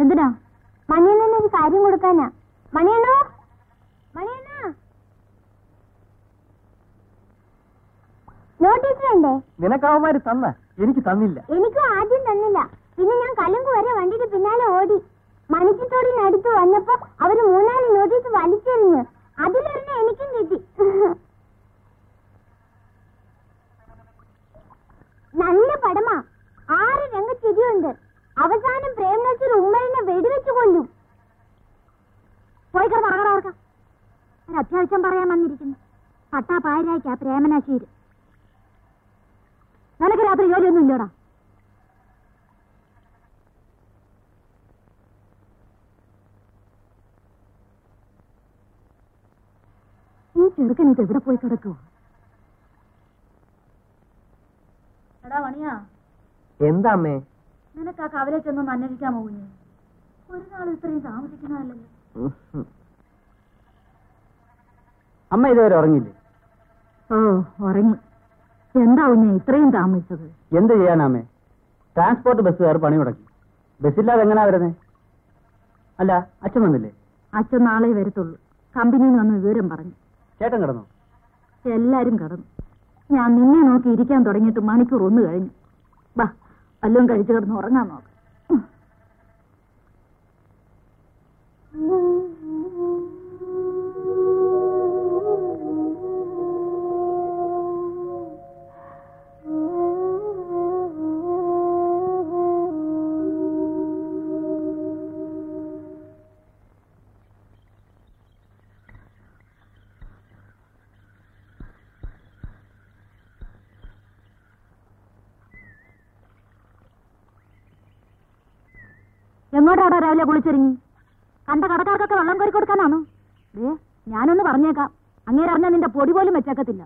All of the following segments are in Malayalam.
എന്തിനാ മണിയണ്ണന് ഒരു കാര്യം കൊടുക്കാനാ മണിയണ്ണോ മണിയണ്ണ നോട്ടീസ് വേണ്ടേ നിനക്കവന്മാര് തന്ന എനിക്ക് തന്നില്ല എനിക്കും ആദ്യം തന്നില്ല പിന്നെ ഞാൻ കലുങ്ക് വരെ വണ്ടിയുടെ പിന്നാലെ ഓടി മണിച്ചിത്തോടിനടുത്ത് വന്നപ്പോ അവര് മൂന്നാല് നോട്ടീസ് വലിച്ചെറിഞ്ഞ് അതിലൊരെണ്ണം എനിക്കും കിട്ടി നല്ല പടമാ ആറ് രംഗച്ചിരിയുണ്ട് അവസാനം പ്രേംനസീർ ഉമ്മറിനെ വെടിവെച്ച് കൊല്ലും പോയി കിടന്ന് ഉറങ്ങണം ഓർക്കാം ഒരു അത്യാവശ്യം പറയാൻ വന്നിരിക്കുന്നു പട്ടാ പായരായിക്കാ പ്രേമനശീര് നിനക്ക് രാത്രി ജോലിയൊന്നും ഇല്ലടാ ഈ ചെറുക്കൻ ഇത് എവിടെ പോയി കിടക്കുവോ എടാ മണിയാ എന്താ അമ്മേ നിനക്ക് ആ കവലെ ചെന്നൊന്ന് അന്വേഷിക്കാമോ കുഞ്ഞ് ഒരു നാൾ ഇത്രയും താമസിക്കുന്നതല്ലല്ലോ അമ്മ ഇതുവരെ ഉറങ്ങിയില്ലേ ഓ ഉറങ്ങി എന്താ കുഞ്ഞ് ഇത്രയും താമസിച്ചത് എന്ത് ചെയ്യാനാമേ ട്രാൻസ്പോർട്ട് ബസ്സുകാർ പണി മുടക്കി ബസ്സില്ലാതെ എങ്ങനെയാ വരുന്നേ അല്ല അച്ഛൻ വന്നില്ലേ അച്ഛൻ നാളെ വരത്തുള്ളൂ കമ്പനിയിൽ നിന്ന് വന്ന് വിവരം പറഞ്ഞു ചേട്ടൻ കിടന്നു എല്ലാരും കടന്നു ഞാൻ നിന്നെ നോക്കി ഇരിക്കാൻ തുടങ്ങിയിട്ട് മണിക്കൂർ ഒന്ന് കഴിഞ്ഞു ബാ വല്ലതും കഴിച്ചു കിടന്ന് ഉറങ്ങാൻ നോക്ക് ഉം. എങ്ങോട്ടാടാ രാവിലെ കുളിച്ചൊരുങ്ങി കണ്ട കടക്കാർക്കൊക്കെ വെള്ളം കോരി കൊടുക്കാനാണോ ഏ ഞാനൊന്ന് പറഞ്ഞേക്കാം അങ്ങേരെ അറിഞ്ഞാൽ നിന്റെ പൊടി പോലും വെച്ചേക്കത്തില്ല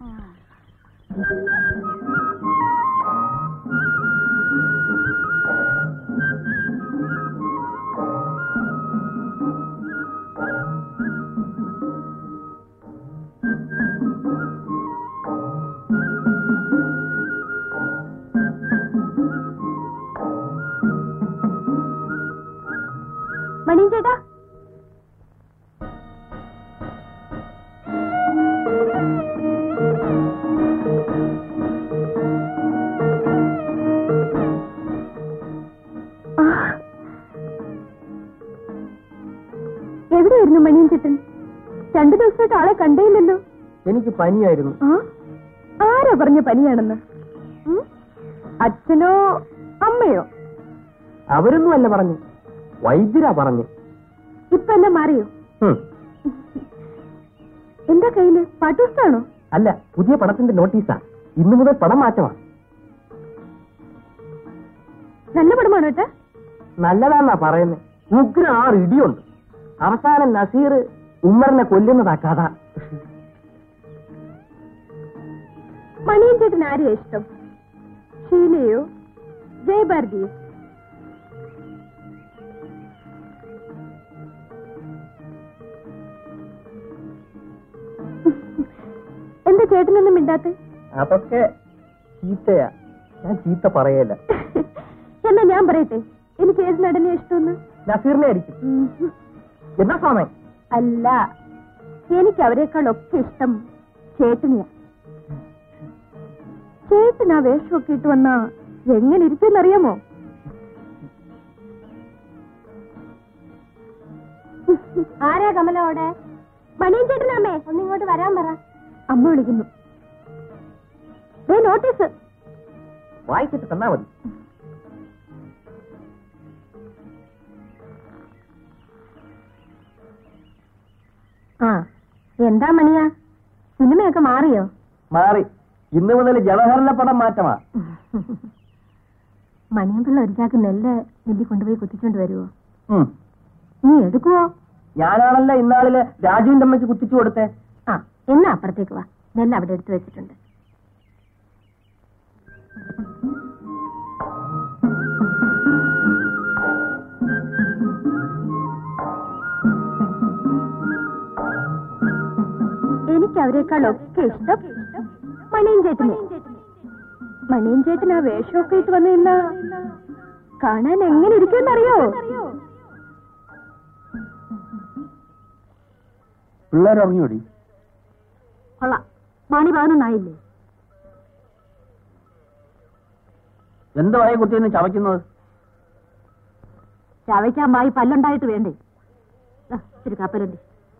മണി ചേട്ടാ എവിടെയായിരുന്നു മണിയൻ ചേട്ടൻ രണ്ടു ദിവസമായിട്ട് ആളെ കണ്ടേയില്ലല്ലോ എനിക്ക് പനിയായിരുന്നു ആ ആരാ പറഞ്ഞ പനിയാണെന്ന് ഉം? അച്ഛനോ അമ്മയോ അവരൊന്നും അല്ല പറഞ്ഞു വൈദ്യരാ പറഞ്ഞു ഇപ്പൊ എല്ലാം മാറിയോ എന്താ കയ്യില് പാട്ടുപുസ്തകമാണോ അല്ല പുതിയ പടത്തിന്റെ നോട്ടീസാ ഇന്നു മുതൽ പടം മാറ്റമാ നല്ല പടമാണോ ഏട്ടാ നല്ലതാന്നാ പറയുന്നത് ഉഗ്ര ആറ് ഇടിയുണ്ട് അവസാനം നസീർ ഉമ്മറിനെ കൊല്ലുന്നതാ കഥ മണിയൻ ചേട്ടൻ ആരെയാ ഇഷ്ടം ഷീലയോ ജയഭാരതിയോ എന്താ ചേട്ടനൊന്നും മിണ്ടാത്ത അതൊക്കെ ചീത്തയാ ഞാൻ ചീത്ത പറയല്ല എന്നാ ഞാൻ പറയട്ടെ എനിക്ക് ഏത് നടനെ ഇഷ്ടമെന്ന് നസീറിനെ ആയിരിക്കും ഉം. എന്നാ സ്വാമി അല്ല എനിക്ക് അവരെക്കാളൊക്കെ ഇഷ്ടം ചേട്ടനെയാ ചേട്ടൻ ആ വേഷമൊക്കെ ഇട്ട് വന്നാ എങ്ങനെ ഇരിക്കുമെന്നറിയാമോ ആരാ കമല അവിടെ മണിയൻ ചേട്ടനമ്മേ ഒന്നിങ്ങോട്ട് വരാൻ പറ അമ്മ വിളിക്കുന്നു ദേ നോട്ടീസ് വായിച്ചിട്ട് തന്നാ മതി ആ എന്താ മണിയാ സിനിമയൊക്കെ മാറിയോ മാറി ഇന്നു മുതൽ ജവഹറിലെ പടം മാറ്റമാ മണിയമ്പിള്ള ഒരു ചാക്ക് നെല്ല് മില്ലി കൊണ്ടുപോയി കുത്തിച്ചോണ്ട് വരുവോ ഉം. നീ എടുക്കുവോ ഞാനാണല്ലോ ഇന്നാളില് രാജുവിന്റെ അമ്മയ്ക്ക് കുത്തിച്ചു കൊടുത്തേ ആ എന്നാ അപ്പുറത്തേക്ക് വാ നെല്ല് അവിടെ എടുത്തു വെച്ചിട്ടുണ്ട് എനിക്ക് അവരെക്കാളൊക്കെ ഇഷ്ടം മണിയൻ ചേട്ടനെ മണിയൻ ചേട്ടൻ ആ വേഷമൊക്കെ ഇട്ട് വന്നു നിന്നാ കാണാൻ എങ്ങനെ ഇരിക്കുമെന്നറിയോ പിള്ളേർ ഇറങ്ങിയോടി കൊള്ളാം മണി പതിനൊന്നായില്ലേ എന്തുവായി കുത്തിയെന്ന് ചവയ്ക്കുന്നത് ചവയ്ക്കാൻ വായി പല്ലുണ്ടായിട്ട് വേണ്ടേ ദാ, ഇച്ചിരി കപ്പലുണ്ട്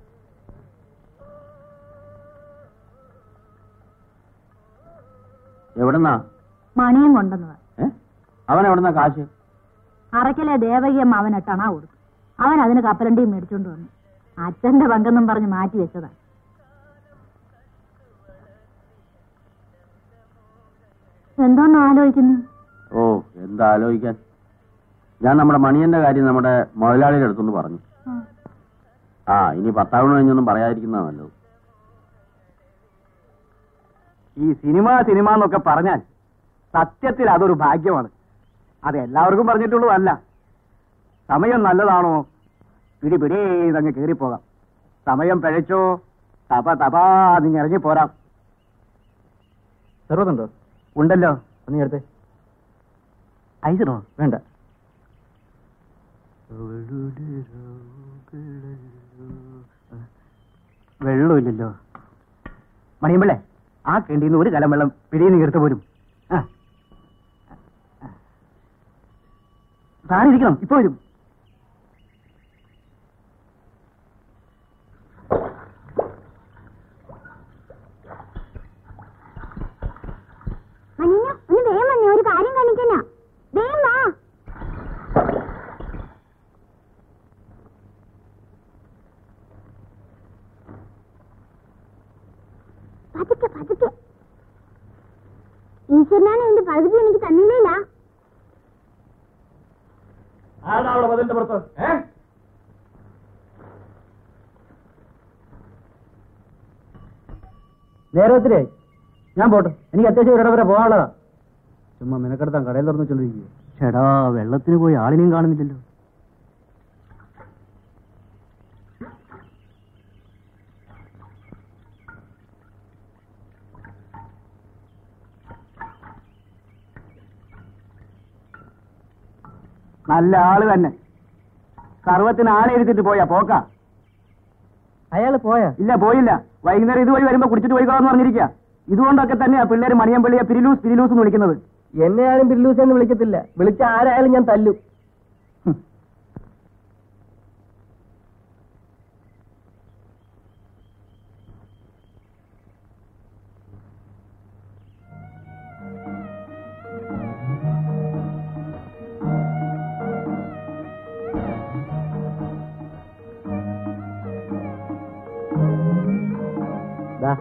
എവിടെന്നാ മണിയും കൊണ്ടുവന്നതാ ഏ അവൻ എവിടെന്നാ കാശ് അറയ്ക്കലെ ദേവകിയമ്മ അവൻ എട്ടണ കൊടുത്തു അവൻ അതിന് കപ്പലണ്ടിയും മേടിച്ചോണ്ട് വന്നു അച്ഛന്റെ പങ്കെന്നും പറഞ്ഞ് മാറ്റി വെച്ചതാ എന്തോന്ന് ആലോചിക്കുന്നു ഓ എന്താ ആലോചിക്കാൻ ഞാൻ നമ്മുടെ മണിയന്റെ കാര്യം നമ്മുടെ മുതലാളിയുടെ അടുത്തൊന്ന് പറഞ്ഞു ആ ഇനി പത്താവണ കഴിഞ്ഞൊന്നും പറയാതിരിക്കുന്നതാ നല്ലത് ഈ സിനിമ സിനിമ എന്നൊക്കെ പറഞ്ഞാൽ സത്യത്തിൽ അതൊരു ഭാഗ്യമാണ് അത് എല്ലാവർക്കും പറഞ്ഞിട്ടുള്ളതല്ല സമയം നല്ലതാണോ പിടി പിടേ ഇതങ്ങ് കയറിപ്പോകാം സമയം പിഴച്ചോ തപ തപാ അതിങ്ങ് ഇറങ്ങിപ്പോരാം സർവതുണ്ടോ ഉണ്ടല്ലോ ഒന്ന് എടുത്തേ ഐസിനോ വേണ്ട വെള്ളമില്ലല്ലോ മണിയമ്പിള്ളേ ആ കിണ്ടിന്ന് ഒരു കലം വെള്ളം പിടിയിൽ നിന്ന് എടുത്തു പോരും ആ. സാറിരിക്കണം ഇപ്പൊ വരും മഞ്ഞ ഒന്ന് വേഗം വന്നേ ഒരു കാര്യം കാണിക്കാനാ വേഗം വാ പതുക്കെ പതുക്കെ ഈശ്വരനാണ് എന്റെ പകുതി എനിക്ക് തന്നില്ല നേരെ ഒത്തിരിയായി ഞാൻ പോട്ടെ എനിക്ക് അത്യാവശ്യം ഒരിടം വരെ പോകാനുള്ളതാ ചുമ്മാ മെനക്കെടുത്താൻ കടയിൽ തുറന്നു വെച്ചോണ്ടിരിക്കുക ചേടാ വെള്ളത്തിന് പോയി ആളിനെയും കാണുന്നില്ലല്ലോ നല്ല ആള് തന്നെ സർവത്തിന് ആളെ എടുത്തിട്ട് പോയാ പോക്ക അയാൾ പോയാ ഇല്ല പോയില്ല വൈകുന്നേരം ഇതുവഴി വരുമ്പോ കുടിച്ചിട്ട് പോയിക്കോളാന്ന് പറഞ്ഞിരിക്കുക ഇതുകൊണ്ടൊക്കെ തന്നെയാ പിള്ളേര് മണിയമ്പള്ളിയെ പിരിലൂസ് പിരിലൂസ് എന്ന് വിളിക്കുന്നത് എന്നെ ആരും ബില്ലൂസ് എന്ന് വിളിക്കത്തില്ല വിളിച്ച ആരായാലും ഞാൻ തല്ലും ദാ,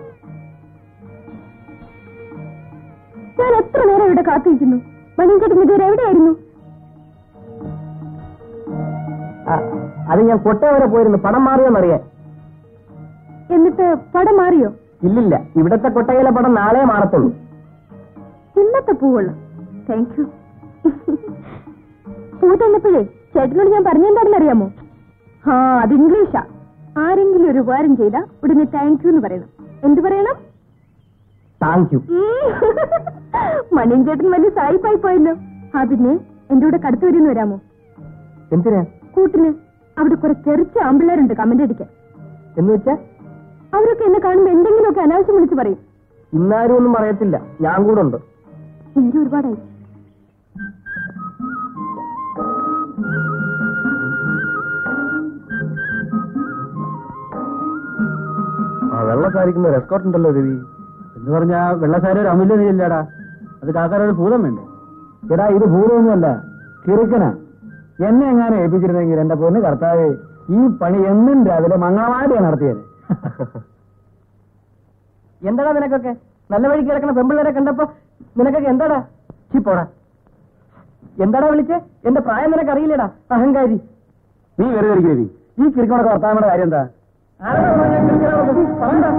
ഞാൻ എത്ര നേരം ഇവിടെ കാത്തിരിക്കുന്നു മണിയൻചേട്ടൻ ഇതുവരെ എവിടെയായിരുന്നു ആ, അത് ഞാൻ കൊട്ട വരെ പോയിരുന്നു പണം മാറിയോന്നറിയാൻ എന്നിട്ട് പടം മാറിയോ ഇല്ലില്ല ഇവിടത്തെ കൊട്ടയിലെ പടം നാളെ മാറത്തുള്ളൂ ഇന്നത്തെ പൂവുള്ളു താങ്ക് യു പൂ തന്നപ്പോഴേ ചേട്ടനോട് ഞാൻ പറഞ്ഞെന്താണെന്നറിയാമോ ആ അത് ഇംഗ്ലീഷാ ആരെങ്കിലും ഒരു ഉപകാരം ചെയ്ത ഉടനെ താങ്ക് യു എന്ന് പറയണം എന്ത് പറയണം താങ്ക് യു മണിയൻ ചേട്ടൻ വലിയ സായിപ്പായി പോയല്ലോ ആ പിന്നെ എന്റെ കൂടെ കടത്തു വരുന്ന് വരാമോ എന്തിനാ കൂട്ടിന് അവിടെ കുറെ ചെറിച്ച ആമ്പിള്ളേരുണ്ട് കമന്റ് അടിക്കാൻ എന്ന് വെച്ചാ അവരൊക്കെ എന്നെ കാണുമ്പോ എന്തെങ്കിലുമൊക്കെ അനാവശ്യം വിളിച്ച് പറയും ഇന്നാരും ഒന്നും പറയത്തില്ല ഞാൻ കൂടെ ഉണ്ട് എനിക്ക് ഒരുപാടായി ആ വെള്ളസാരിക്കുന്ന റെസ്കോർട്ട് ഉണ്ടല്ലോ രവി എന്ന് പറഞ്ഞാ വെള്ളസാരി ഒരു അമൂല്യതയില്ലടാ അത് കാക്കാരൊരു ഭൂതം വേണ്ടേ എടാ ഇത് ഭൂതമൊന്നുമല്ല കിറുക്കനാ എന്നെ എങ്ങാനും ഏൽപ്പിച്ചിരുന്നെങ്കിൽ എന്റെ പൊന്ന് കർത്താവ് ഈ പണി എന്നും രാവിലെ മംഗളമായിട്ടാണ് നടത്തിയത് എന്താടാ നിനക്കൊക്കെ നല്ല വഴി കിടക്കണ പെമ്പിള്ളേരെ കണ്ടപ്പോ നിനക്കൊക്കെ എന്താടാ ചിപ്പോടാ എന്താടാ വിളിച്ച് എന്റെ പ്രായം നിനക്ക് അറിയില്ലടാ അഹങ്കാരി നീ വെറുതെ രവി ഈ കിറുക്കണൊക്കെ വർത്താനയുടെ കാര്യം എന്താ ആരാടാ പറഞ്ഞ ഞാൻ കിറുക്കനാണെന്ന്? പറയടാ.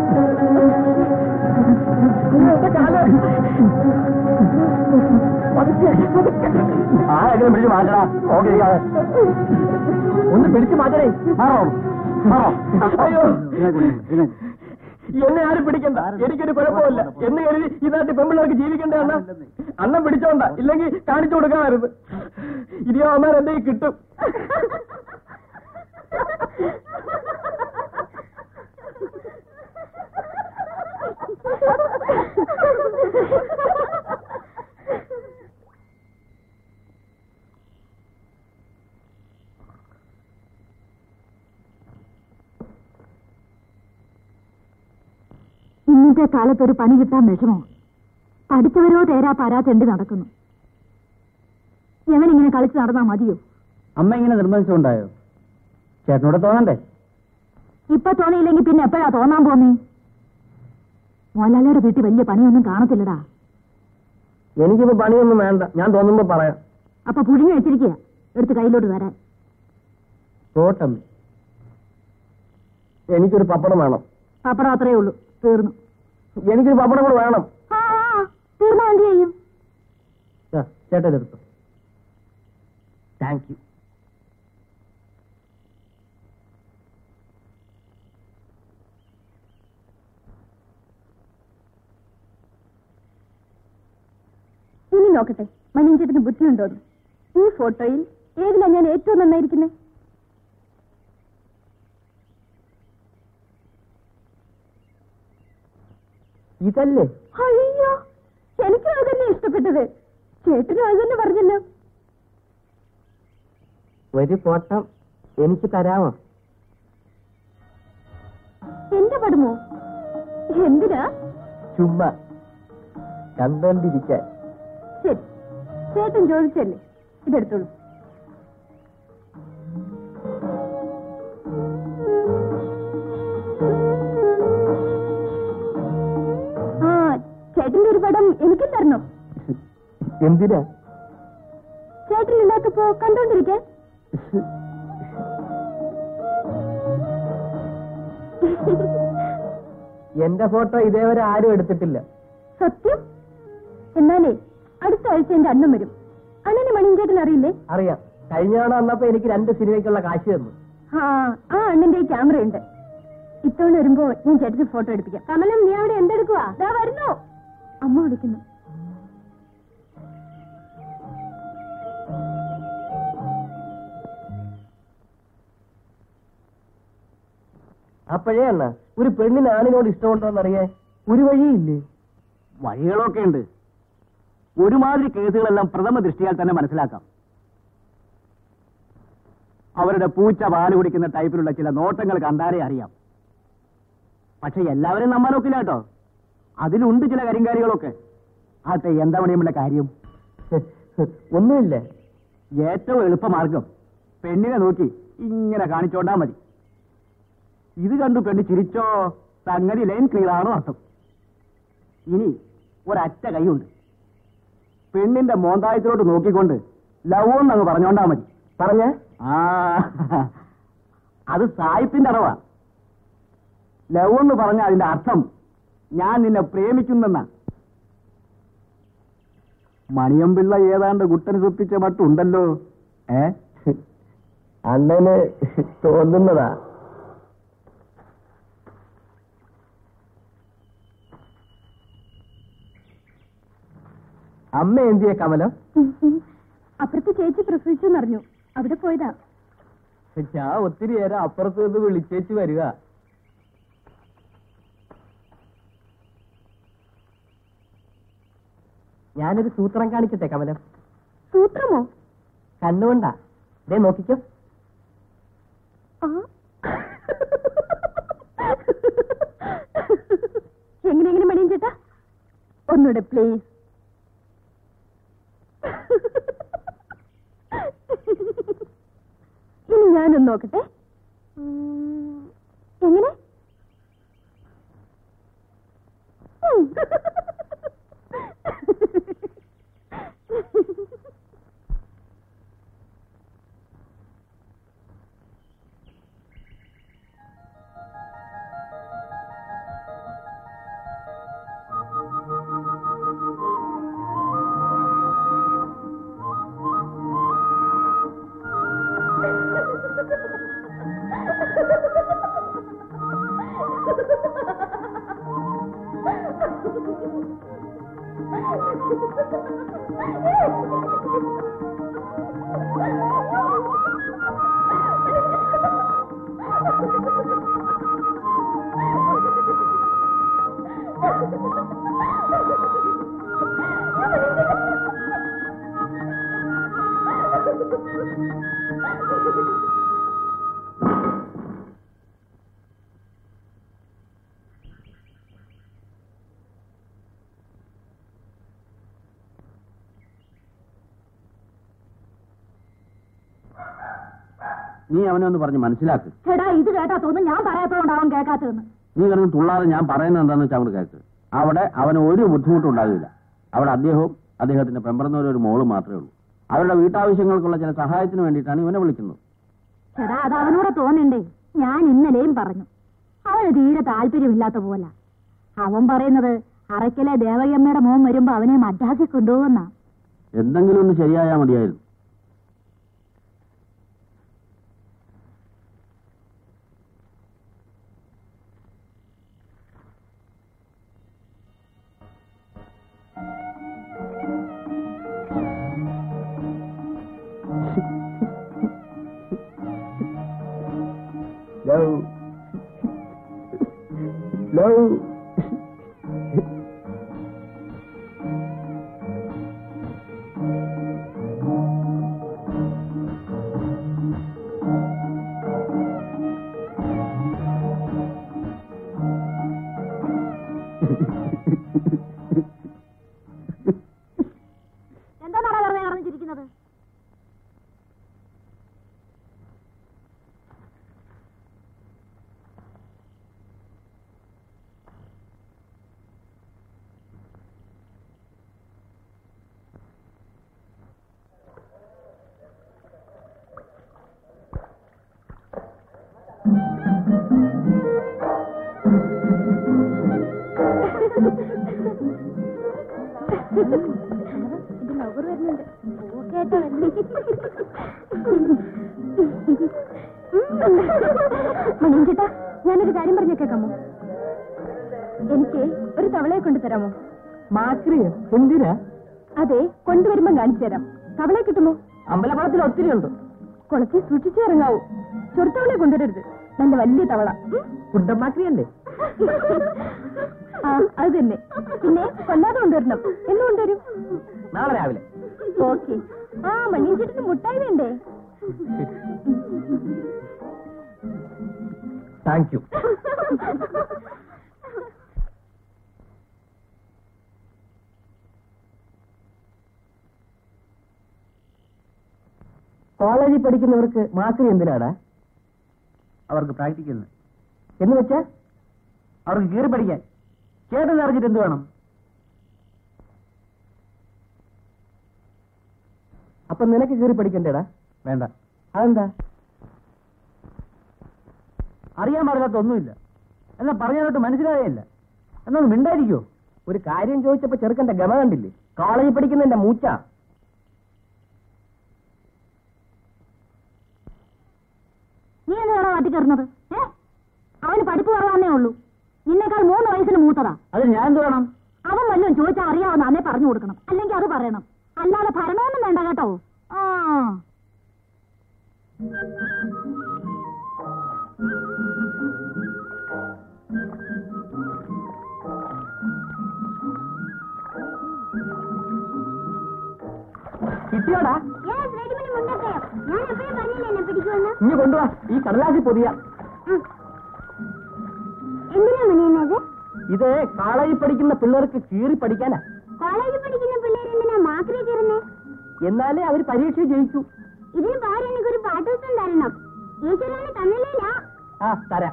നിന്റെ കാല്. പതുക്കെ, പതുക്കെ. ആരെങ്കിലും പിടിച്ച് മാറ്റടാ ഓക്കെ ഒന്ന് പിടിച്ചു മാറ്റണേ മാറോ മാറോ അയ്യോ എന്നെ ആരും പിടിക്കണ്ട എനിക്കൊരു കുഴപ്പമില്ല എന്ന് കരുതി ഈ നാട്ടിൽ പെമ്പിള്ളേർക്ക് ജീവിക്കണ്ടേ അണ്ണ അണ്ണം പിടിച്ചോണ്ട ഇല്ലെങ്കിൽ കാണിച്ചു കൊടുക്കാമായിരുന്നു ഇനിയോ അമ്മ എന്റെ കയ്യിൽ കിട്ടും ഇന്നത്തെ കാലത്ത് ഒരു പണി കിട്ടാൻ വിഷമോ പഠിച്ചവരോ തേരാ പാരാ തെണ്ടി നടക്കുന്നു എവനിങ്ങനെ കളിച്ച് നടന്നാ മതിയോ അമ്മ ഇങ്ങനെ നിർബന്ധിച്ചുകൊണ്ടായോ ചേട്ടനോട് തോന്നണ്ടേ ഇപ്പൊ തോന്നിയില്ലെങ്കിൽ പിന്നെ എപ്പോഴാ തോന്നാൻ പോന്നേ മോലാലയുടെ വീട്ടിൽ വലിയ പണിയൊന്നും കാണത്തില്ലടാ എനിക്കിപ്പോ പണിയൊന്നും വേണ്ട ഞാൻ തോന്നുമ്പോ പറയാം അപ്പൊ പുഴുങ്ങി വെച്ചിരിക്കുക എടുത്ത് കയ്യിലോട്ട് തരാൻ തോട്ടം എനിക്കൊരു പപ്പടം വേണം പപ്പടം അത്രേ ഉള്ളൂ തീർന്നു എനിക്കൊരു പപ്പടം കൂടെ വേണം ആ, ആ, തീർന്നാ എന്ത് ചെയ്യും ചേട്ടാ ഇതെടുത്തു താങ്ക് യു ഇനി നോക്കട്ടെ മണിഞ്ചേട്ടന് ബുദ്ധിയുണ്ടോന്ന് ഈ ഫോട്ടോയിൽ ഏതിലാ ഞാൻ ഏറ്റവും നന്നായിരിക്കുന്നത് ഇതല്ലേ അയ്യോ എനിക്കും അത് തന്നെ ഇഷ്ടപ്പെട്ടത് ചേട്ടനും അത് തന്നെ പറഞ്ഞല്ലോ ഒരു ഫോട്ടം എനിക്ക് തരാമോ എന്റെ പടമോ എന്തിനാ ചുമ്മാ കണ്ടോണ്ടിരിക്കാൻ ശരി ചേട്ടൻ ചോദിച്ചല്ലേ ഇതെടുത്തോളൂ ആ ചേട്ടന്റെ ഒരു പടം എനിക്കും തരണം എന്തിനാ ചേട്ടൻ ഇല്ലാത്തപ്പോ കണ്ടോണ്ടിരിക്കാൻ എന്റെ ഫോട്ടോ ഇതേവരെ ആരും എടുത്തിട്ടില്ല സത്യം എന്നാലേ അടുത്ത ആഴ്ച എന്റെ അണ്ണൻ വരും അണ്ണന് മണിഞ്ചേട്ടൻ അറിയില്ലേ അറിയാം കഴിഞ്ഞ തവണ വന്നപ്പോ എനിക്ക് രണ്ട് സിനിമയ്ക്കുള്ള കാശ് തന്നു ആ ആ അണ്ണന്റെ ക്യാമറ ഉണ്ട് ഇത്തവണ വരുമ്പോ ഞാൻ ചേട്ടന് ഫോട്ടോ എടുപ്പിക്കാം കമലം നീ അവിടെ എന്തെടുക്കുവാ ദാ വരുന്നു അമ്മ വിളിക്കുന്നു അപ്പോഴേ അണ്ണ ഒരു പെണ്ണിന് ആണിനോട് ഇഷ്ടമുണ്ടോന്നറിയേ ഒരു വഴിയില്ലേ വഴികളൊക്കെ ഉണ്ട് ഒരുമാതിരി കേസുകളെല്ലാം പ്രഥമ ദൃഷ്ടിയാൽ തന്നെ മനസ്സിലാക്കാം അവരുടെ പൂച്ച പാല് കുടിക്കുന്ന ടൈപ്പിലുള്ള ചില നോട്ടങ്ങൾ കണ്ടാലേ അറിയാം പക്ഷെ എല്ലാവരും നമ്മ നോക്കില്ല കേട്ടോ അതിലുണ്ട് ചില കരിങ്കാരികളൊക്കെ ആട്ടെ എന്താ പണിയുമുള്ള കാര്യം ഒന്നുമില്ല ഏറ്റവും എളുപ്പമാർഗം പെണ്ണിനെ നോക്കി ഇങ്ങനെ കാണിച്ചോണ്ടാ മതി ഇത് കണ്ടു പെണ്ണ് ചിരിച്ചോ സംഗതി ലൈൻ ക്ലിയർ ആണോ അർത്ഥം ഇനി ഒരറ്റ കൈയുണ്ട് പെണ്ണിന്റെ മോന്തായത്തിലോട്ട് നോക്കിക്കൊണ്ട് ലവ് എന്നങ്ങ് പറഞ്ഞോണ്ടാ മതി പറഞ്ഞ ആ അത് സായിപ്പിന്റെ അടവാ ലവ് എന്ന് പറഞ്ഞ അതിന്റെ അർത്ഥം ഞാൻ നിന്നെ പ്രേമിക്കുന്നെന്നാ മണിയമ്പിള്ള ഏതാണ്ട് കുട്ടന് സുപ്പിച്ച മട്ടുണ്ടല്ലോ ഏ അണ്ണന് തോന്നുന്നതാ അമ്മ എന്തിയ കമലം അപ്പുറത്ത് ചേച്ചി പ്രസവിച്ചെന്നറിഞ്ഞു അവിടെ പോയതാ ഞാൻ ഒത്തിരി നേരം അപ്പുറത്ത് നിന്ന് വിളിച്ചേച്ച് വരിക ഞാനൊരു സൂത്രം കാണിക്കട്ടെ കമലം സൂത്രമോ കണ്ണുകൊണ്ടാ ദേ നോക്കിക്കോ ആ. എങ്ങനെ എങ്ങനെ മണിയും ചേട്ടാ ഒന്നുകൂടെ പ്ലീസ് ഇനി ഞാനൊന്ന് നോക്കട്ടെ ഉം, എങ്ങനെ ഉം. നീ അവനെ ഒന്ന് പറഞ്ഞ് മനസ്സിലാക്ക് ചേടാ ഇത് കേട്ടാ തോന്നുന്നു ഞാൻ പറയാത്തതുകൊണ്ടാവും കേൾക്കാത്തതെന്ന് നീ കിടന്ന് തുള്ളാതെ ഞാൻ പറയുന്നത് എന്താണെന്ന് വെച്ചാൽ അങ്ങോട്ട് കേൾക്ക് അവിടെ അവന് ഒരു ബുദ്ധിമുട്ടും ഉണ്ടാകില്ല അവിടെ അദ്ദേഹവും അദ്ദേഹത്തിന്റെ പെമ്പറന്നവരും ഒരു മോള് മാത്രമേ ഉള്ളൂ അവരുടെ വീട്ടാവശ്യങ്ങൾക്കുള്ള ചില സഹായത്തിന് വേണ്ടിയിട്ടാണ് ഇവനെ വിളിക്കുന്നത് ചേടാ അത് അവനോട് തോന്നണ്ടേ ഞാൻ ഇന്നലെയും പറഞ്ഞു അവന് തീരെ താല്പര്യമില്ലാത്ത പോലെ അവൻ പറയുന്നത് അറയ്ക്കലെ ദേവയമ്മയുടെ മോൻ വരുമ്പോ അവനെ മദ്രാസിൽ കൊണ്ടുപോകുന്ന എന്തെങ്കിലും ഒന്ന് ശരിയായാൽ മതിയായിരുന്നു Low. Low. എന്താ നട വെറുതെ പറഞ്ഞിരിക്കുന്നത് ഇത് ലവർ വരുന്നുണ്ട് ഓക്കേട്ടോ മണിഞ്ചേട്ടാ ഞാനൊരു കാര്യം പറഞ്ഞേക്കാമോ എനിക്ക് ഒരു തവളയെ കൊണ്ടുതരാമോ മാക്രിയ എന്തിനാ അതെ കൊണ്ടുവരുമ്പോ കാണിച്ചു തരാം തവളയെ കിട്ടുമോ അമ്പലക്കുളത്തിൽ ഒത്തിരി ഉണ്ട് കുളത്തിൽ സൂക്ഷിച്ചു ഇറങ്ങാവൂ ചെറുത്തവളെ കൊണ്ടുവരരുത് നല്ല വലിയ തവള ഉം? കുണ്ടമാക്രിയല്ലേ ആ അത് തന്നെ പിന്നെ കൊല്ലാതെ കൊണ്ടുവരണം എന്ന് കൊണ്ടുവരും നാളെ രാവിലെ ഓക്കെ ആ മണ്ണിഞ്ചേട്ടന് മുട്ടായി വേണ്ടേ താങ്ക് യു കോളേജിൽ പഠിക്കുന്നവർക്ക് മാക്രി എന്തിനാടാ അവർക്ക് പ്രാക്ടിക്കലിന് എന്ന് വെച്ചാ അവർക്ക് കീറി പഠിക്കാൻ ചേട്ടൻ അറിഞ്ഞിട്ട് എന്ത് വേണം അപ്പൊ നിനക്ക് കീറി പഠിക്കണ്ടേടാ വേണ്ട അതെന്താ അറിയാൻ പാടില്ലാത്ത ഒന്നുമില്ല എന്നാ പറഞ്ഞാലോട്ട് മനസ്സിലായേയില്ല എന്നാ ഒന്ന് മിണ്ടായിരിക്കോ ഒരു കാര്യം ചോദിച്ചപ്പോ ചെറുക്കന്റെ ഗമ കണ്ടില്ലേ കോളേജിൽ പഠിക്കുന്നതിന്റെ മൂച്ച നീ എന്താണ് മാറ്റി കയറുന്നത് ഏ അവന് പഠിപ്പ് കുറവാന്നേ ഉള്ളൂ നിന്നേക്കാൾ മൂന്ന് വയസ്സിന് മൂത്തതാ അത് ഞാൻ എന്ത് വേണം അവൻ വല്ലതും ചോദിച്ചാൽ അറിയാവുന്ന അന്നേ പറഞ്ഞു കൊടുക്കണം അല്ലെങ്കിൽ അത് പറയണം അല്ലാതെ ഭരണമൊന്നും വേണ്ട കേട്ടോ ആ കിട്ടിയോടാ യെസ് റെഡിമെയ്ഡ് മുണ്ടക്കയോ ഞാൻ എപ്പോഴും പറഞ്ഞില്ലേ എന്നെ പിടിക്കുമെന്ന് ഇനി കൊണ്ടുവാ ഈ കടലാസി പൊതിയ ഉം. എന്തിനാ മണിയുന്നത് ഇത് കോളേജിൽ പഠിക്കുന്ന പിള്ളേർക്ക് കീറി പഠിക്കാനാ കോളേജിൽ പഠിക്കുന്ന പിള്ളേർ എന്തിനാ മാക്രി കയറുന്നേ എന്നാലേ അവർ പരീക്ഷ ജയിക്കൂ ഇതിന് പകരം എനിക്കൊരു പാട്ടുദിവസം തരണം ഈശ്വരന് തന്നില്ല ആ തരാം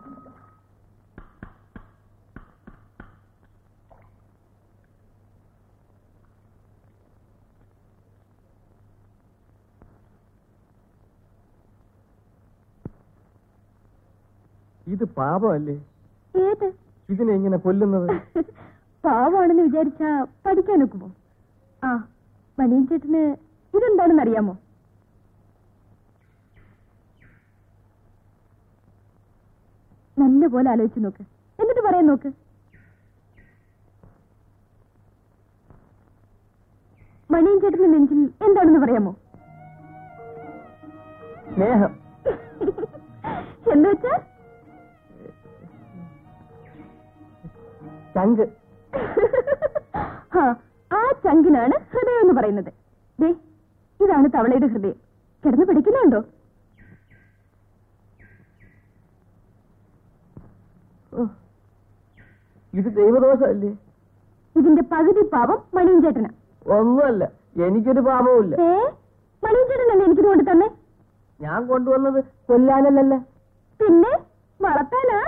ഇത് പാപമല്ലേ ഏത് ഇതിനെ ഇങ്ങനെ കൊല്ലുന്നത് പാവാണെന്ന് വിചാരിച്ചാ പഠിക്കാൻ ഒക്കുമോ ആ മണിയൻ ചേട്ടന് ഇതെന്താണെന്ന് അറിയാമോ നല്ല പോലെ ആലോചിച്ച് നോക്ക് എന്നിട്ട് പറയാൻ നോക്ക് മണിയൻ ചേട്ടന്റെ നെഞ്ചിൽ എന്താണെന്ന് പറയാമോ സ്നേഹം എന്ന് വെച്ചാ ചങ്ക് ആ, ആ ചങ്കിനാണ് ഹൃദയം എന്ന് പറയുന്നത് ദേ ഇതാണ് തവളയുടെ ഹൃദയം കിടന്ന് പിടിക്കുന്നുണ്ടോ ഓ ഇത് ദൈവദോഷമല്ലേ ഇതിന്റെ പകുതി പാവം മണിയൻ ചേട്ടനാ ഒന്നുമല്ല എനിക്കൊരു പാപവുമില്ല ഏ മണിയൻ ചേട്ടനല്ലേ എനിക്കിത് കൊണ്ട് തന്നെ ഞാൻ കൊണ്ടുവന്നത് കൊല്ലാനല്ലല്ലോ പിന്നെ വളർത്താനാ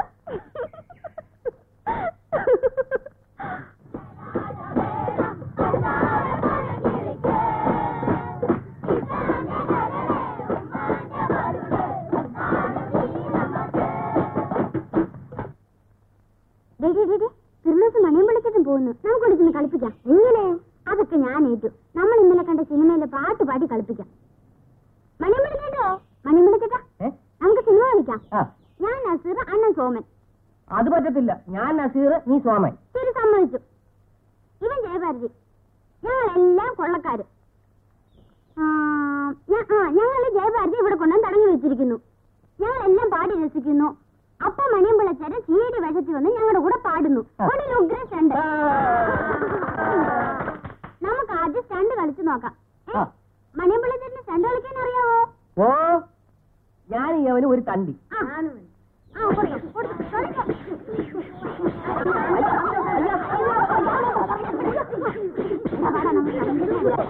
ഫിർലൂസ് മണിയും വിളിച്ചിട്ടും പോകുന്നു നമുക്ക് വിളിച്ചൊന്ന് കളിപ്പിക്കാം എങ്ങനെ അതൊക്കെ ഞാൻ ഏറ്റു നമ്മൾ ഇന്നലെ കണ്ട സിനിമയിലെ പാട്ട് പാടി കളിപ്പിക്കാം മണിയും വിളിക്കട്ടോ മണിയും വിളിക്കട്ടാ ഏ? നമുക്ക് സിനിമ കളിക്കാം ആ ഞാൻ നസീർ അണ്ണൻ സോമൻ അത് പറ്റത്തില്ല ഞാൻ നസീർ നീ സോമൻ ശരി സമ്മതിച്ചു ഇവൻ ജയഭാരതി ഞങ്ങളെല്ലാം കൊള്ളക്കാര് ആ, ഞ- ആ, ഞങ്ങള് ജയഭാരതി ഇവിടെ കൊണ്ടുവന്ന് തടങ്ങി വെച്ചിരിക്കുന്നു ഞങ്ങളെല്ലാം പാടി രസിക്കുന്നു അപ്പ മണിയും പിള്ളച്ചേരൻ ചീടി വേഷത്തിൽ വന്ന് ഞങ്ങളുടെ കൂടെ പാടുന്നു ഒരു ഉഗ്ര സ്റ്റണ്ട് നമുക്ക് ആദ്യം സ്റ്റണ്ട് കളിച്ചു നോക്കാം ഏ? ആ. മണിയും പിള്ളച്ചേരന് സ്റ്റണ്ട് കളിക്കാൻ അറിയാവോ ഓ ഞാൻ ഈ അവന് ഒരു തണ്ടി ആ. ആ, കൊടുക്കാം, കൊടുക്കാം, കളിക്കാം. വാടാ, നമുക്ക് കളിക്കാം.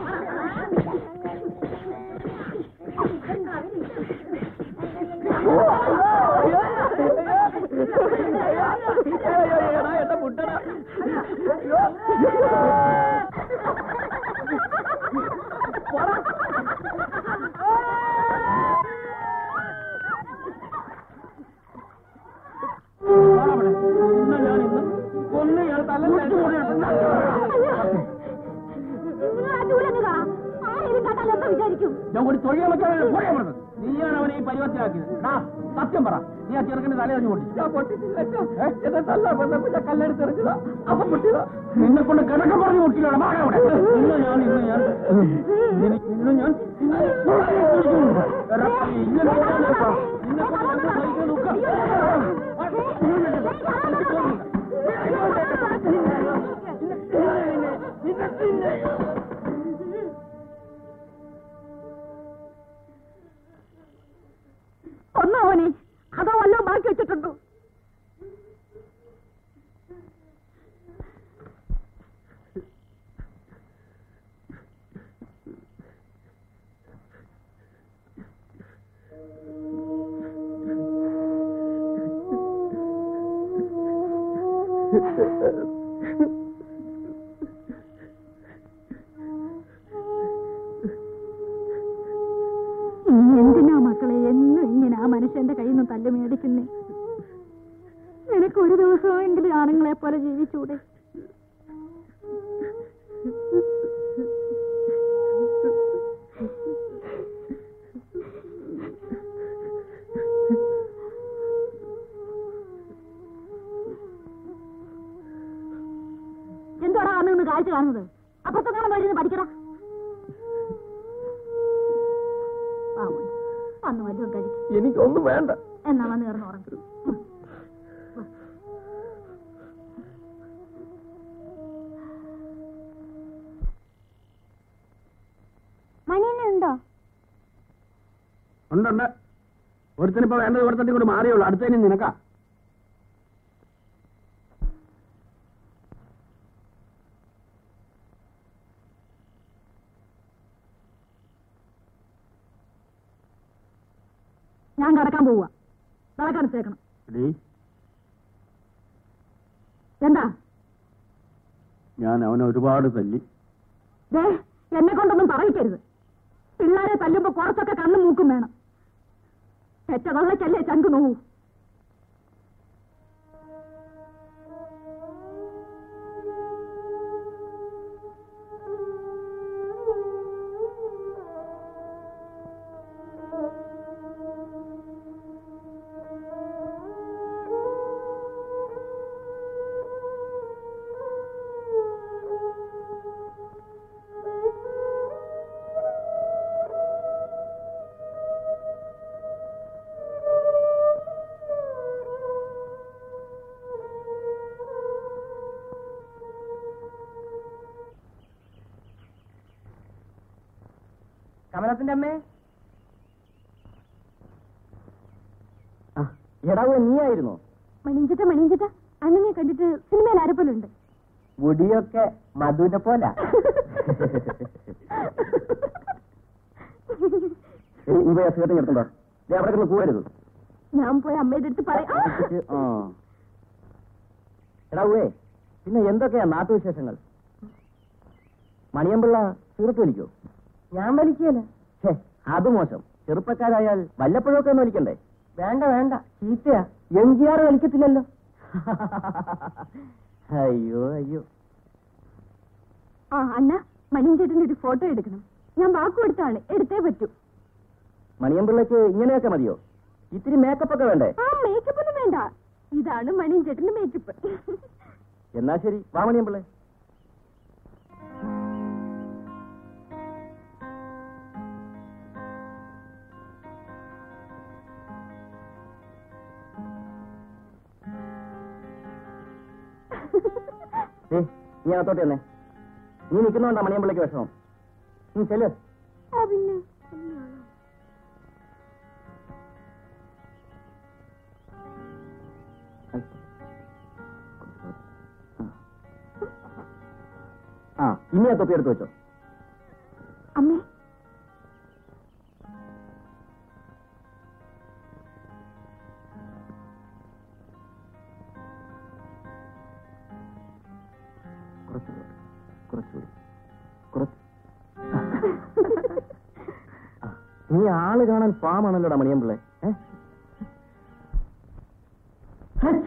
നിങ്ങൾ ആ ചൂലങ്ങ് കാണാം ആരെയും കണ്ടാൽ എന്താ വിചാരിക്കും ഞാൻ കൂടി തൊഴിയാൻ പറ്റാതെ നീയാണ് അവനെ ഈ പരിവർത്തിയാക്കിയത് ഡാ, സത്യം പറ നീ ആ ചെറുക്കന്റെ തലയറിഞ്ഞു കല്ലെടുത്തെറിഞ്ഞതാ അപ്പൊ പൊട്ടിയതാ നിന്നെ കൊണ്ട് കിടക്ക പറഞ്ഞു പൊട്ടിയില്ല ഇന്ന് ഞാൻ ഇന്ന് ഞാൻ നിന്നെ- ഇന്ന് ഞാൻ എടാ, ഇങ്ങനെ പോകാനേപ്പാ. നിന്നെ കൊണ്ട് എന്താ സഹിക്കാൻ നോക്കാം. ഒന്നോ അവനെ അതോ വല്ലോ ബാക്കി വെച്ചിട്ടുണ്ടോ നീ എന്തിനാ മക്കളെ എന്നും ഇങ്ങനെ ആ മനുഷ്യന്റെ കയ്യിൽ നിന്ന് തല്ല് മേടിക്കുന്നേ നിനക്ക് ഒരു ദിവസമെങ്കിലും ആണുങ്ങളെ പോലെ ജീവിച്ചൂടെ എന്തോടാ വന്ന് നിന്ന് കാഴ്ച കാണുന്നത് അപ്പുറത്തെ കാണാൻ വഴി പഠിക്കടാ ആ മോനെ, വന്ന് വല്ലതും കഴിക്കും എനിക്കൊന്നും വേണ്ട എന്നാ വന്ന് കയറുന്ന ഉറങ്ങും മണിയണ്ണ ഉണ്ടോ ഉണ്ടുണ്ട് ഒരുത്തനിപ്പോ വേണ്ടത് ഒരുത്തട്ടി കൂടി മാറിയുള്ളൂ അടുത്തതിന് നിനക്കാ ഞാൻ കിടക്കാൻ പോവുക വിളക്കടുത്തേക്കണം എടീ, എന്താ ഞാൻ അവനെ ഒരുപാട് തല്ലി ദേ എന്നെ കൊണ്ടൊന്നും പറയിക്കരുത് പിള്ളേരെ തല്ലുമ്പോ കുറച്ചൊക്കെ കണ്ണും മൂക്കും വേണം പെറ്റ വെള്ളക്കല്ലേ ചങ്ക് നോവൂ കമലത്തിന്റെ അമ്മേ ആ, എടാ ഓ, നീയായിരുന്നോ മണിഞ്ചിട്ട മണിഞ്ചിട്ട അണ്ണനെ കണ്ടിട്ട് സിനിമയിൽ ആരപ്പലുണ്ട് മുടിയൊക്കെ മധുവിനെ പോല നീ പോയി അസുഖത്തെ കിടത്തുണ്ടോ ദേ അവിടെ കിടന്ന് കൂടരുത് ഞാൻ പോയി അമ്മയുടെ അടുത്ത് പറയാം ആ. എടാ ഉവേ പിന്നെ എന്തൊക്കെയാ നാട്ടുവിശേഷങ്ങൾ മണിയമ്പിള്ള തീർത്ത് വലിക്കോ ഞാൻ വലിക്കല ഛേ അത് മോശം ചെറുപ്പക്കാരായാൽ വല്ലപ്പോഴൊക്കെ ഒന്ന് വലിക്കണ്ടേ വേണ്ട വേണ്ട ചീത്തയാ എം ജി ആർ വലിക്കത്തില്ലല്ലോ അയ്യോ അയ്യോ ആ അന്ന മണിയൻ ചേട്ടന്റെ ഒരു ഫോട്ടോ എടുക്കണം ഞാൻ വാക്ക് കൊടുത്താണ് എടുത്തേ പറ്റൂ മണിയമ്പിള്ളക്ക് ഇങ്ങനെയൊക്കെ മതിയോ ഇത്തിരി മേക്കപ്പ് ഒക്കെ വേണ്ടേ ആ മേക്കപ്പ് ഒന്നും വേണ്ട ഇതാണ് മണിയൻ ചേട്ടന്റെ മേക്കപ്പ് എന്നാ ശരി വാ മണിയമ്പിള്ളേ ദേ, നീ അകത്തോട്ട് തന്നെ നീ നിൽക്കുന്നോണ്ടാ മണിയമ്പിള്ളക്ക് വിഷമം നീ ചെല്ല് ആ പിന്നെ ആ ഇനി ആ തൊപ്പി എടുത്ത് വെച്ചോ അമ്മേ കുറച്ചുകൂടി കുറച്ചുകൂടി കുറച്ച് ആ, നീ ആള് കാണാൻ പാമാണല്ലോടാ മണിയമ്പിള്ളേ ഏ? ഹച്ച്.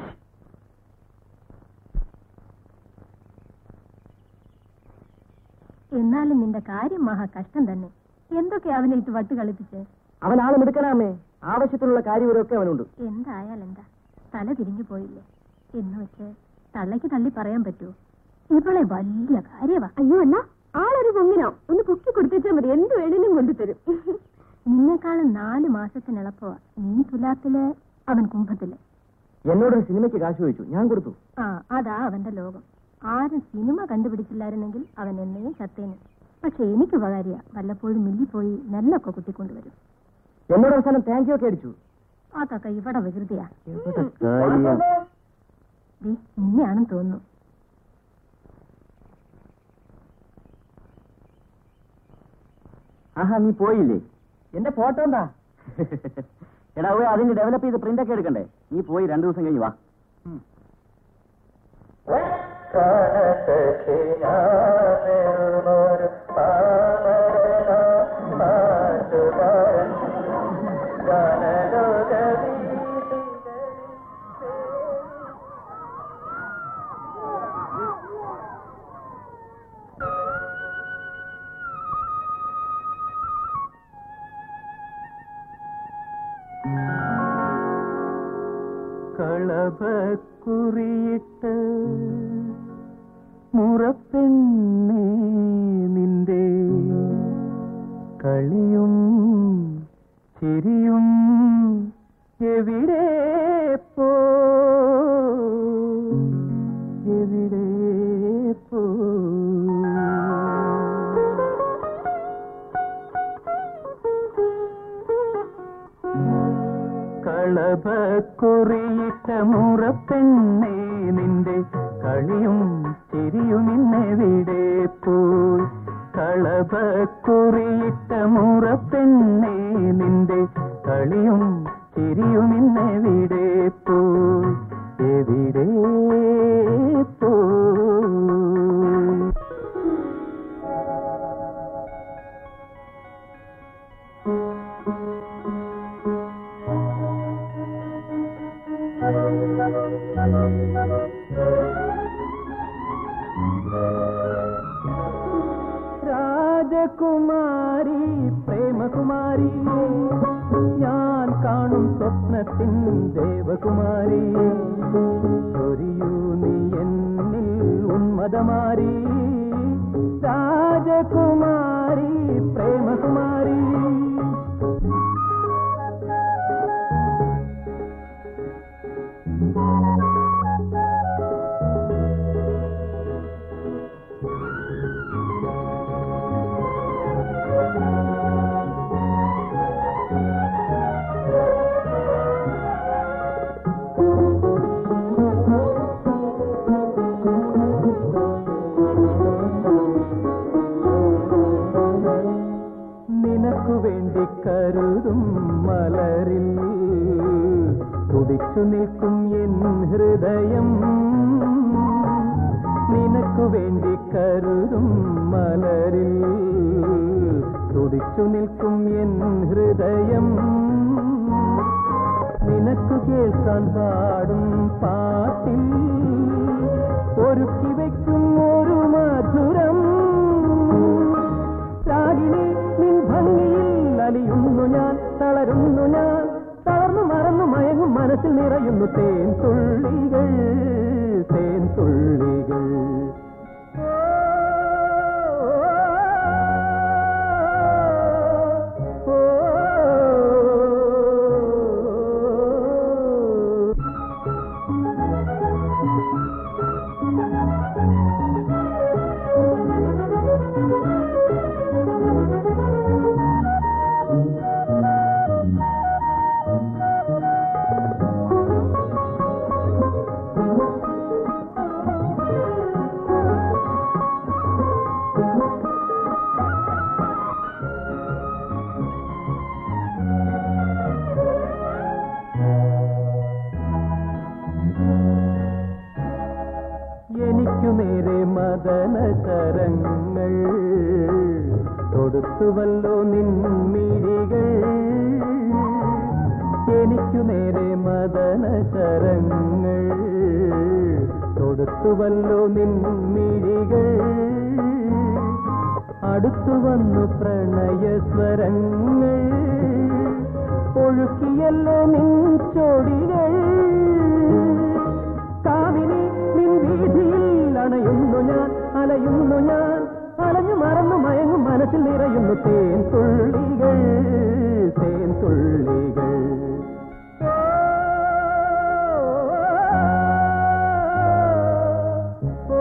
എന്നാലും നിന്റെ കാര്യം മഹാ കഷ്ടം തന്നെ എന്തൊക്കെ അവനെ ഇട്ട് വട്ട് കളിപ്പിച്ച് അവൻ ആള് മിടുക്കനാമേ ആവശ്യത്തിനുള്ള കാര്യവരൊക്കെ അവനുണ്ട് എന്തായാലും എന്താ തല തിരിഞ്ഞു പോയില്ലേ എന്ന് വെച്ച് തള്ളയ്ക്ക് തള്ളി പറയാൻ പറ്റുമോ ഇവളെ വലിയ കാര്യവാ അയ്യോ അണ്ണ ആളൊരു പൊങ്ങിനോ ഒന്ന് പൊക്കി കൊടുത്തേച്ചാൽ മതി എന്ത് വേണേലും കൊണ്ടുതരും നിന്നെക്കാളും നാല് മാസത്തിനിളപ്പോ നീ തുലാത്തില് അവൻ കുംഭത്തില് എന്നോടൊരു സിനിമയ്ക്ക് കാശ് ചോദിച്ചു ഞാൻ കൊടുത്തു ആ അതാ അവന്റെ ലോകം ആരും സിനിമ കണ്ടുപിടിച്ചില്ലായിരുന്നെങ്കിൽ അവൻ എന്നേ ചത്തേനെ പക്ഷെ എനിക്ക് ഉപകാരിയ വല്ലപ്പോഴും മില്ലി പോയി നെല്ലൊക്കെ കുത്തിക്കൊണ്ടുവരും എന്നോട് അവസാനം താങ്ക് യു ഒക്കെ അടിച്ചു അതൊക്കെ ഇവിടെ വികൃതിയാ എവിടെ കാര്യം? ദേ, നിന്നെയാണെന്ന് തോന്നുന്നു ആഹാ നീ പോയില്ലേ എന്റെ ഫോട്ടോ എന്താ എടാ ഓ അതിന് ഡെവലപ്പ് ചെയ്ത് പ്രിന്റ് ഒക്കെ എടുക്കണ്ടേ നീ പോയി രണ്ടു ദിവസം കഴിഞ്ഞ് വാ കളഭക്കുറിയിട്ട് മുറപ്പെണ്ണേ നിന്റെ കളിയും ചിരിയും എവിടെ പോ എവിടെ പോ കളഭക്കുറിയിട്ട മുറപ്പെണ്ണേ നിന്റെ കളിയും ചിരിയും ഇന്നെവിടെ പോയി കളഭക്കുറിയിട്ട മുറപ്പെണ്ണേ നിന്റെ കളിയും ചിരിയും ഇന്നെവിടെ പോയി എവിടെ പോയി രാജകുമാരി പ്രേമകുമാരി ഞാൻ കാണും സ്വപ്നത്തിൻ ദേവകുമാരി ചൊരിയൂ നീ എന്നിൽ ഉന്മതമാരി രാജകുമാരി പ്രേമകുമാരി നിനക്കു വേണ്ടി കരുതും മലരിൽ തുടിച്ചു നിൽക്കും എൻ ഹൃദയം നിനക്കു വേണ്ടി കരുതും മലരിൽ തുടിച്ചു നിൽക്കും എൻ ഹൃദയം നിനക്കു കേൾക്കാൻ പാടും പാട്ടിൽ ഒരുക്കി വയ്ക്കും ഒരു മധുരം രാഗിണി നിൻ ഭംഗിയിൽ അലിയുന്നു ഞാൻ തളരുന്നു ഞാൻ തളർന്നു മറന്നു മയങ്ങും മനസ്സിൽ നിറയുന്നു തേൻ തുള്ളികൾ തേൻ തുള്ളികൾ ഓ, ഓ, ഓ. എനിക്കു നേരെ മദന തരങ്ങൾ തൊടുത്തുവല്ലോ നിൻമിഴികൾ എനിക്കു നേരെ മദന തരങ്ങൾ തൊടുത്തുവല്ലോ നിൻമിഴികൾ അടുത്തു വന്നു പ്രണയസ്വരങ്ങൾ ഒഴുക്കിയല്ലോ നിൻ ചോടികൾ കാമിനി നിൻ വീതിയിൽ അണയുന്നു ഞാൻ അലയുന്നു ഞാൻ അലഞ്ഞു മറന്നു മയങ്ങും മനസ്സിൽ നിറയുന്നു തേൻ തുള്ളികൾ തേൻ തുള്ളികൾ ഓ,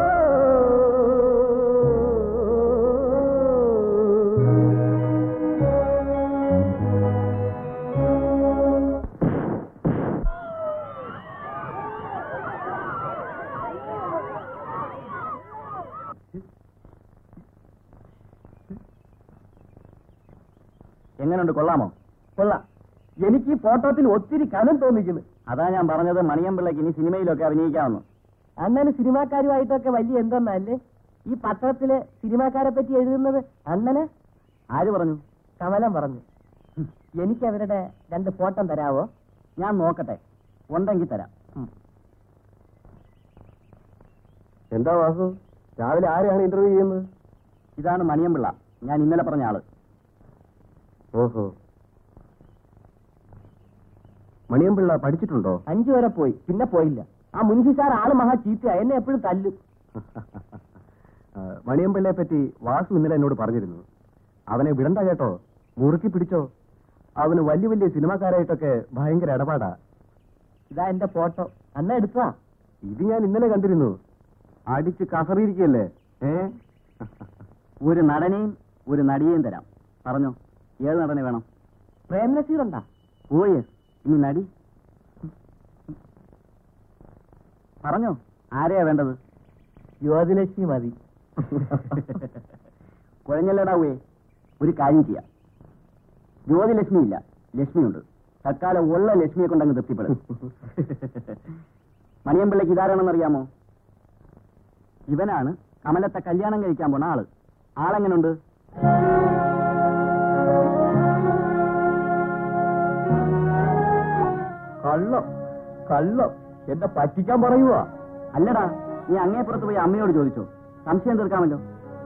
എങ്ങനെയുണ്ട് കൊള്ളാമോ കൊള്ളാം എനിക്ക് ഈ ഫോട്ടോത്തിൽ ഒത്തിരി കനം തോന്നിക്കുന്നു അതാ ഞാൻ പറഞ്ഞത് മണിയമ്പിള്ളക്ക് ഇനി സിനിമയിലൊക്കെ അഭിനയിക്കാമെന്ന് അണ്ണന് സിനിമാക്കാരുമായിട്ടൊക്കെ വലിയ എന്തെന്നല്ലേ ഈ പത്രത്തില് സിനിമാക്കാരെ പറ്റി എഴുതുന്നത് അണ്ണന് ആര് പറഞ്ഞു കമലം പറഞ്ഞു എനിക്ക് അവരുടെ രണ്ട് ഫോട്ടോ തരാവോ ഞാൻ നോക്കട്ടെ ഉണ്ടെങ്കിൽ തരാം എന്താ വാസു രാവിലെ ആരെയാണ് ഇന്റർവ്യൂ ചെയ്യുന്നത് ഇതാണ് മണിയമ്പിള്ള ഞാൻ ഇന്നലെ പറഞ്ഞ ആള് ഓഹോ മണിയമ്പിള്ള പഠിച്ചിട്ടുണ്ടോ അഞ്ചു വരെ പോയി പിന്നെ പോയില്ല ആ മുൻഷി സാർ ആള് മഹാ ചീത്തയാ എന്നെ എപ്പോഴും തല്ലും മണിയമ്പിള്ളയെ പറ്റി വാസു ഇന്നലെ എന്നോട് പറഞ്ഞിരുന്നു അവനെ വിടണ്ട കേട്ടോ മുറുക്കി പിടിച്ചോ അവന് വലിയ വലിയ സിനിമാക്കാരായിട്ടൊക്കെ ഭയങ്കര ഇടപാടാ ഇതാ എന്റെ ഫോട്ടോ അന്ന എടുത്താ ഇത് ഞാൻ ഇന്നലെ കണ്ടിരുന്നു അടിച്ച് കസറിയിരിക്കല്ലേ ഏ ഒരു നടനെയും ഒരു നടിയെയും തരാം പറഞ്ഞോ ഏത് നടനെ വേണം പ്രേം നസീർ ഉണ്ടാ ഓ യെസ് ഇനി നടി പറഞ്ഞോ ആരെയാ വേണ്ടത് യുവതിലക്ഷ്മി മതി കുഴഞ്ഞല്ലടാവേ ഒരു കാര്യം ചെയ്യാം ജ്യോതിലക്ഷ്മി ഇല്ല ലക്ഷ്മിയുണ്ട് തൽക്കാലം ഉള്ള ലക്ഷ്മിയെ കൊണ്ടങ്ങ് തൃപ്തിപ്പെടും മണിയമ്പിള്ളക്ക് ഇതാരാണെന്നറിയാമോ ഇവനാണ് കമലത്തെ കല്യാണം കഴിക്കാൻ പോണ ആള് ആളെങ്ങനുണ്ട് കള്ളം കള്ളം എന്നെ പറ്റിക്കാൻ പറയുവാ അല്ലടാ നീ അങ്ങേപ്പുറത്ത് പോയി അമ്മയോട് ചോദിച്ചോ സംശയം തീർക്കാമല്ലോ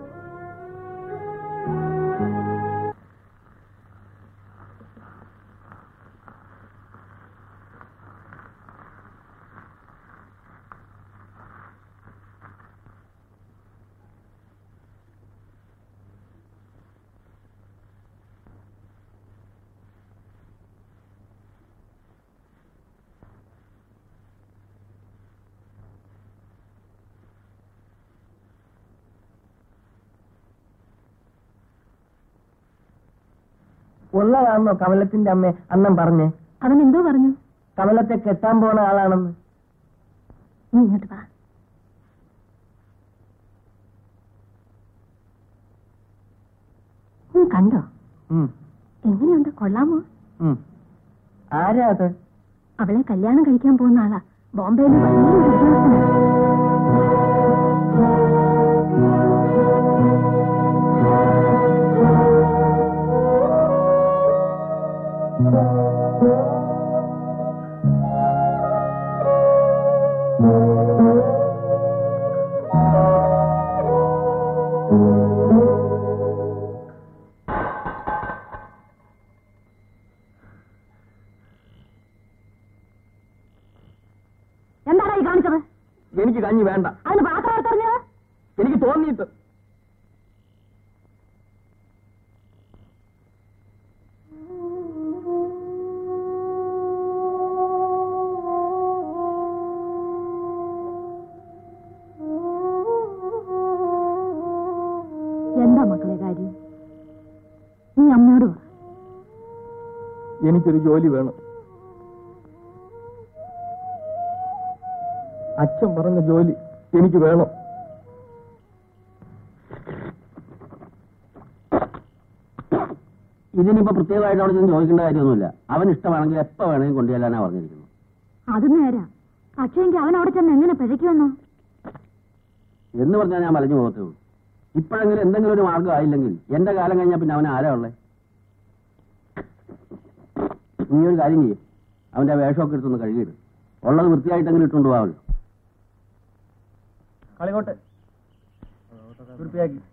ഉള്ളതാണോ കമലത്തിന്റെ അമ്മ അണ്ണൻ പറഞ്ഞേ അവൻ എന്തോ പറഞ്ഞു കമലത്തെ കെട്ടാൻ പോണ ആളാണെന്ന് നീ ഇങ്ങോട്ട് വാ നീ കണ്ടോ എങ്ങനെയുണ്ട് കൊള്ളാമോ ആരാ അത് അവളെ കല്യാണം കഴിക്കാൻ പോകുന്ന ആളാ ബോംബെയിൽ വലിയൊരു ഉദ്യോഗസ്ഥനാ എന്താണ് ഈ കാണിച്ചത് എനിക്ക് കഞ്ഞി വേണ്ട അതിന് പാത്രം എടുത്തെറിഞ്ഞത് എനിക്ക് തോന്നിയിട്ട് എന്താ മക്കളെ കാര്യം നീ അമ്മയോട് പറ എനിക്കൊരു ജോലി വേണം അച്ഛൻ പറഞ്ഞ ജോലി എനിക്ക് വേണം ഇതിനിപ്പോ പ്രത്യേകമായിട്ട് അവിടെ ചെന്ന് ചോദിക്കേണ്ട കാര്യമൊന്നുമില്ല അവൻ ഇഷ്ടമാണെങ്കിൽ എപ്പോ വേണമെങ്കിൽ കൊണ്ടുചെല്ലാനാ പറഞ്ഞിരിക്കുന്നു അത് നേരാ പക്ഷേ എങ്കിൽ അവൻ അവിടെ ചെന്ന് എങ്ങനെ പിഴയ്ക്കുമെന്നോ എന്ന് പറഞ്ഞാൽ ഞാൻ മലഞ്ഞു പോകത്തേ ഉള്ളൂ ഇപ്പോഴെങ്കിലും എന്തെങ്കിലും ഒരു മാർഗം ആയില്ലെങ്കിൽ എന്റെ കാലം കഴിഞ്ഞാൽ പിന്നെ അവൻ ആരാ ഉള്ളേ നീ ഒരു കാര്യം ചെയ്യും അവന്റെ ആ വേഷമൊക്കെ എടുത്തൊന്ന് കഴുകിയിട് ഉള്ളത് വൃത്തിയായിട്ടെങ്കിലും ഇട്ടുകൊണ്ട് പോകാമല്ലോ കളികോട്ട് വൃത്തിയാക്കി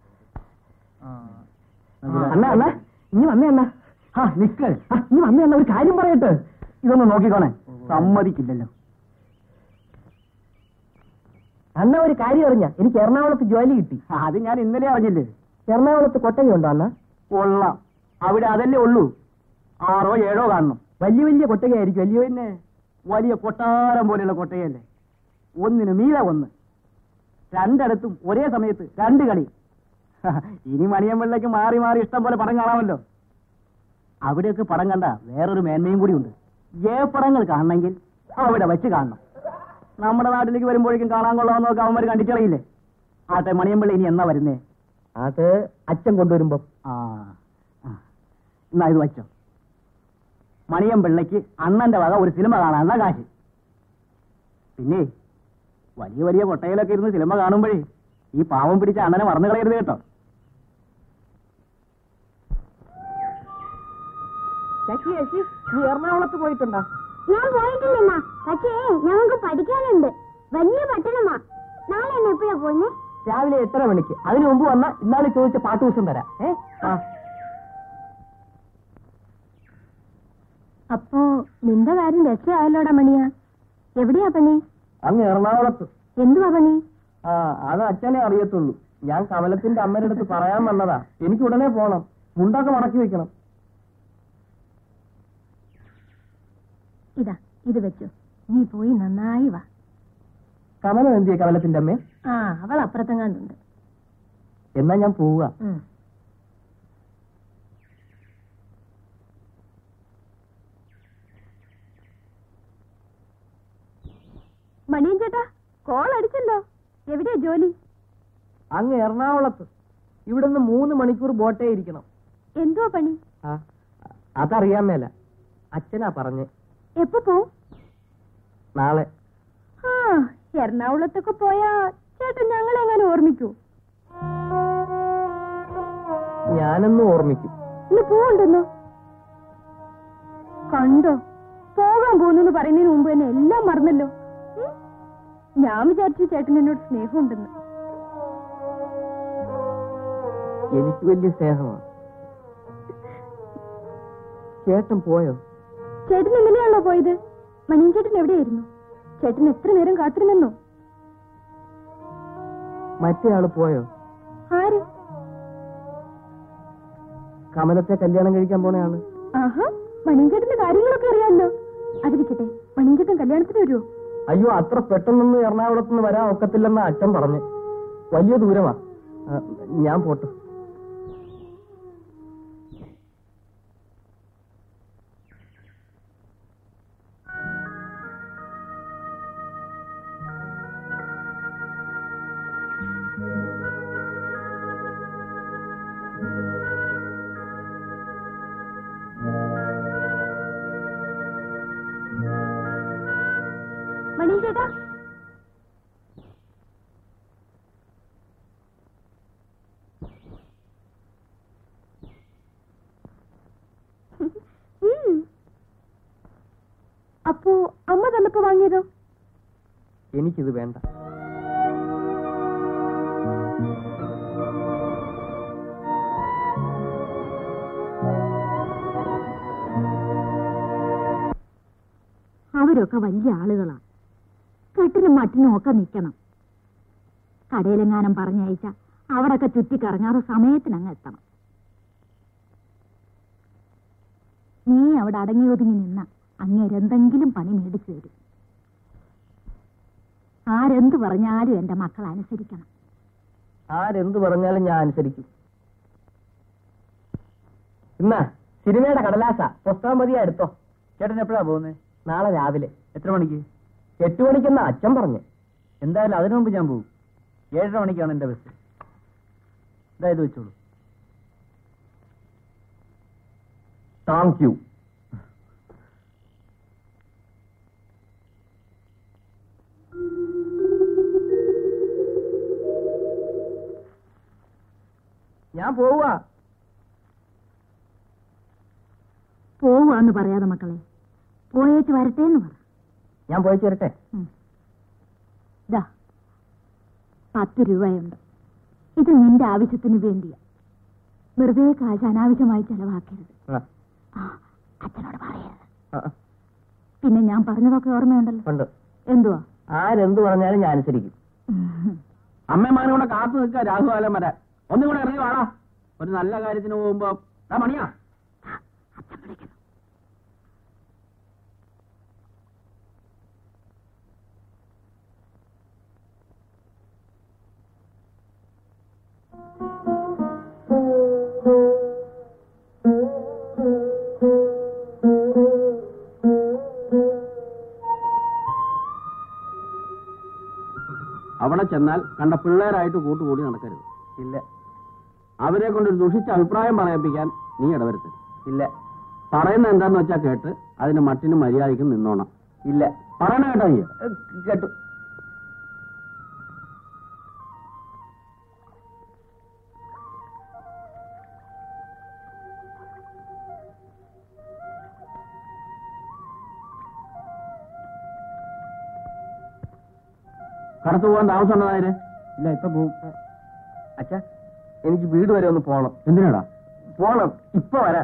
അണ്ണ അണ്ണ ഇനി വന്നേ അണ്ണ ആ നിക്ക് ആ, ഇനി വന്നേ അണ്ണ ഒരു കാര്യം പറയട്ടെ ഇതൊന്ന് നോക്കിക്കോണേ സമ്മതിക്കില്ലല്ലോ അണ്ണ ഒരു കാര്യം അറിഞ്ഞ എനിക്ക് എറണാകുളത്ത് ജോലി കിട്ടി അത് ഞാൻ ഇന്നലെ അറിഞ്ഞില്ലേ എറണാകുളത്ത് കൊട്ടകയുണ്ടോ അണ്ണ കൊള്ളാം അവിടെ അതല്ലേ ഉള്ളൂ ആറോ ഏഴോ കാണണം വലിയ വലിയ കൊട്ടകയായിരിക്കും വലിയ പിന്നെ വലിയ കൊട്ടാരം പോലെയുള്ള കൊട്ടയല്ലേ ഒന്നിന് മീത ഒന്ന് രണ്ടിടത്തും ഒരേ സമയത്ത് രണ്ട് കളി ഇനി മണിയമ്പിള്ളയ്ക്ക് മാറി മാറി ഇഷ്ടം പോലെ പടം കാണാമല്ലോ അവിടെയൊക്കെ പടം കണ്ട വേറൊരു മേന്മയും കൂടി ഉണ്ട് ജയപ്പടങ്ങൾ കാണണമെങ്കിൽ അവിടെ വെച്ച് കാണണം നമ്മുടെ നാട്ടിലേക്ക് വരുമ്പോഴേക്കും കാണാൻ കൊള്ളാമെന്നൊക്കെ അവന്മാർ കണ്ടിച്ചളയില്ലേ ആട്ടെ മണിയമ്പിള്ള ഇനി എന്നാ വരുന്നേ അത് അച്ഛൻ കൊണ്ടുവരുമ്പോ ആ ആ. എന്നാ ഇത് വച്ചോ മണിയമ്പിള്ളയ്ക്ക് അണ്ണന്റെ വക ഒരു സിനിമ കാണാനുള്ള കാശ് പിന്നെ വലിയ വലിയ കൊട്ടയിലൊക്കെ ഇരുന്ന് സിനിമ കാണുമ്പോഴേ ഈ പാവം പിടിച്ച അണ്ണനെ മറന്നു കളയരുത് കേട്ടോ ശശി ശശി നീ എറണാകുളത്ത് പോയിട്ടുണ്ടോ ഞാൻ പോയിട്ടില്ല പക്ഷേ ഞങ്ങൾക്ക് പഠിക്കാനുണ്ട് വലിയ പട്ടണമാ നാളെ എന്നെ എപ്പോഴാ പോകുന്നേ രാവിലെ എട്ടര മണിക്ക് അതിനു മുമ്പ് വന്ന ഇന്നാള് ചോദിച്ച പാട്ട് ദിവസം തരാം ഏ ആ അപ്പോ നിന്റെ കാര്യം രക്ഷയായല്ലോടാ മണിയാ എവിടെയാ പണി അങ്ങ് എറണാകുളത്ത് എന്തുവാ പണി ആ അത് അച്ഛനെ അറിയത്തുള്ളൂ ഞാൻ കമലത്തിന്റെ അമ്മയുടെ അടുത്ത് പറയാൻ വന്നതാ എനിക്ക് ഉടനെ പോണം മുണ്ടൊക്കെ മടക്കി വെക്കണം ഇതാ ഇത് വെച്ചു നീ പോയി നന്നായി വാ കമലം എന്തിയെ കമലത്തിന്റെ അമ്മേ ആ അവൾ അപ്പുറത്തെങ്ങാണ്ടുണ്ട് എന്നാ ഞാൻ പോവുക ഉം. മണിയൻ ചേട്ടാ കോൾ അടിച്ചല്ലോ എവിടെയാ ജോലി അങ്ങ് എറണാകുളത്ത് ഇവിടുന്ന് മൂന്ന് മണിക്കൂർ ബോട്ടേ ഇരിക്കണം എന്തുവാ പണി ആ അതറിയാൻ മേല അച്ഛനാ പറഞ്ഞ് എപ്പോ പോവും നാളെ ആ എറണാകുളത്തൊക്കെ പോയാ ചേട്ടൻ ഞങ്ങളെ എങ്ങനെ ഓർമ്മിക്കൂ ഞാനെന്നും ഓർമ്മിക്കും ഇന്ന് പോവുണ്ടെന്നോ കണ്ടോ പോകാൻ പോകുന്നു പറയുന്നതിന് മുമ്പ് തന്നെ എല്ലാം മറന്നല്ലോ ഉം? ഞാൻ വിചാരിച്ചു ചേട്ടൻ എന്നോട് സ്നേഹമുണ്ടെന്ന് എനിക്ക് വലിയ സ്നേഹമാണ് ചേട്ടൻ പോയോ ചേട്ടൻ എങ്ങനെയാണല്ലോ പോയത് മണിയൻ ചേട്ടൻ എവിടെയായിരുന്നു ചേട്ടൻ എത്ര നേരം കാത്തിരുന്നെന്നോ മറ്റേ ആള് പോയോ ആര് കമലത്തെ കല്യാണം കഴിക്കാൻ പോണ ആള് ആഹാ മണിയൻ ചേട്ടന്റെ കാര്യങ്ങളൊക്കെ അറിയാമല്ലോ അതിരിക്കട്ടെ മണിയൻ ചേട്ടൻ കല്യാണത്തിന് വരുമോ അയ്യോ അത്ര പെട്ടെന്നൊന്നും എറണാകുളത്തുനിന്ന് വരാൻ ഒക്കത്തില്ലെന്ന് അച്ഛൻ പറഞ്ഞു വലിയ ദൂരമാ ആ, ഞാൻ പോട്ടെ ചേട്ടാ ഉം. അപ്പോ അമ്മ തന്നപ്പോ വാങ്ങിയതോ എനിക്കിത് വേണ്ട അവരൊക്കെ വലിയ ആളുകളാണ് കെട്ടിനും മട്ടിനും ഒക്കെ നിൽക്കണം കടയിലെങ്ങാനും പറഞ്ഞയച്ച അവിടൊക്കെ ചുറ്റിക്കറങ്ങാതെ സമയത്തിനങ്ങ് എത്തണം നീ അവിടെ അടങ്ങി ഒതുങ്ങി നിന്ന അങ്ങേരെന്തെങ്കിലും പണി മേടിച്ചു തരും ആരെന്ത് പറഞ്ഞാലും എന്റെ മക്കൾ അനുസരിക്കണം ആരെന്ത് പറഞ്ഞാലും ഞാൻ അനുസരിക്കും ഇന്ന സിനിമയുടെ കടലാസ പുസ്തകം മതിയാ എടുത്തോ ചേട്ടൻ എപ്പോഴാ പോകുന്നത് നാളെ രാവിലെ എത്ര മണിക്ക് എട്ട് മണിക്കെന്ന അച്ഛൻ പറഞ്ഞു എന്തായാലും അതിനു മുമ്പ് ഞാൻ പോകും ഏഴര മണിക്കാണ് എന്റെ ബസ് ഇതായത് വെച്ചോളൂ താങ്ക് യു ഞാൻ പോവാ പോവാന്ന് പറയാതെ മക്കളെ പോയേച്ച് വരട്ടെ എന്ന് പറ ഞാൻ പോയി ചേരട്ടെ ഉം. ദാ പത്ത് രൂപയുണ്ട് ഇത് നിന്റെ ആവശ്യത്തിന് വേണ്ടിയാ വെറുതെ കാശ് അനാവശ്യമായി ചെലവാക്കരുത് ആ, ആ, അച്ഛനോട് പറയരുത് ആ, പിന്നെ ഞാൻ പറഞ്ഞതൊക്കെ ഓർമ്മയുണ്ടല്ലോ ഉണ്ട് എന്തുവാ ആരെന്ത് പറഞ്ഞാലും ഞാൻ അനുസരിക്കും ഉം. അമ്മമാരും കൂടെ കാത്തു നിൽക്കുക രാഹുകാലം വരെ ഒന്നും കൂടെ ഇറങ്ങി വാടാ ഒരു നല്ല കാര്യത്തിന് പോകുമ്പോ ദാ മണിയാ അച്ഛൻ വിളിക്കുന്നു അവിടെ ചെന്നാൽ കണ്ട പിള്ളേരായിട്ട് കൂട്ടുകൂടി നടക്കരുത് ഇല്ല അവരെ കൊണ്ടൊരു ദുഷിച്ച അഭിപ്രായം പറയിപ്പിക്കാൻ നീ ഇടവരുത്ത് ഇല്ല പറയുന്ന എന്താന്ന് വെച്ചാ കേട്ട് അതിന് മട്ടിന് മര്യാദയ്ക്ക് നിന്നോണം ഇല്ല പറയണ കേട്ടോ നീ ഏ, കേട്ടു കടത്തു പോകാൻ താമസം ഉണ്ടതായത് ഇല്ല ഇപ്പൊ പോവും അച്ഛാ എനിക്ക് വീട് വരെ ഒന്ന് പോണം എന്തിനാടാ പോണം ഇപ്പൊ വരാം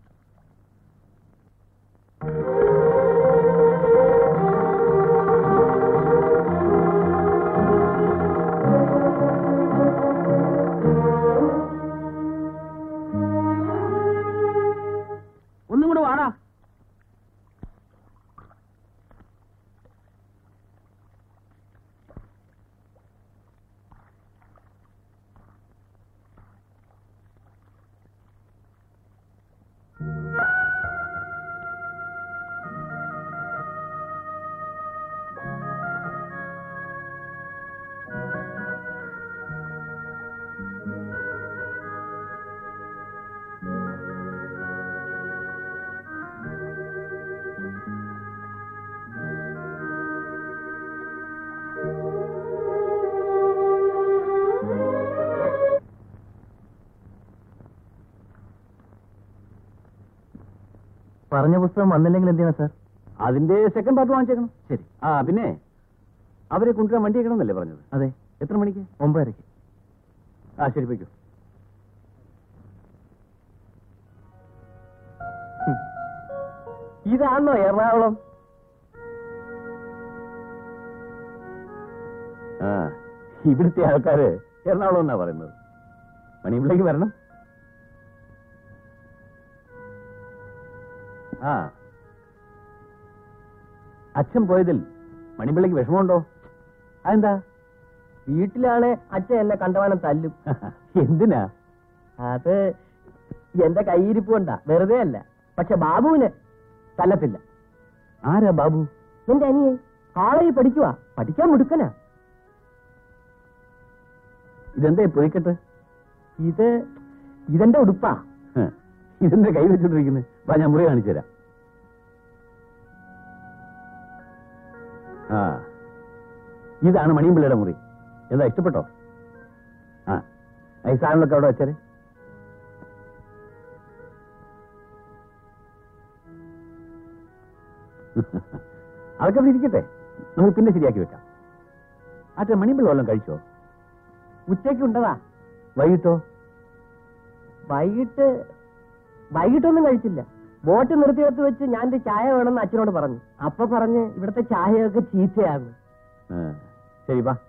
ഒന്നും കൂടെ വാടാ പറഞ്ഞ പുസ്തകം വന്നില്ലെങ്കിൽ എന്തിനാ സാർ അതിന്റെ സെക്കൻഡ് പാർട്ട് വാങ്ങിച്ചേക്കണം ശരി ആ പിന്നെ അവരെ കൊണ്ടുവരാൻ വണ്ടി വെക്കണമെന്നല്ലേ പറഞ്ഞത് അതെ എത്ര മണിക്ക് ഒമ്പതരയ്ക്ക് ആ ശരി പോയിക്കോ ഇതാണോ എറണാകുളം ആ ഇവിടുത്തെ ആൾക്കാര് എറണാകുളം എന്നാ പറയുന്നത് മണിയമ്പിളേക്ക് വരണം ആ അച്ഛൻ പോയതിൽ മണിമ്പിള്ളയ്ക്ക് വിഷമമുണ്ടോ അതെന്താ വീട്ടിലാണ് അച്ഛൻ എന്നെ കണ്ടവാനം തല്ലും എന്തിനാ അത് എന്റെ കയ്യിരിപ്പ് കൊണ്ടാ വെറുതെ അല്ല പക്ഷെ ബാബുവിന് തല്ലത്തില്ല ആരാ ബാബു എന്റെ അനിയെ കോളേജിൽ പഠിക്കുവാ പഠിക്കാൻ മുടുക്കനാ ഇതെന്താ പൊയ്ക്കട്ടെ ഇത് ഇതെന്റെ ഉടുപ്പാ ഇതെന്താ കൈ വെച്ചോണ്ടിരിക്കുന്നത് വാ ഞാൻ മുറി കാണിച്ചു തരാം ആ ഇതാണ് മണിയമ്പിള്ളയുടെ മുറി എന്താ ഇഷ്ടപ്പെട്ടോ ആ ഈ സാധനങ്ങളൊക്കെ അവിടെ വെച്ചാല് അതൊക്കെ അവിടെ ഇരിക്കട്ടെ നമുക്ക് പിന്നെ ശരിയാക്കി വെക്കാം ആട്ടെ മണിയമ്പിള്ള വല്ലതും കഴിച്ചോ ഉച്ചയ്ക്ക് ഉണ്ടതാ വൈകിട്ടോ വൈകിട്ട് വൈകിട്ടൊന്നും കഴിച്ചില്ല ബോട്ട് നിർത്തിയെടുത്ത് വെച്ച് ഞാൻ ഒരു ചായ വേണമെന്ന് അച്ഛനോട് പറഞ്ഞു അപ്പൊ പറഞ്ഞ് ഇവിടുത്തെ ചായയൊക്കെ ചീത്തയാണ് ആ, ശരി വാ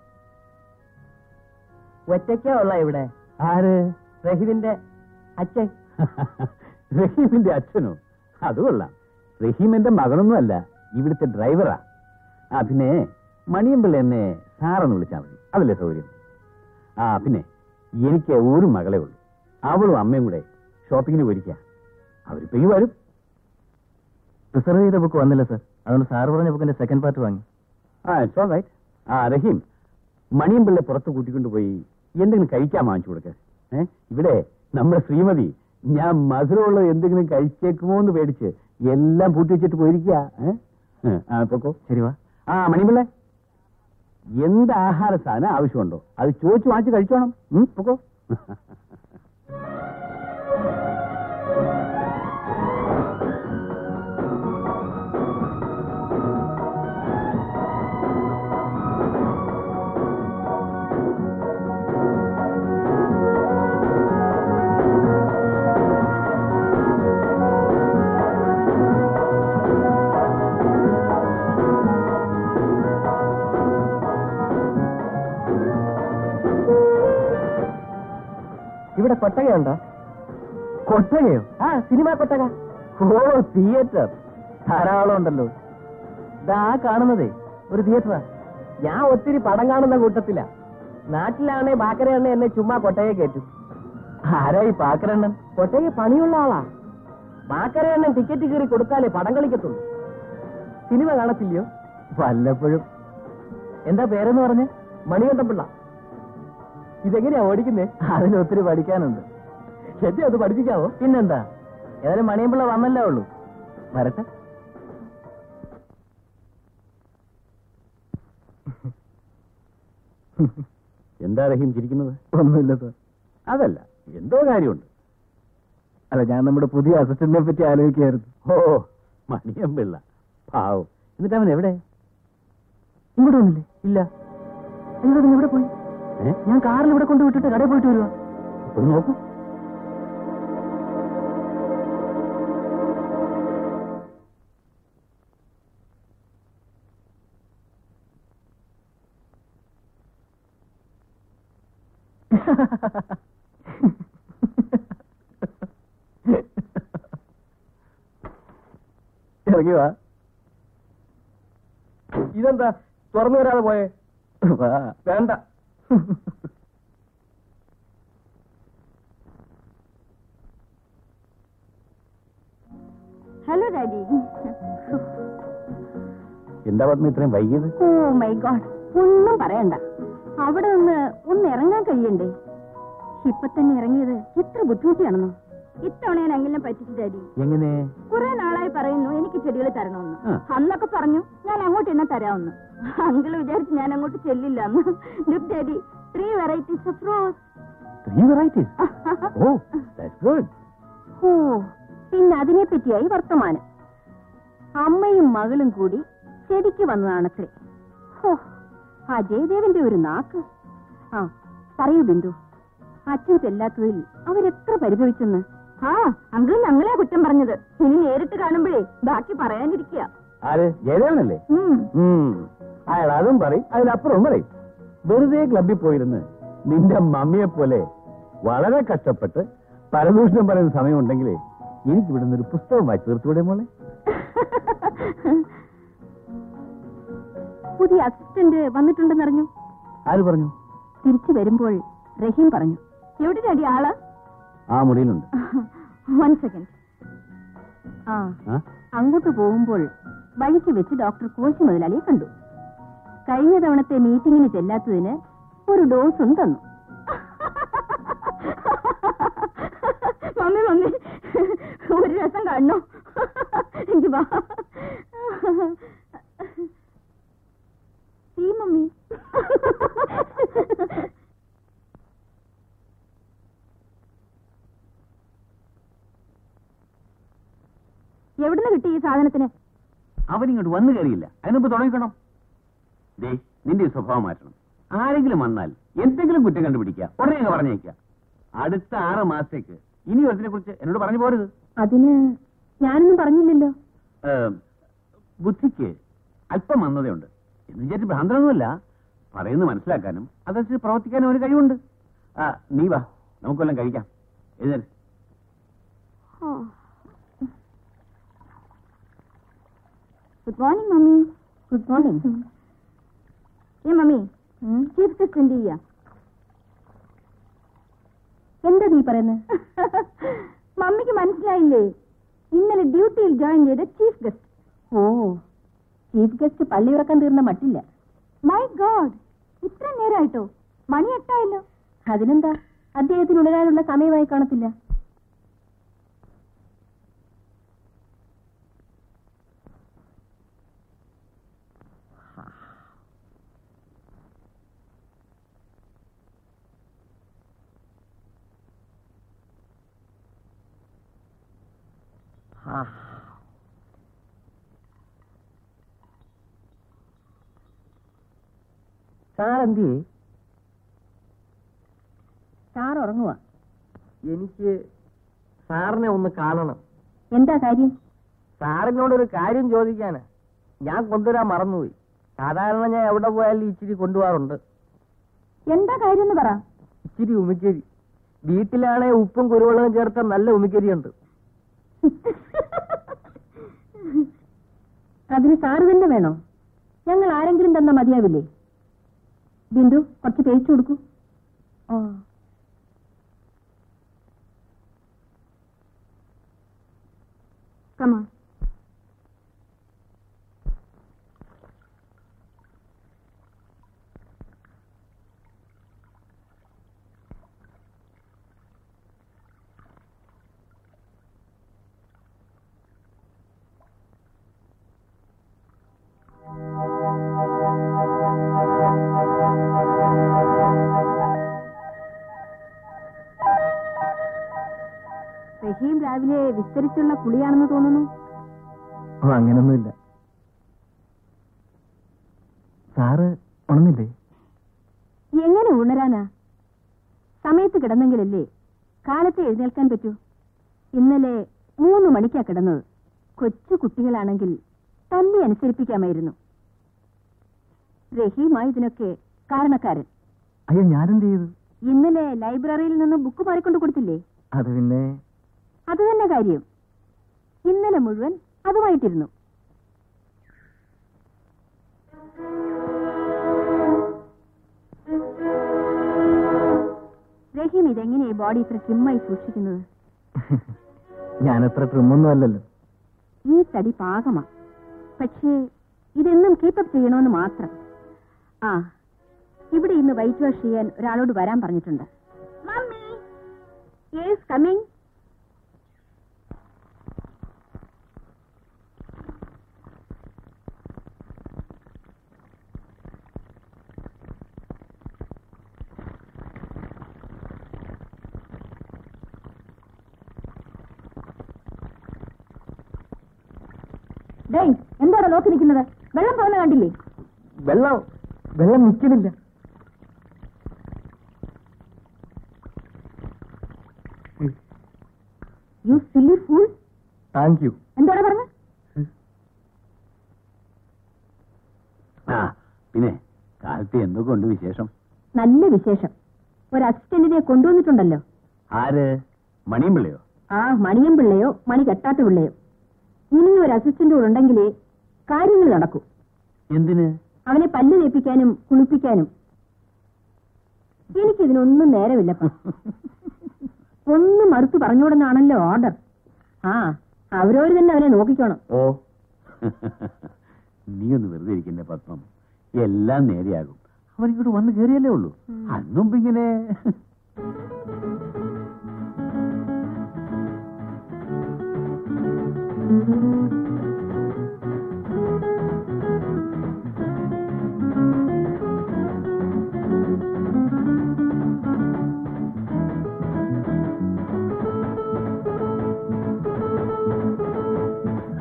ഒറ്റയ്ക്കാ ഉള്ള ഇവിടെ ആര് റഹീദിന്റെ അച്ഛൻ റഹീമിന്റെ അച്ഛനോ അത് കൊള്ളാം റഹീമിന്റെ മകനൊന്നുമല്ല ഇവിടുത്തെ ഡ്രൈവറാ ആ പിന്നെ മണിയമ്പിള്ള എന്നെ സാറെന്ന് വിളിച്ചാൽ മതി അതല്ലേ സൗകര്യം ആ പിന്നെ എനിക്ക് ഒരു മകളെ ഉള്ളൂ അവളും അമ്മയും കൂടെ ഷോപ്പിങ്ങിന് പോയിരിക്കുക അവരിപ്പോ ഈ വരും റിസർവ് ചെയ്ത ബുക്ക് വന്നില്ല സർ അതുകൊണ്ട് സാർ പറഞ്ഞ ബുക്കിന്റെ സെക്കൻഡ് പാർട്ട് വാങ്ങി ആ ഇറ്റ്സ് ഓൾ റൈറ്റ് ആ റഹീം മണിയമ്പിള്ള പുറത്ത് കൂട്ടിക്കൊണ്ട് പോയി എന്തെങ്കിലും കഴിക്കാൻ വാങ്ങിച്ചു കൊടുക്ക ഏ ഇവിടെ നമ്മുടെ ശ്രീമതി ഞാൻ മധുരമുള്ള എന്തെങ്കിലും കഴിച്ചേക്കുമോ എന്ന് പേടിച്ച് എല്ലാം പൂട്ടി വെച്ചിട്ട് പോയിരിക്കുക ഏ? ഏ, ആ പൊക്കോ ശരി വാ ആ മണിയമ്പിള്ള എന്ത് ആഹാര സാധനം ആവശ്യമുണ്ടോ അത് ചോദിച്ചു വാങ്ങിച്ച് കഴിച്ചോണം ഉം, പൊക്കോ ഇവിടെ കൊട്ടകയുണ്ടോ കൊട്ടകയോ ആ സിനിമ കൊട്ടക ഓ തിയേറ്റർ ധാരാളം ഉണ്ടല്ലോ ഇതാ കാണുന്നതേ ഒരു തിയേറ്ററാ ഞാൻ ഒത്തിരി പടം കാണുന്ന കൂട്ടത്തില നാട്ടിലാണേ ബാക്കരണ്ണ എന്നെ ചുമ്മാ കൊട്ടയെ കയറ്റും ആരായി പാക്കരണ്ണൻ കൊട്ടയെ പണിയുള്ള ആളാ ബാക്കരണ്ണൻ ടിക്കറ്റ് കീറി കൊടുത്താലേ പടം കളിക്കത്തുള്ളൂ സിനിമ കാണത്തില്ലയോ വല്ലപ്പോഴും എന്താ പേരെന്ന് പറഞ്ഞ് മണികണ്ഠപിള്ള ഇതെങ്ങനെയാ ഓടിക്കുന്നേ അതിൽ ഒത്തിരി പഠിക്കാനുണ്ട് ശരി അത് പഠിപ്പിക്കാവോ പിന്നെന്താ ഏതായാലും മണിയമ്പിള്ള വന്നല്ലേ ഉള്ളൂ വരട്ടെ എന്താ റഹീം ചിരിക്കുന്നത് ഒന്നുമില്ല സർ അതല്ല എന്തോ കാര്യമുണ്ട് അല്ല ഞാൻ നമ്മുടെ പുതിയ അസിസ്റ്റന്റിനെ പറ്റി ആലോചിക്കായിരുന്നു ഓ മണിയമ്പിള്ള പാവം എന്നിട്ട് അവൻ എവിടെ ഇങ്ങോട്ട് വന്നില്ലേ ഇല്ല അയ്യോ പിന്നെ ഇവിടെ പോയി ഏ ഞാൻ കാറിൽ ഇവിടെ കൊണ്ട് വിട്ടിട്ട് കടയിൽ പോയിട്ട് വരുവാ ഒന്ന് നോക്കൂ ഇറങ്ങി വാ ഇതെന്താ തുറന്നു വരാതെ പോയേ വാ വേണ്ട ഹലോ ഡാഡി എന്താ പത്മ ഇത്രയും വൈകിയത് ഓ മൈ ഗോഡ് ഒന്നും പറയണ്ട അവിടെ നിന്ന് ഒന്ന് ഇറങ്ങാൻ കഴിയണ്ടേ ഇപ്പൊ തന്നെ ഇറങ്ങിയത് എത്ര ബുദ്ധിമുട്ടിയാണെന്നോ ഇത്തവണ ഞാൻ അങ്കിളിനെ പറ്റിച്ചു ഡാഡി എങ്ങനെ കുറെ നാളായി പറയുന്നു എനിക്ക് ചെടികൾ തരണമെന്ന് ആ. അന്നൊക്കെ പറഞ്ഞു ഞാൻ അങ്ങോട്ട് എന്നെ തരാമെന്ന് അങ്കിൾ വിചാരിച്ച് ഞാൻ അങ്ങോട്ട് ചെല്ലില്ല എന്ന് look daddy three varieties of rose three varieties oh that's good oh പിന്നെ അതിനെ പറ്റിയായി വർത്തമാനം അമ്മയും മകളും കൂടി ചെടിക്ക് വന്നതാണത്രേ ഹോ ആ ജയദേവന്റെ ഒരു നാക്ക് ആ പറയൂ ബിന്ദു അച്ഛൻ ചെല്ലാത്തതിൽ അവരെത്ര പരിഭവിച്ചെന്ന് ആ അങ്കിൾ ഞങ്ങളെ കുറ്റം പറഞ്ഞത് ഇനി നേരിട്ട് കാണുമ്പോഴേ ബാക്കി പറയാനിരിക്കുക ആര് ജയദേവനല്ലേ ഉം. ഉം. അയാൾ അതും പറയും അതിലപ്പുറവും പറയും വെറുതെ ക്ലബിൽ പോയിരുന്ന് നിന്റെ മമ്മിയെ പോലെ വളരെ കഷ്ടപ്പെട്ട് പരദൂഷണം പറയുന്ന സമയമുണ്ടെങ്കിലേ എനിക്ക് ഇവിടുന്ന് ഒരു പുസ്തകം വായിച്ചു തീർത്തുകൂടെ മോളെ പുതിയ അസിസ്റ്റന്റ് വന്നിട്ടുണ്ടെന്നറിഞ്ഞു ആര് പറഞ്ഞു തിരിച്ചു വരുമ്പോൾ റഹീം പറഞ്ഞു എവിടെ ഡാഡി ആള് ആ മുറിയിലുണ്ട് വൺ സെക്കൻഡ് ആ ആ? അങ്ങോട്ട് പോകുമ്പോൾ വഴിക്ക് വെച്ച് ഡോക്ടർ കോശി മുതലാളിയെ കണ്ടു കഴിഞ്ഞ തവണത്തെ മീറ്റിംഗിന് ചെല്ലാത്തതിന് ഒരു ഡോസും തന്നു മമ്മി മമ്മി ഒരു രസം കാണണോ എനിക്ക് വാ ഈ മമ്മി എവിടുന്ന് കിട്ടി ഈ സാധനത്തിന് അവനിങ്ങോട്ട് വന്നു കയറിയില്ല അതിനിപ്പോ തുടങ്ങിക്കണം ദേ നിന്റെ ഈ സ്വഭാവം മാറ്റണം ആരെങ്കിലും വന്നാൽ എന്തെങ്കിലും കുറ്റം കണ്ടുപിടിക്കുക ഉടനെ അങ്ങ് പറഞ്ഞേക്കുക അടുത്ത ആറ് മാസത്തേക്ക് ഇനി ഒരുത്തിനെ കുറിച്ച് എന്നോട് പറഞ്ഞു പോരുത് അതിന് ഞാനൊന്നും പറഞ്ഞില്ലല്ലോ ഏ, ബുദ്ധിക്ക് അല്പം മന്ദതയുണ്ട് എന്ന് വിചാരിച്ച് ഭ്രാന്തരൊന്നുമല്ല പറയുന്നത് മനസ്സിലാക്കാനും അതനുസരിച്ച് പ്രവർത്തിക്കാനും ഒരു കഴിവുണ്ട് ആ നീ വാ നമുക്കെല്ലാം കഴിക്കാം എഴുന്നേറ്റ് good morning mummy good morning ഏ മമ്മി ചീഫ് ഗസ്റ്റ് എന്ത് ചെയ്യാ എന്താ നീ പറയുന്നത് മമ്മിക്ക് മനസ്സിലായില്ലേ ഇന്നലെ ഡ്യൂട്ടിയിൽ ജോയിൻ ചെയ്ത chief guest oh chief guest പള്ളി ഉറക്കാൻ തീർന്ന മട്ടില്ല മൈ ഗോഡ് ഇത്ര നേരമായിട്ടോ മണി എട്ടായല്ലോ അതിനെന്താ അദ്ദേഹത്തിന് ഉണരാനുള്ള സമയമായി കാണത്തില്ല സാർ എന്തി സാർ ഉറങ്ങുക എനിക്ക് സാറിനെ ഒന്ന് കാണണം എന്താ കാര്യം സാറിനോട് ഒരു കാര്യം ചോദിക്കാന് ഞാൻ കൊണ്ടുവരാൻ മറന്നുപോയി സാധാരണ ഞാൻ എവിടെ പോയാലും ഇച്ചിരി കൊണ്ടുപോകാറുണ്ട് എന്താ കാര്യം എന്ന് പറ ഇച്ചിരി ഉമിക്കരി വീട്ടിലാണെ ഉപ്പും കുരുമുളകും ചേർത്ത നല്ല ഉമിക്കരിയുണ്ട് അതിന് സാറ് തന്നെ വേണോ ഞങ്ങൾ ആരെങ്കിലും തന്ന മതിയാവില്ലേ ബിന്ദു കുറച്ച് പേസ്റ്റ് കൊടുക്കൂ ഓ കമാ റഹീം രാവിലെ വിസ്തരിച്ചുള്ള കുളിയാണെന്ന് തോന്നുന്നു ഓ അങ്ങനൊന്നുമില്ല സാറ് ഉണന്നില്ലേ എങ്ങനെ ഉണരാനാ സമയത്ത് കിടന്നെങ്കിലല്ലേ കാലത്ത് എഴുന്നേൽക്കാൻ പറ്റൂ ഇന്നലെ മൂന്ന് മണിക്കാ കിടന്നത് കൊച്ചു കുട്ടികളാണെങ്കിൽ തല്ലി അനുസരിപ്പിക്കാമായിരുന്നു റഹീമായി ഇതിനൊക്കെ കാരണക്കാരൻ അയ്യോ ഞാനെന്ത് ചെയ്തു ഇന്നലെ ലൈബ്രറിയിൽ നിന്ന് ബുക്ക് മാറിക്കൊണ്ട് കൊടുത്തില്ലേ അത് പിന്നെ അത് തന്നെ കാര്യം ഇന്നലെ മുഴുവൻ അതുമായിട്ടിരുന്നു റഹീം ഇതെങ്ങനെയാ ബോഡി ഇത്ര സ്ലിമ്മായി സൂക്ഷിക്കുന്നത് ഞാനത്ര ട്രിമ്മൊന്നും അല്ലല്ലോ ഈ തടി പാകമാ പക്ഷേ ഇതെന്നും കീപ്പപ്പ് ചെയ്യണമെന്ന് മാത്രം ആ ഇവിടെ ഇന്ന് വൈറ്റ് വാഷ് ചെയ്യാൻ ഒരാളോട് വരാൻ പറഞ്ഞിട്ടുണ്ട് മമ്മി യേസ് കമ്മിങ് ഡേയ് എന്താണ് നോക്കി നിൽക്കുന്നത് വെള്ളം പോകുന്ന കണ്ടില്ലേ വെള്ളം വെള്ളം നിൽക്കുന്നില്ല you silly fool thank you എന്താണ് പറഞ്ഞത് ആ പിന്നെ കാലത്ത് എന്തൊക്കെ ഉണ്ട് വിശേഷം നല്ല വിശേഷം ഒരു അസിസ്റ്റന്റിനെ കൊണ്ടുവന്നിട്ടുണ്ടല്ലോ ആര് മണിയും പിള്ളയോ ആ മണിയം പിള്ളയോ മണി കെട്ടാത്ത പിള്ളയോ ഇനി ഒരു അസിസ്റ്റന്റ് കൂടെ ഉണ്ടെങ്കിലേ കാര്യങ്ങൾ നടക്കൂ എന്തിന് അവനെ പല്ല് തേപ്പിക്കാനും കുളിപ്പിക്കാനും എനിക്കിതിനൊന്നും നേരമില്ലപ്പ ഒന്നും മറുത്തു പറഞ്ഞുകൂടെന്നാണല്ലോ ഓർഡർ ആ അവരോര് തന്നെ അവനെ നോക്കിക്കോണം ഓ നീ ഒന്ന് വെറുതെ ഇരിക്കണ്ടേ പത്മം എല്ലാം നേരെയാകും അവൻ ഇങ്ങോട്ട് വന്ന് കയറിയല്ലേ ഉള്ളൂ അന്നും ഇപ്പൊ ഇങ്ങനെ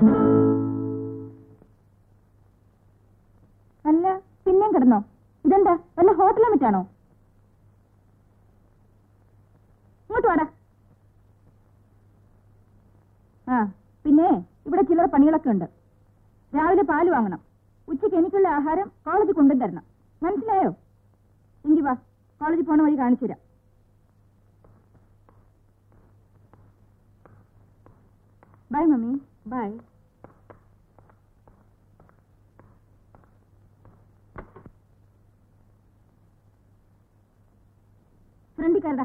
അല്ല പിന്നെയും കിടന്നോ ഇതെന്താ വല്ല ഹോട്ടൽ മറ്റാണോ ഇങ്ങോട്ട് വാടാ ആ പിന്നെ ഇവിടെ ചില്ലറ പണികളൊക്കെ ഉണ്ട് രാവിലെ പാല് വാങ്ങണം ഉച്ചയ്ക്ക് എനിക്കുള്ള ആഹാരം കോളേജിൽ കൊണ്ടുതരണം മനസ്സിലായോ എങ്കി വാ കോളേജിൽ പോണ വഴി കാണിച്ചു തരാം ബൈ മമ്മി ബൈ ഫ്രണ്ടിൽ കയറടാ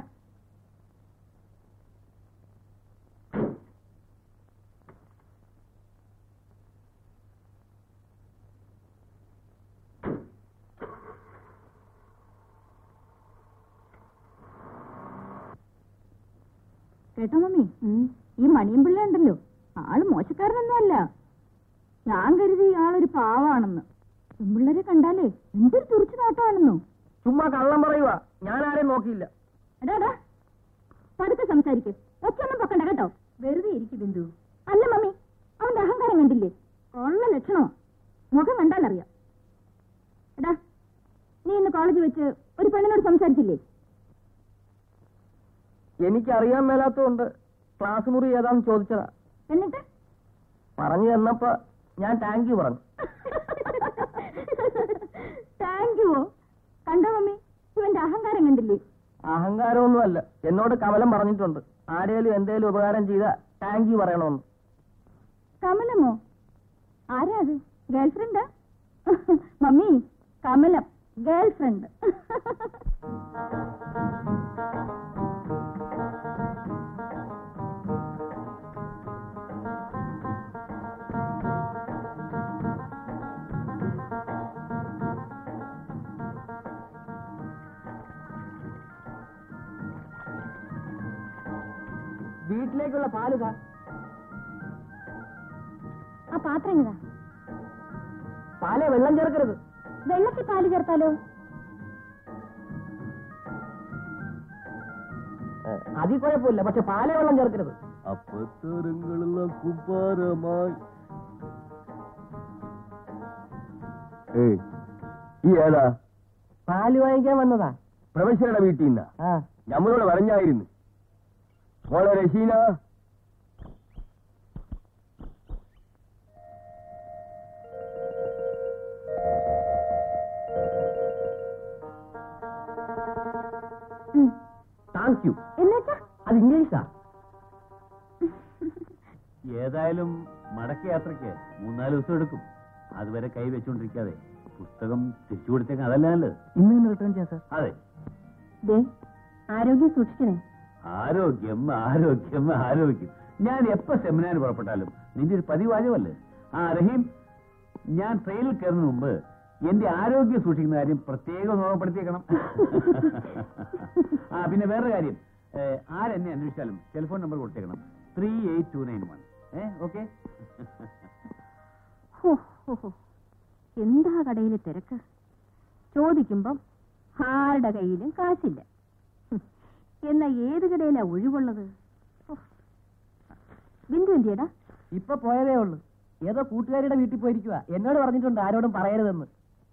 കേട്ടോ മമ്മി ഈ മണിയും പിള്ള ഉണ്ടല്ലോ ആള് മോശക്കാരനൊന്നും അല്ല ഞാൻ കരുതി ആളൊരു പാവാണെന്ന് പെൺപിള്ളേരെ കണ്ടാലേ എന്തൊരു തുറിച്ചു നോട്ടമാണെന്നോ ചുമ്മാ കള്ളം പറയുക ഞാൻ ആരെയും നോക്കിയില്ല എടാ പതുക്കെ സംസാരിക്ക് ഒച്ചൊന്നും പൊക്കണ്ട കേട്ടോ വെറുതെ ഇരിക്കും ബിന്ദു അല്ല മമ്മി അവന്റെ അഹങ്കാരം കണ്ടില്ലേ ഉള്ള ലക്ഷണമോ മുഖം കണ്ടാലറിയാം എടാ നീ ഇന്ന് കോളേജിൽ വെച്ച് ഒരു പെണ്ണിനോട് സംസാരിച്ചില്ലേ എനിക്കറിയാൻ മേലാത്തതുകൊണ്ട് ക്ലാസ് മുറി ഏതാന്ന് ചോദിച്ചതാ എന്നിട്ട് പറഞ്ഞു തന്നപ്പോ ഞാൻ താങ്ക് യു പറഞ്ഞു താങ്ക് യു കണ്ടോ മമ്മി ഇവന്റെ അഹങ്കാരം കണ്ടില്ലേ അഹങ്കാരമൊന്നുമല്ല എന്നോട് കമലം പറഞ്ഞിട്ടുണ്ട് ആരേലും എന്തേലും ഉപകാരം ചെയ്താ താങ്ക് യു പറയണമെന്ന് കമലമോ ആരാ അത് ഗേൾഫ്രണ്ടാ മമ്മി കമലം ഗേൾഫ്രണ്ട് വീട്ടിലേക്കുള്ള പാല് താ ആ പാത്രം എങ്ങതാ പാലേ വെള്ളം ചേർക്കരുത് വെള്ളത്തിൽ പാല് ചേർത്താലോ ഏ, അതിൽ കുഴപ്പമില്ല പക്ഷെ പാലേ വെള്ളം ചേർക്കരുത് അപ്പത്തരങ്ങളുള്ള കുപ്പാരമായി ഏയ് ഈ ഏതാ പാല് വാങ്ങിക്കാൻ വന്നതാ പ്രൊഫസറുടെ വീട്ടിൽ നിന്നാ ആ നമ്മളോട് പറഞ്ഞായിരുന്നു മോളെ രശീന താങ്ക് യു എന്നുവെച്ചാ അത് ഇംഗ്ലീഷാ ഏതായാലും മടക്ക യാത്രയ്ക്ക് മൂന്നാല് ദിവസം എടുക്കും അതുവരെ കൈ വെച്ചുകൊണ്ടിരിക്കാതെ പുസ്തകം തിരിച്ചു കൊടുത്തേക്കാം അതല്ല നല്ലത് ഇന്ന് തന്നെ റിട്ടേൺ ചെയ്യാം സാർ അതെ ദേ ആരോഗ്യം സൂക്ഷിക്കണേ ആരോഗ്യം ആരോഗ്യം ആരോഗ്യം ഞാൻ എപ്പോ സെമിനാർ പുറപ്പെട്ടാലും നിന്റെ ഒരു പതിവാചമല്ലേ ആ റഹീം ഞാൻ ട്രെയിനിൽ കയറുന്നതിന് മുമ്പ് എന്റെ ആരോഗ്യം സൂക്ഷിക്കുന്ന കാര്യം പ്രത്യേകം ഓർമ്മപ്പെടുത്തിയേക്കണം ആ പിന്നെ വേറൊരു കാര്യം ഏ, ആരെന്നെ അന്വേഷിച്ചാലും ടെലിഫോൺ നമ്പർ കൊടുത്തേക്കണം three eight two nine one ഏ ഓക്കെ ഹോ, ഹോ, ഹോ. എന്താ കടയിലെ തിരക്ക് ചോദിക്കുമ്പം ആരുടെ കയ്യിലും കാശില്ല ഹും. എന്നാ ഏത് കടയിലാ ഒഴിവുള്ളത് ഓ. ബിന്ദു എന്തിയടാ ഇപ്പൊ പോയതേ ഉള്ളൂ ഏതോ കൂട്ടുകാരിയുടെ വീട്ടിൽ പോയിരിക്കുക എന്നോട് പറഞ്ഞിട്ടുണ്ട് ആരോടും പറയരുതെന്ന്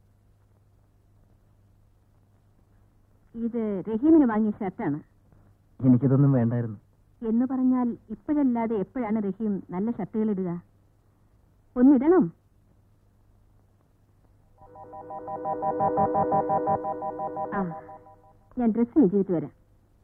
ഇത് റഹീമിന് വാങ്ങിയ ഷർട്ടാണ് എനിക്കിതൊന്നും വേണ്ടായിരുന്നു എന്ന് പറഞ്ഞാൽ ഇപ്പോഴല്ലാതെ എപ്പോഴാണ് റഹീം നല്ല ഷർട്ടുകൾ ഇടുക ഒന്നിടണം ആ ഞാൻ ഡ്രസ് ചേഞ്ച് ചെയ്തിട്ട് വരാം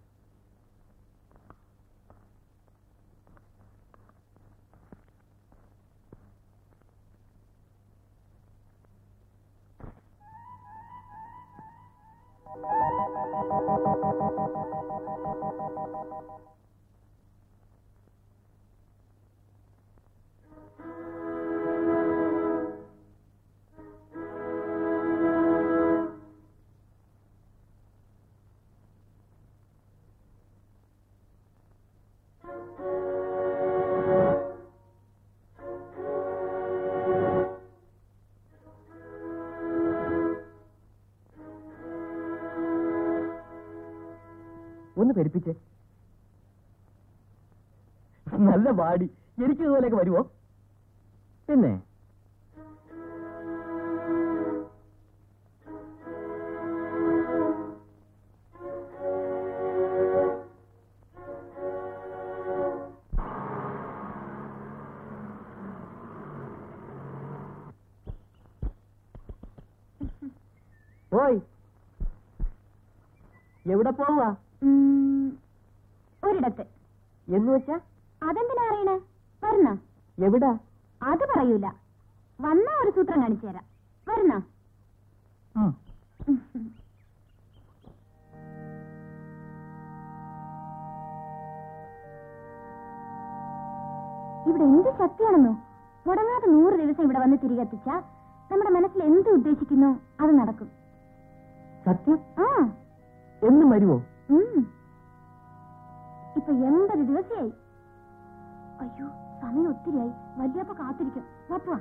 ഒന്ന് പെരുപ്പിച്ചേ നല്ല വാടി എനിക്ക് ഇതുപോലെയൊക്കെ വരുമോ പിന്നെ ഓയ് എവിടെ പോവാ ഉം, ഒരിടത്ത് എന്ന് വെച്ചാ അതെന്തിനാ അറിയണേ വരുന്ന എവിടാ അത് പറയൂല വന്ന ഒരു സൂത്രം കാണിച്ചു തരാം വരുന്ന ഉം. ഇവിടെ എന്ത് ശക്തിയാണെന്നോ മുടങ്ങാതെ നൂറ് ദിവസം ഇവിടെ വന്ന് തിരികെ എത്തിച്ചാ നമ്മുടെ മനസ്സിൽ എന്ത് ഉദ്ദേശിക്കുന്നു അത് നടക്കും സത്യം ആ എന്നും വരുമോ ഉം. ഇപ്പൊ എൺപത് ദിവസമായി അയ്യോ സമയം ഒത്തിരിയായി വല്യപ്പ കാത്തിരിക്കും വാ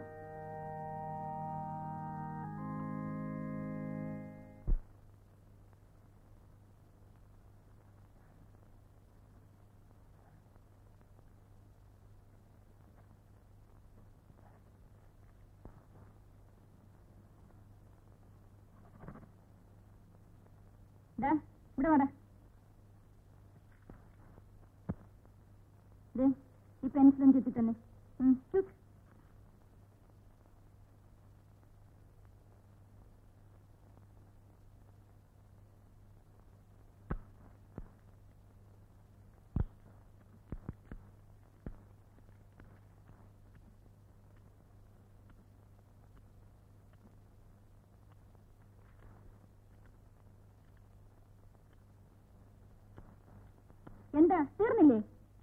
ദാ, ഇവിടെ വാടാ ദേ, ഈ പെൻസിലും ചെത്തി തന്നെ ഉം, ചുക്ക്. എന്താ തീർന്നില്ലേ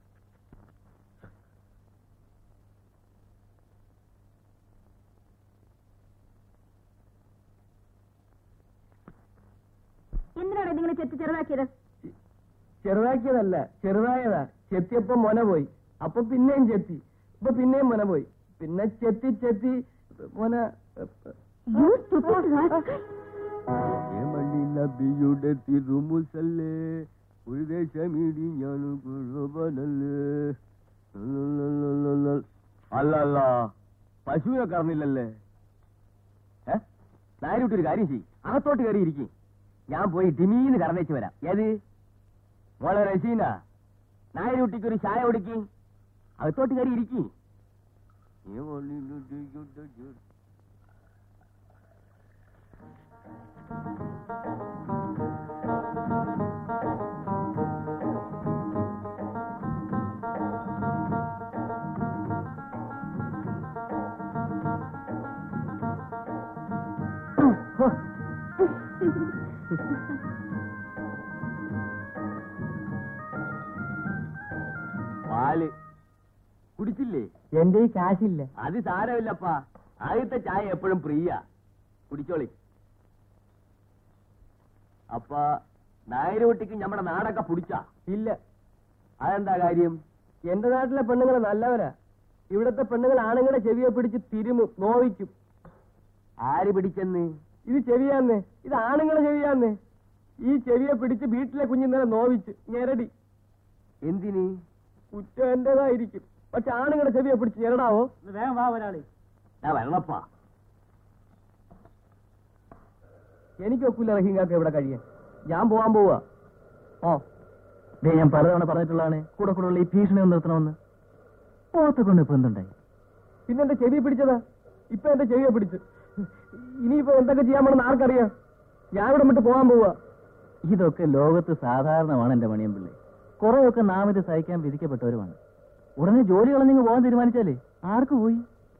എന്തിനാണ് ഇതിങ്ങനെ ചെത്തി ചെറുതാക്കിയത് ചെറുതാക്കിയതല്ല ചെറുതായതാ ചെത്തിയപ്പോ മൊന പോയി അപ്പൊ പിന്നെയും ചെത്തി ഇപ്പൊ പിന്നെയും മൊന പോയി പിന്നെ ചെത്തി ചെത്തി മൊന You stupid rascal. നബിയുടെ തിരുമുസല്ലേ ഒരു ദേശമിടി ഞാൻ അല്ലല്ല പശുവിനെ കറന്നില്ലല്ലേ ഏ നായരുട്ടി ഒരു കാര്യം ചെയ് അകത്തോട്ട് കയറി ഇരിക്കും ഞാൻ പോയി ഡിമീന്ന് കറന്നേച്ച് വരാം ഏത് മോളെ റസീന നായരുട്ടിക്ക് ഒരു ചായ കൊടുക്കി അകത്തോട്ട് കയറി ഇരിക്കും പാല് കുടിച്ചില്ലേ എന്റെ ഈ കാശില്ല അത് സാരമില്ലപ്പാ ആദ്യത്തെ ചായ എപ്പോഴും പ്രിയ കുടിച്ചോളി അപ്പ നായരുട്ടിക്ക് നമ്മുടെ നാടൊക്കെ പിടിച്ചാ ഇല്ല അതെന്താ കാര്യം എന്റെ നാട്ടിലെ പെണ്ണുങ്ങൾ നല്ലവരാ ഇവിടത്തെ പെണ്ണുങ്ങൾ ആണുങ്ങളെ ചെവിയെ പിടിച്ച് തിരുമും നോവിക്കും ആര് പിടിച്ചെന്ന് ഇത് ചെവിയാന്ന് ഇത് ആണുങ്ങളെ ചെവിയാന്ന് ഈ ചെവിയെ പിടിച്ച് വീട്ടിലെ കുഞ്ഞിന്നലെ നോവിച്ച് ഞെരടി എന്തിന് കുറ്റം എന്റേതായിരിക്കും പക്ഷെ ആണുങ്ങളെ ചെവിയെ പിടിച്ച് ഞെരടാവോ വേഗം വാ ഒരാളെ ഞാൻ വരണപ്പാ എനിക്ക് ഒക്കില്ല റഹീങ്കാക്ക ഇവിടെ കഴിയാൻ ഞാൻ പോവാൻ പോവാ ഓ ദേ ഞാൻ പലതവണ പറഞ്ഞിട്ടുള്ളതാണ് കൂടെ കൂടെ ഉള്ള ഈ ഭീഷണി ഒന്ന് നിർത്തണമെന്ന് പോത്തെ കൊണ്ട് ഇപ്പൊ എന്തുണ്ടായി പിന്നെ എന്റെ ചെവി പിടിച്ചതാ ഇപ്പൊ എന്റെ ചെവിയെ പിടിച്ച് ഇനിയിപ്പോ എന്തൊക്കെ ചെയ്യാൻ പോണെന്ന് ആർക്കറിയാം ഞാൻ ഇവിടെ വിട്ട് പോകാൻ പോവാ ഇതൊക്കെ ലോകത്ത് സാധാരണമാണ് എന്റെ മണിയമ്പിള്ളി കുറെയൊക്കെ നാം ഇത് സഹിക്കാൻ വിധിക്കപ്പെട്ടവരുമാണ് ഉടനെ ജോലി കളഞ്ഞിങ്ങ് പോകാൻ തീരുമാനിച്ചാലേ ആർക്ക് പോയി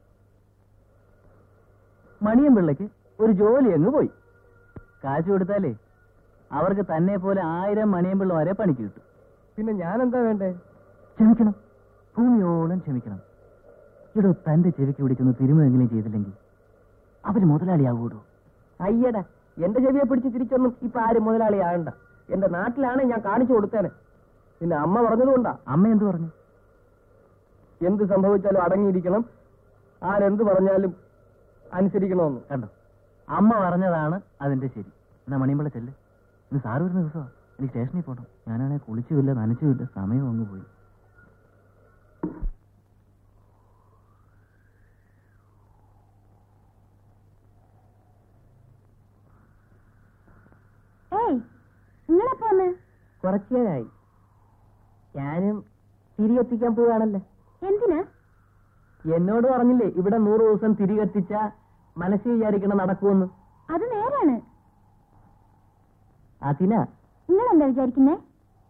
മണിയമ്പിള്ളയ്ക്ക് ഒരു ജോലി അങ്ങ് പോയി കാശ് കൊടുത്താലേ അവർക്ക് തന്നെ പോലെ ആയിരം മണിയമ്പിള്ള വരെ പണിക്ക് കിട്ടും പിന്നെ ഞാൻ എന്താ വേണ്ടേ ക്ഷമിക്കണം ഭൂമിയോളം ക്ഷമിക്കണം ഇടോ തന്റെ ചെവിക്ക് പിടിച്ചൊന്ന് തിരുമെങ്കിലും ചെയ്തില്ലെങ്കിൽ അവര് മുതലാളിയാകൂടോ അയ്യടാ എന്റെ ചെവിയെ പിടിച്ച് തിരിച്ചൊന്നും ഇപ്പൊ ആരും മുതലാളിയാകണ്ട എന്റെ നാട്ടിലാണ് ഞാൻ കാണിച്ചു കൊടുത്തേനെ പിന്നെ അമ്മ പറഞ്ഞതുകൊണ്ടാ അമ്മ എന്ത് പറഞ്ഞു എന്ത് സംഭവിച്ചാലും അടങ്ങിയിരിക്കണം ആരെന്ത് പറഞ്ഞാലും അനുസരിക്കണമെന്ന് കണ്ടോ അമ്മ പറഞ്ഞതാണ് അതിന്റെ ശരി എന്നാ മണിയമ്പള ചെല്ല് ഇന്ന് സാറ് വരുന്ന ദിവസമാ എനിക്ക് സ്റ്റേഷനിൽ പോകണം ഞാനാണെ കുളിച്ചുമില്ല നനച്ചുമില്ല സമയം അങ്ങ് പോയി കുറച്ചേരായി ഞാനും തിരികെത്തിക്കാൻ പോവുകയാണല്ലേ എന്തിനാ എന്നോട് പറഞ്ഞില്ലേ ഇവിടെ നൂറ് ദിവസം തിരികെത്തിച്ച മനസ്സിൽ വിചാരിക്കണം നടക്കുമെന്ന് അത് നേരാണ് അതിനാ നിങ്ങൾ എന്താ വിചാരിക്കുന്നേ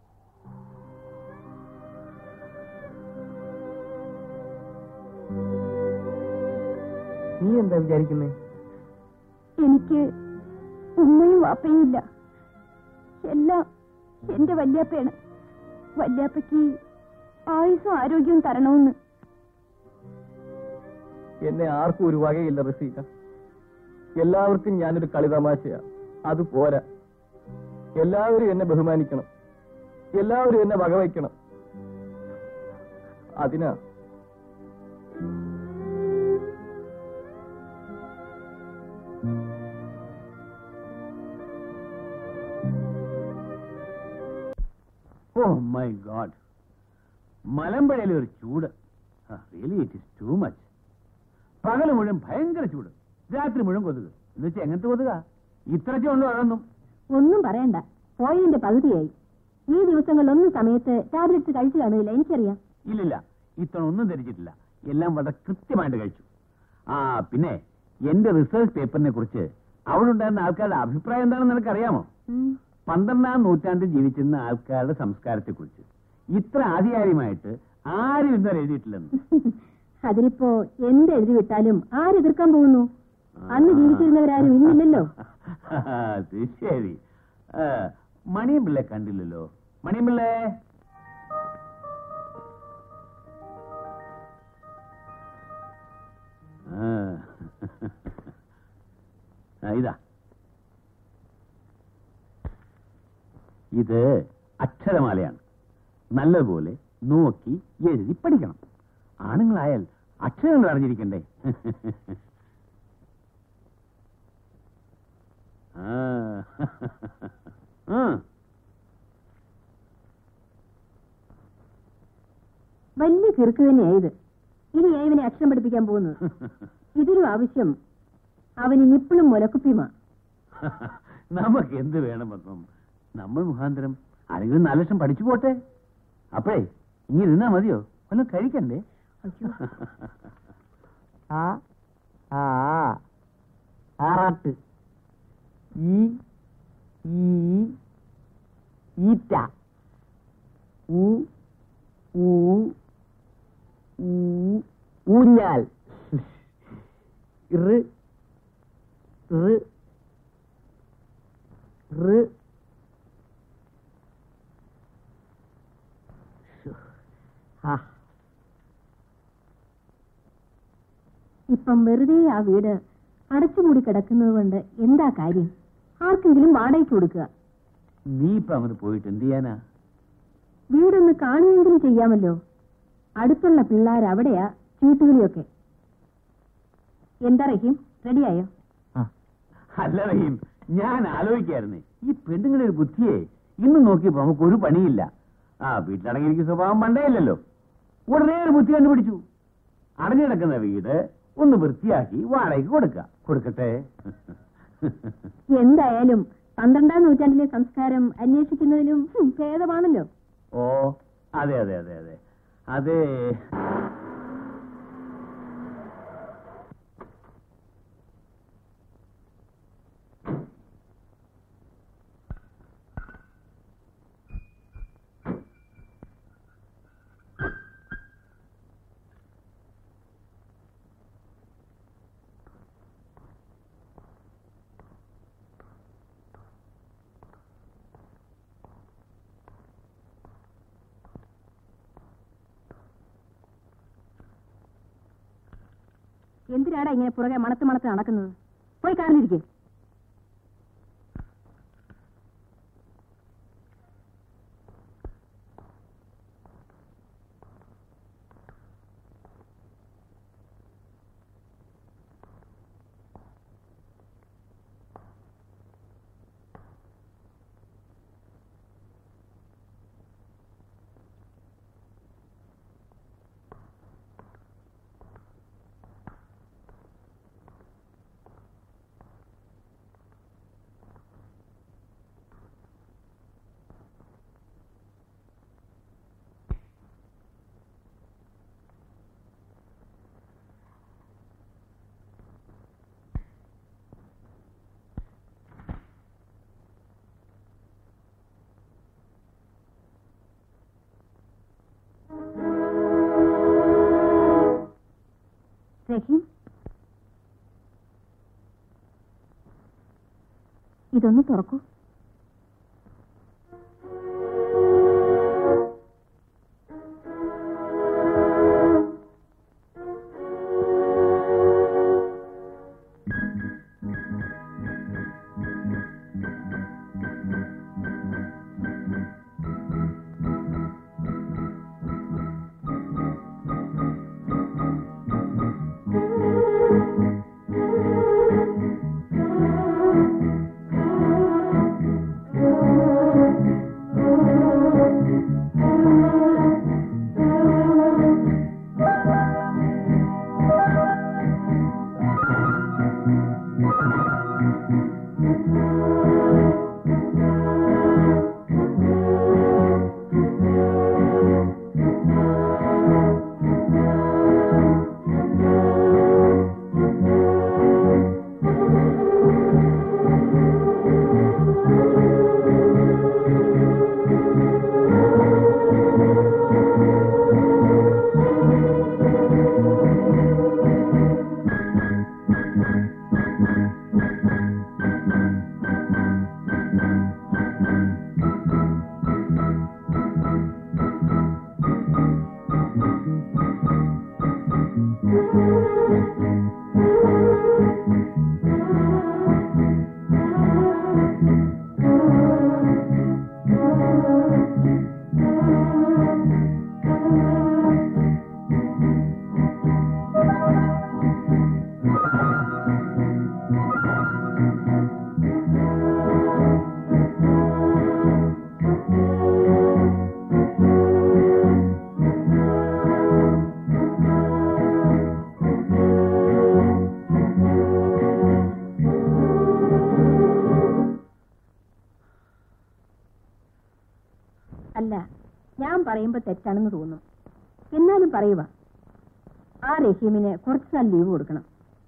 നീ എന്താ വിചാരിക്കുന്നേ എനിക്ക് ഉമ്മയും വാപ്പയും ഇല്ല എല്ലാം എന്റെ വല്യാപ്പയാണ് വല്യാപ്പയ്ക്ക് ആയുസും ആരോഗ്യവും തരണമെന്ന് എന്നെ ആർക്കും ഒരു വകയില്ല റസീല എല്ലാവർക്കും ഞാനൊരു കളിതമാശയാ അത് പോരാ എല്ലാവരും എന്നെ ബഹുമാനിക്കണം എല്ലാവരും എന്നെ വകവയ്ക്കണം അതിനാ ഓ മൈ ഗോഡ് മലമ്പുഴയിലെ ഒരു ചൂട് really it is too much പകൽ മുഴുവൻ ഭയങ്കര ചൂട് രാത്രി മുഴുവൻ കൊതുക് എന്ന് വെച്ചാൽ എങ്ങനത്തെ കൊതുക ഇത്രയ്ക്ക് ഉണ്ടോ അതൊന്നും ഒന്നും പറയണ്ട പോയതിന്റെ പകുതിയായി ഈ ദിവസങ്ങളിലൊന്നും സമയത്ത് ടാബ്ലറ്റ്സ് കഴിച്ചു കാണുകയില്ല എനിക്കറിയാം ഇല്ലില്ല ഇത്തവണ ഒന്നും ധരിച്ചിട്ടില്ല എല്ലാം വളരെ കൃത്യമായിട്ട് കഴിച്ചു ആ പിന്നെ എന്റെ റിസർച്ച് പേപ്പറിനെ കുറിച്ച് അവിടെ ഉണ്ടായിരുന്ന ആൾക്കാരുടെ അഭിപ്രായം എന്താണെന്ന് നിനക്കറിയാമോ പന്ത്രണ്ടാം നൂറ്റാണ്ടിൽ ജീവിച്ചിരുന്ന ആൾക്കാരുടെ സംസ്കാരത്തെ കുറിച്ച് ഇത്ര ആധികാരികമായിട്ട് ആരും ഇതുവരെ എഴുതിയിട്ടില്ലെന്ന് അതിനിപ്പോ എന്ത് എഴുതി വിട്ടാലും ആരെതിർക്കാൻ പോകുന്നു അന്ന് ജീവിച്ചിരുന്നവരാരും ഇന്നില്ലല്ലോ അത് ശരി ആ, മണിയും പിള്ളെ കണ്ടില്ലല്ലോ മണിയും പിള്ളേ ആ. ആ, ഇതാ ഇത് അക്ഷരമാലയാണ് നല്ലതുപോലെ നോക്കി എഴുതി പഠിക്കണം ആണുങ്ങളായാൽ അക്ഷരങ്ങൾ അറിഞ്ഞിരിക്കണ്ടേ ആ. ആ. വലിയ കിറുക്ക് തന്നെയായത് ഇനി ഇവനെ അക്ഷരം പഠിപ്പിക്കാൻ പോകുന്നത് ഇതിനും ആവശ്യം അവന് നിപ്പിളും മുലക്കുപ്പിയുമാ നമുക്ക് എന്ത് വേണം പത്മം നമ്മൾ മുഖാന്തരം ആരെങ്കിലും നാല് ലക്ഷം പഠിച്ചു പോട്ടെ അപ്പോഴേ ഇങ്ങനെ നിന്നാ മതിയോ വല്ലതും കഴിക്കണ്ടേ ആ ആ ആറാട്ട് ഈ ഈ ഈറ്റ ഊ ഊ ഊ ഊഞ്ഞാൽ റ് റ് റ് ആ ഇപ്പം വെറുതെ ആ വീട് അടച്ചുമൂടി കിടക്കുന്നത് കൊണ്ട് എന്താ കാര്യം ആർക്കെങ്കിലും വാടകയ്ക്ക് കൊടുക്കുക നീ ഇപ്പൊ അങ്ങോട്ട് പോയിട്ട് എന്ത് ചെയ്യാനാ വീടൊന്ന് കാണുമെങ്കിലും ചെയ്യാമല്ലോ അടുത്തുള്ള പിള്ളേർ അവിടെയാ ചീട്ടുകളിയൊക്കെ എന്താ റഹീം റെഡിയായോ അല്ല റഹീം ഞാൻ ആലോചിക്കായിരുന്നേ ഈ പെണ്ണുങ്ങളുടെ ഒരു ബുദ്ധിയെ ഇന്ന് നോക്കിയപ്പോ നമുക്ക് ഒരു പണിയില്ല ആ വീട്ടിലടങ്ങിയിരിക്കുന്ന സ്വഭാവം പണ്ടേയില്ലല്ലോ ഉടനെ ഒരു ബുദ്ധി കണ്ടുപിടിച്ചു അടഞ്ഞു കിടക്കുന്ന വീട് ഒന്ന് വൃത്തിയാക്കി വാടകയ്ക്ക് കൊടുക്ക കൊടുക്കട്ടെ എന്തായാലും പന്ത്രണ്ടാം നൂറ്റാണ്ടിലെ സംസ്കാരം അന്വേഷിക്കുന്നതിലും ഹും, ഭേദമാണല്ലോ ഓ അതെ അതെ അതെ അതെ അതെ എന്തിനാടാ ഇങ്ങനെ പുറകെ മണത്ത് മണത്ത് നടക്കുന്നത് പോയി കാറിലിരിക്കേ റഹീം ഇതൊന്ന് തുറക്കൂ അല്ല ഞാൻ പറയുമ്പോ തെറ്റാണെന്ന് തോന്നും എന്നാലും പറയുക ആ റഹീമിന് കുറച്ചു നാൾ ലീവ് കൊടുക്കണം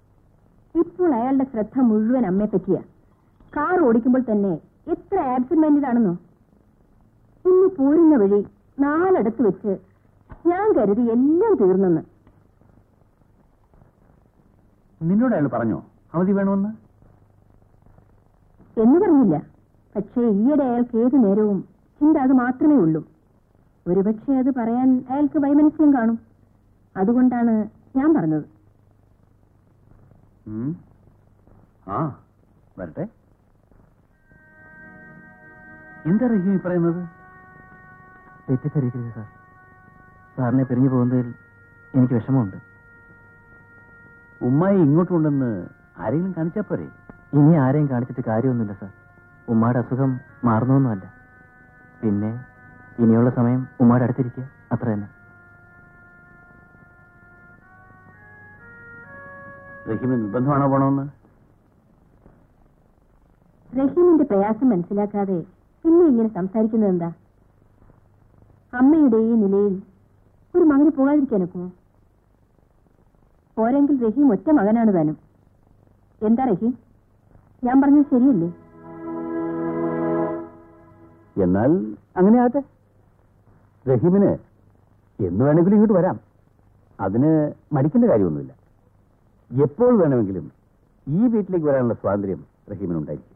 ഇപ്പോൾ അയാളുടെ ശ്രദ്ധ മുഴുവൻ അമ്മയെ പറ്റിയാ കാർ ഓടിക്കുമ്പോൾ തന്നെ എത്ര ആബ്സെന്റ് മൈൻഡഡ് ആണെന്നോ ഇന്ന് പോരുന്ന വഴി നാലടത്ത് വെച്ച് ഞാൻ കരുതി എല്ലാം തീർന്നെന്ന് നിന്നോട് അയാൾ പറഞ്ഞോ അവധി വേണമെന്ന് എന്ന് പറഞ്ഞില്ല പക്ഷേ ഈയിടെ അയാൾക്ക് ഏതു നേരവും ചിന്ത അത് മാത്രമേ ഉള്ളൂ ഒരുപക്ഷെ അത് പറയാൻ അയാൾക്ക് വൈമനസ്യം കാണും അതുകൊണ്ടാണ് ഞാൻ പറഞ്ഞത് ഉം. ആ വരട്ടെ എന്താ റഹീം ഈ പറയുന്നത് തെറ്റിദ്ധരിക്കരുത് സാർ സാറിനെ പിരിഞ്ഞു പോകുന്നതിൽ എനിക്ക് വിഷമമുണ്ട് ഉമ്മായി ഇങ്ങോട്ടുണ്ടെന്ന് ആരെങ്കിലും കാണിച്ചാ പോരെ ഇനി ആരെയും കാണിച്ചിട്ട് കാര്യമൊന്നുമില്ല സാർ ഉമ്മയുടെ അസുഖം മാറുന്നൊന്നുമല്ല പിന്നെ ഇനിയുള്ള സമയം ഉമ്മയുടെ അടുത്തിരിക്കുക അത്ര തന്നെ റഹീമിന് നിർബന്ധമാണോ പോണമെന്ന് റഹീമിന്റെ പ്രയാസം മനസ്സിലാക്കാതെ പിന്നെ ഇങ്ങനെ സംസാരിക്കുന്നത് എന്താ അമ്മയുടെ ഈ നിലയിൽ ഒരു മകന് പോകാതിരിക്കാനൊക്കുമോ പോരെങ്കിൽ റഹീം ഒറ്റ മകനാണ് താനും എന്താ റഹീം ഞാൻ പറഞ്ഞത് ശരിയല്ലേ എന്നാൽ അങ്ങനെ ആട്ടെ റഹീമിന് എന്ന് വേണമെങ്കിലും ഇങ്ങോട്ട് വരാം അതിന് മടിക്കേണ്ട കാര്യമൊന്നുമില്ല എപ്പോൾ വേണമെങ്കിലും ഈ വീട്ടിലേക്ക് വരാനുള്ള സ്വാതന്ത്ര്യം റഹീമിനുണ്ടായിരിക്കും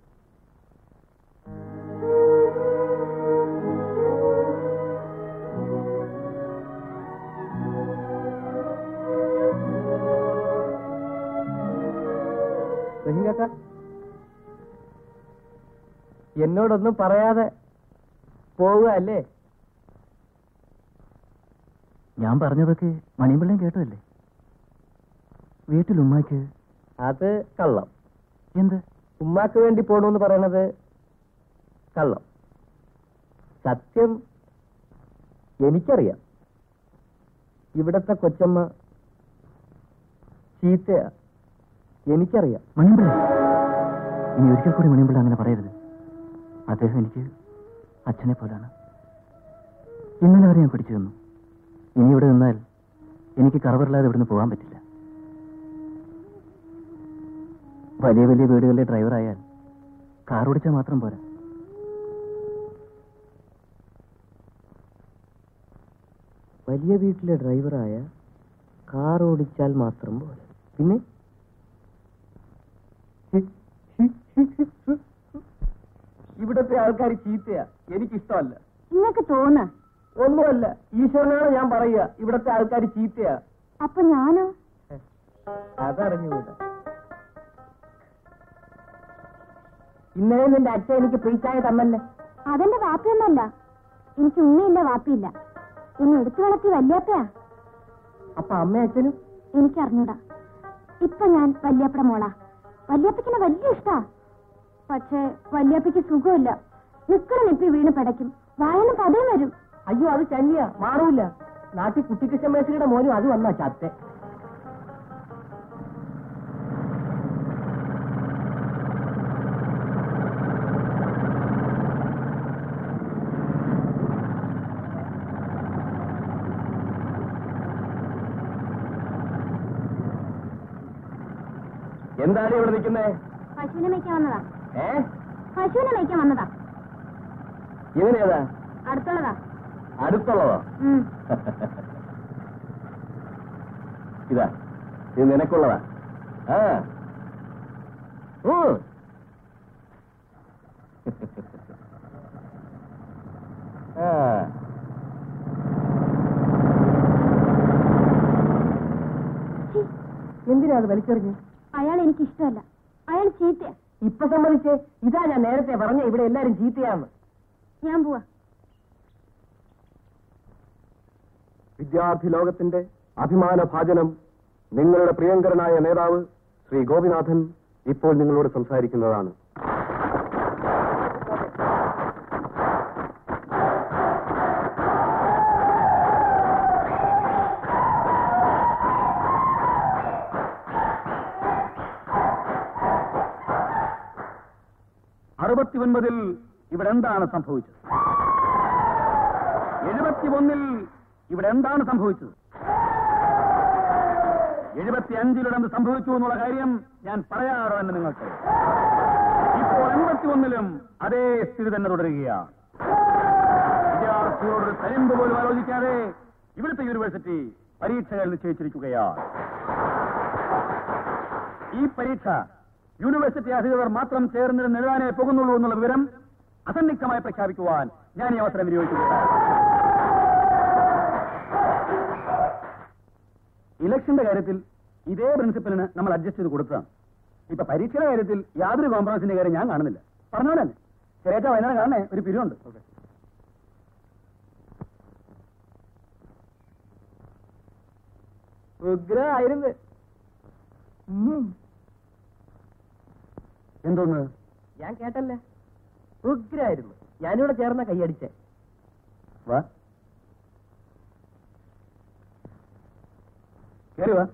റഹീംകാക്ക എന്നോടൊന്നും പറയാതെ പോവുക അല്ലേ ഞാൻ പറഞ്ഞതൊക്കെ മണിമ്പിള്ളയും കേട്ടതല്ലേ വീട്ടിൽ ഉമ്മാക്ക് അത് കള്ളം എന്ത് ഉമ്മാക്ക് വേണ്ടി പോണെന്ന് പറയണത് കള്ളം സത്യം എനിക്കറിയാം ഇവിടത്തെ കൊച്ചമ്മ ചീത്തയാ എനിക്കറിയാം മണിമ്പിള്ള ഇനി ഒരിക്കൽ കൂടി മണിമ്പിള്ള അങ്ങനെ പറയരുത് അദ്ദേഹം എനിക്ക് അച്ഛനെ പോലാണ് ഇന്നലെ വരെ ഞാൻ പിടിച്ചു തന്നു ഇനി ഇവിടെ നിന്നാൽ എനിക്ക് കറവറില്ലാതെ ഇവിടുന്ന് പോകാൻ പറ്റില്ല വലിയ വലിയ വീടുകളിലെ ഡ്രൈവറായാൽ കാർ ഓടിച്ചാൽ മാത്രം പോരാ വലിയ വീട്ടിലെ ഡ്രൈവറായ കാർ ഓടിച്ചാൽ മാത്രം പോലെ പിന്നെ ഇവിടത്തെ ആൾക്കാർ ചീത്തയാ എനിക്കിഷ്ടമല്ല നിങ്ങൾക്ക് തോന്ന ഒന്നുമല്ല ഈശ്വരനാണ് ഞാൻ പറയുക ഇവിടത്തെ ആൾക്കാർ ചീത്തയാ അപ്പൊ ഞാനോ അതറിഞ്ഞുകൂടാ ഇന്നലെ നിന്റെ അച്ഛൻ എനിക്ക് പ്രീച്ചായ തന്നല്ലേ അതെന്റെ വാപ്പിയൊന്നല്ല എനിക്ക് ഉമ്മയില്ല വാപ്പിയില്ല എന്നെ എടുത്തു വളർത്തി വല്യാപ്പയാ അപ്പൊ അമ്മ അച്ഛനും എനിക്ക് അറിഞ്ഞൂടാ ഇപ്പൊ ഞാൻ വല്യാപ്പയുടെ മോളാ വല്യാപ്പയ്ക്കിനെ വലിയ ഇഷ്ടാ പക്ഷേ വല്യാപ്പയ്ക്ക് സുഖമില്ല നിക്കണ നിപ്പി വീണ് പടയ്ക്കും വായന പതയും വരും അയ്യോ അത് ചന്നിയാ മാറൂല നാട്ടിൽ കുട്ടിക്കൃഷ്ണ മേശയുടെ മോനും അത് വന്നാ ചത്തെ എന്താണ് ഇവിടെ നിൽക്കുന്നേ പശുവിനെ മേയ്ക്കാൻ വന്നതാ ഏ പശുവിനെ മേയ്ക്കാൻ വന്നതാ ഇവനേതാ അടുത്തുള്ളതാ അടുത്തുള്ളതോ ഉം. ഇതാ ഇത് നിനക്കുള്ളതാ ആ ഉം. ആ. ഛീ, എന്തിനാ അത് വലിച്ചെറിഞ്ഞു അയാൾ എനിക്ക് ഇഷ്ടമല്ല അയാൾ ചീത്തയാ ഇപ്പൊ സമ്മതിച്ചേ ഇതാ ഞാൻ നേരത്തെ പറഞ്ഞ ഇവിടെ എല്ലാരും ചീത്തയാന്ന് ഞാൻ പോവാ വിദ്യാർത്ഥി ലോകത്തിന്റെ അഭിമാന ഭാജനം നിങ്ങളുടെ പ്രിയങ്കരനായ നേതാവ് ശ്രീ ഗോപിനാഥൻ ഇപ്പോൾ നിങ്ങളോട് സംസാരിക്കുന്നതാണ് അറുപത്തിയൊൻപതിൽ ഇവിടെ എന്താണ് സംഭവിച്ചത് എഴുപത്തിയൊന്നിൽ ഇവിടെ എന്താണ് സംഭവിച്ചത് എഴുപത്തിയഞ്ചിലിവിടെ എന്ത് സംഭവിച്ചു എന്നുള്ള കാര്യം ഞാൻ പറയാറോ എന്ന് നിങ്ങൾക്ക് ഇപ്പോൾ എൺപത്തിയൊന്നിലും അതേ സ്ഥിതി തന്നെ തുടരുകയാണ് വിദ്യാർത്ഥികളോട് ഒരു തരിമ്പ് പോലും ആലോചിക്കാതെ ഇവിടുത്തെ യൂണിവേഴ്സിറ്റി പരീക്ഷകൾ നിശ്ചയിച്ചിരിക്കുകയാണ് ഈ പരീക്ഷ യൂണിവേഴ്സിറ്റി അധികൃതർ മാത്രം ചേർന്നിരുന്ന് എഴുതാനേ പോകുന്നുള്ളൂ എന്നുള്ള വിവരം അസന്നിഗ്ധമായി പ്രഖ്യാപിക്കുവാൻ ഞാൻ ഈ അവസരം വിനിയോഗിക്കുകയാണ് ഇലക്ഷന്റെ കാര്യത്തിൽ ഇതേ പ്രിൻസിപ്പലിന് നമ്മൾ അഡ്ജസ്റ്റ് ചെയ്ത് കൊടുത്തതാണ് ഇപ്പൊ പരീക്ഷയുടെ കാര്യത്തിൽ യാതൊരു കോംപ്രമൈസിന്റെ കാര്യം ഞാൻ കാണുന്നില്ല പറഞ്ഞോലെ ചെറിയ വൈകുന്നേരം കാണണേ ഒരു പിരിവുണ്ട് ഉഗ്രായിരുന്നു എന്തോന്ന് ഞാൻ കേട്ടല്ലേ ഉഗ്രായിരുന്നു ഞാനിവിടെ ചേർന്ന കൈയടിച്ചേ വാ കേറി വാ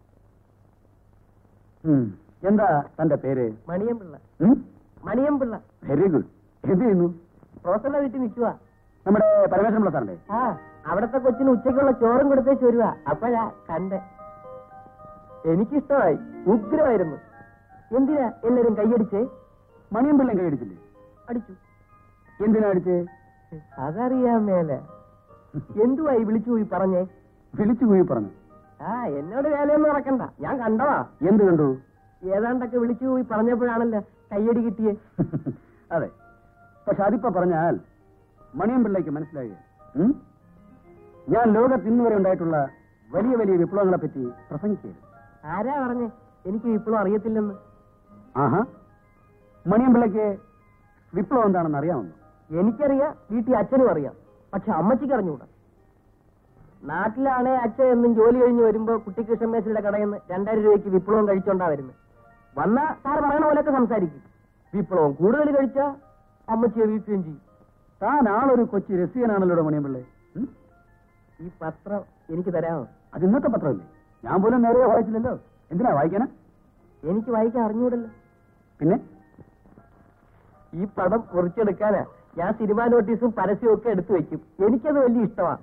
ഉം. എന്താ തന്റെ പേര് മണിയമ്പിള്ള ഉം? മണിയമ്പിള്ള വെരി ഗുഡ് എന്ത് ചെയ്യുന്നു പ്രൊഫസറുടെ വീട്ടിൽ നിൽക്കുക നമ്മുടെ പരമേശ്വരൻ പിള്ള സാറിന്റെ ആ അവിടത്തെ കൊച്ചിന് ഉച്ചയ്ക്കുള്ള ചോറും കൊടുത്തേച്ച് വരുക അപ്പോഴാ കണ്ട് എനിക്കിഷ്ടമായി ഉഗ്രമായിരുന്നു എന്തിനാ എല്ലാരും കൈയടിച്ചേ മണിയും പിള്ളയും കൈയടിച്ചില്ലേ അടിച്ചു എന്തിനാ അടിച്ചേ അതറിയാൻ മേലെ എന്തുവായി വിളിച്ചു പോയി പറഞ്ഞേ വിളിച്ചു പോയി പറഞ്ഞു ആ എന്നോട് വേലയൊന്നും നടക്കണ്ട ഞാൻ കണ്ടതാ എന്ത് കണ്ടു ഏതാണ്ടൊക്കെ വിളിച്ചു പോയി പറഞ്ഞപ്പോഴാണല്ലോ കയ്യടി കിട്ടിയേ അതെ പക്ഷെ അതിപ്പോ പറഞ്ഞാൽ മണിയം പിള്ളയ്ക്ക് മനസ്സിലായി ഉം? ഞാൻ ലോകത്ത് ഇന്ന് വരെ ഉണ്ടായിട്ടുള്ള വലിയ വലിയ വിപ്ലവങ്ങളെ പറ്റി പ്രസംഗിക്കുകയായിരുന്നു ആരാ പറഞ്ഞേ എനിക്ക് ഇപ്പോഴും അറിയത്തില്ലെന്ന് ആഹാ മണിയം പിള്ളയ്ക്ക് വിപ്ലവം എന്താണെന്ന് അറിയാമെന്നോ എനിക്കറിയാം വീട്ടിൽ അച്ഛനും അറിയാം പക്ഷെ അമ്മച്ചിക്ക് അറിഞ്ഞൂടാ നാട്ടിലാണേ അച്ഛൻ എന്നും ജോലി കഴിഞ്ഞ് വരുമ്പോ കുട്ടിക്കൃഷ്ണൻ മേശയുടെ കടയിൽ നിന്ന് രണ്ടായിരം രൂപയ്ക്ക് വിപ്ലവം കഴിച്ചോണ്ടാ വരുന്നത് വന്നാ സാർ പറയണ പോലെയൊക്കെ സംസാരിക്കും വിപ്ലവം കൂടുതൽ കഴിച്ചാ അമ്മച്ചിയെ വീട്ടുകയും ചെയ്യും താൻ ആളൊരു കൊച്ചു രസികനാണല്ലോ മണിയം പിള്ളേ ഉം? ഈ പത്രം എനിക്ക് തരാമോ അത് ഇന്നത്തെ പത്രമല്ലേ ഞാൻ പോലും നേരെ വായിച്ചില്ലല്ലോ എന്തിനാ വായിക്കാനാ എനിക്ക് വായിക്കാൻ അറിഞ്ഞൂടല്ലോ പിന്നെ ഈ പടം മുറിച്ചെടുക്കാനാ ഞാൻ സിനിമാ നോട്ടീസും പരസ്യവും ഒക്കെ എടുത്തു വെക്കും എനിക്കത് വലിയ ഇഷ്ടമാ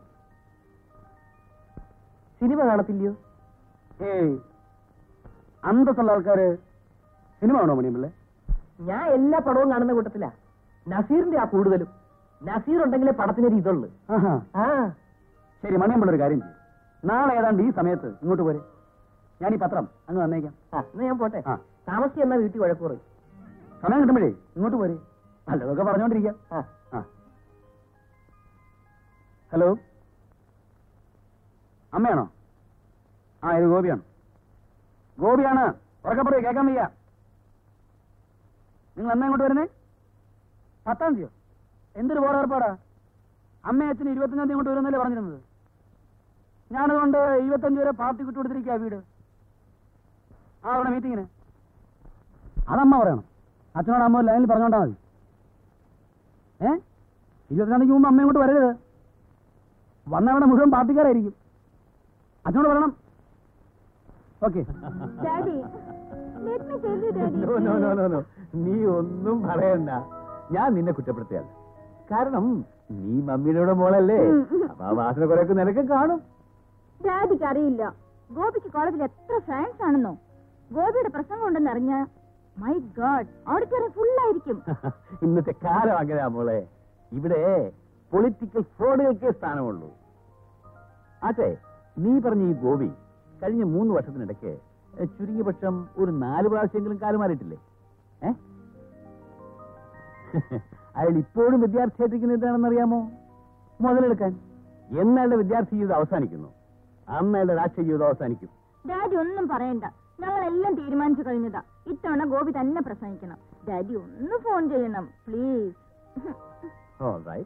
സിനിമ കാണത്തില്ലയോ ഏയ് അന്തസ്സുള്ള ആൾക്കാര് സിനിമ ആണോ മണിയം പിള്ളേ ഞാൻ എല്ലാ പടവും കാണുന്ന കൂട്ടത്തിലാ നസീറിന്റെ ആ കൂടുതലും നസീർ ഉണ്ടെങ്കിലേ പടത്തിനൊരു ഇതുള്ളു ആഹാ ആ ശരി മണിയം പിള്ള ഒരു കാര്യം ചെയ്യും നാളെ ഏതാണ്ട് ഈ സമയത്ത് ഇങ്ങോട്ട് പോരെ ഞാൻ ഈ പത്രം അങ്ങ് വന്നേക്കാം എന്നാ ഞാൻ പോട്ടെ ആ. താമസിച്ച് എന്നാ വീട്ടിൽ വഴക്കൂറ് സമയം കിട്ടുമ്പോഴേ ഇങ്ങോട്ട് പോരെ നല്ലതൊക്കെ പറഞ്ഞോണ്ടിരിക്കാം ആ ഹലോ അമ്മയാണോ ആ ഇത് ഗോപിയാണ് ഗോപിയാണ് ഉറക്കെ പറയൂ കേൾക്കാൻ വയ്യ നിങ്ങൾ എന്നാ ഇങ്ങോട്ട് വരുന്നേ പത്താം തീയതിയോ എന്തൊരു ബോർഡ് ഏർപ്പാടാ അമ്മയും അച്ഛനും ഇരുപത്തഞ്ചാം തീയതി ഇങ്ങോട്ട് വരുന്നല്ലേ പറഞ്ഞിരുന്നത് ഞാനതുകൊണ്ട് ഇരുപത്തഞ്ച് വരെ പാർട്ടി വിട്ടു കൊടുത്തിരിക്കുക വീട് ആ അവിടെ മീറ്റിങ്ങിന് അതമ്മ പറയണം അച്ഛനോട് അമ്മ ലൈനിൽ പറഞ്ഞോണ്ടാ മതി ഏ ഇരുപത്തിരണ്ടാം തീയതിക്ക് മുമ്പ് അമ്മ ഇങ്ങോട്ട് വരരുത് വന്നവിടെ മുഴുവൻ പാർട്ടിക്കാരായിരിക്കും അച്ഛനോട് പറയണം okay daddy let me tell you daddy no no no no no നീ ഒന്നും പറയണ്ട ഞാൻ നിന്നെ കുറ്റപ്പെടുത്തിയല്ല കാരണം നീ മമ്മിയുടെ മോളല്ലേ അപ്പൊ ആ വാസന കുറെയൊക്കെ നിനക്ക് കാണും ഡാഡിക്ക് അറിയില്ല ഗോപിക്ക് കോളേജിൽ എത്ര ഫാൻസ് ആണെന്നോ ഗോപിയുടെ പ്രസംഗം ഉണ്ടെന്ന് അറിഞ്ഞ മൈ ഗാഡ് ഓഡിറ്റോറിയം ഫുൾ ആയിരിക്കും ഇന്നത്തെ കാലം അങ്ങനെയാ മോളെ ഇവിടെ പൊളിറ്റിക്കൽ ഫ്രോഡുകൾക്കേ സ്ഥാനമുള്ളൂ അതെ നീ പറഞ്ഞ ഈ ഗോപി കഴിഞ്ഞ മൂന്ന് വർഷത്തിനിടയ്ക്ക് എ, ചുരുങ്ങിയ പക്ഷം ഒരു നാല് പ്രാവശ്യമെങ്കിലും കാലം മാറിയിട്ടില്ലേ ഏ അയാൾ ഇപ്പോഴും വിദ്യാർത്ഥിയായിട്ടിരിക്കുന്നത് എന്താണെന്ന് അറിയാമോ മുതലെടുക്കാൻ എന്നയാളുടെ വിദ്യാർത്ഥി ജീവിതം അവസാനിക്കുന്നു അന്ന് അയാളുടെ രാഷ്ട്രീയ ജീവിതം അവസാനിക്കും ഡാഡി ഒന്നും പറയണ്ട ഞങ്ങളെല്ലാം തീരുമാനിച്ചു കഴിഞ്ഞതാ ഇത്തവണ ഗോപി തന്നെ പ്രസംഗിക്കണം ഡാഡി ഒന്ന് ഫോൺ ചെയ്യണം പ്ലീസ് All right.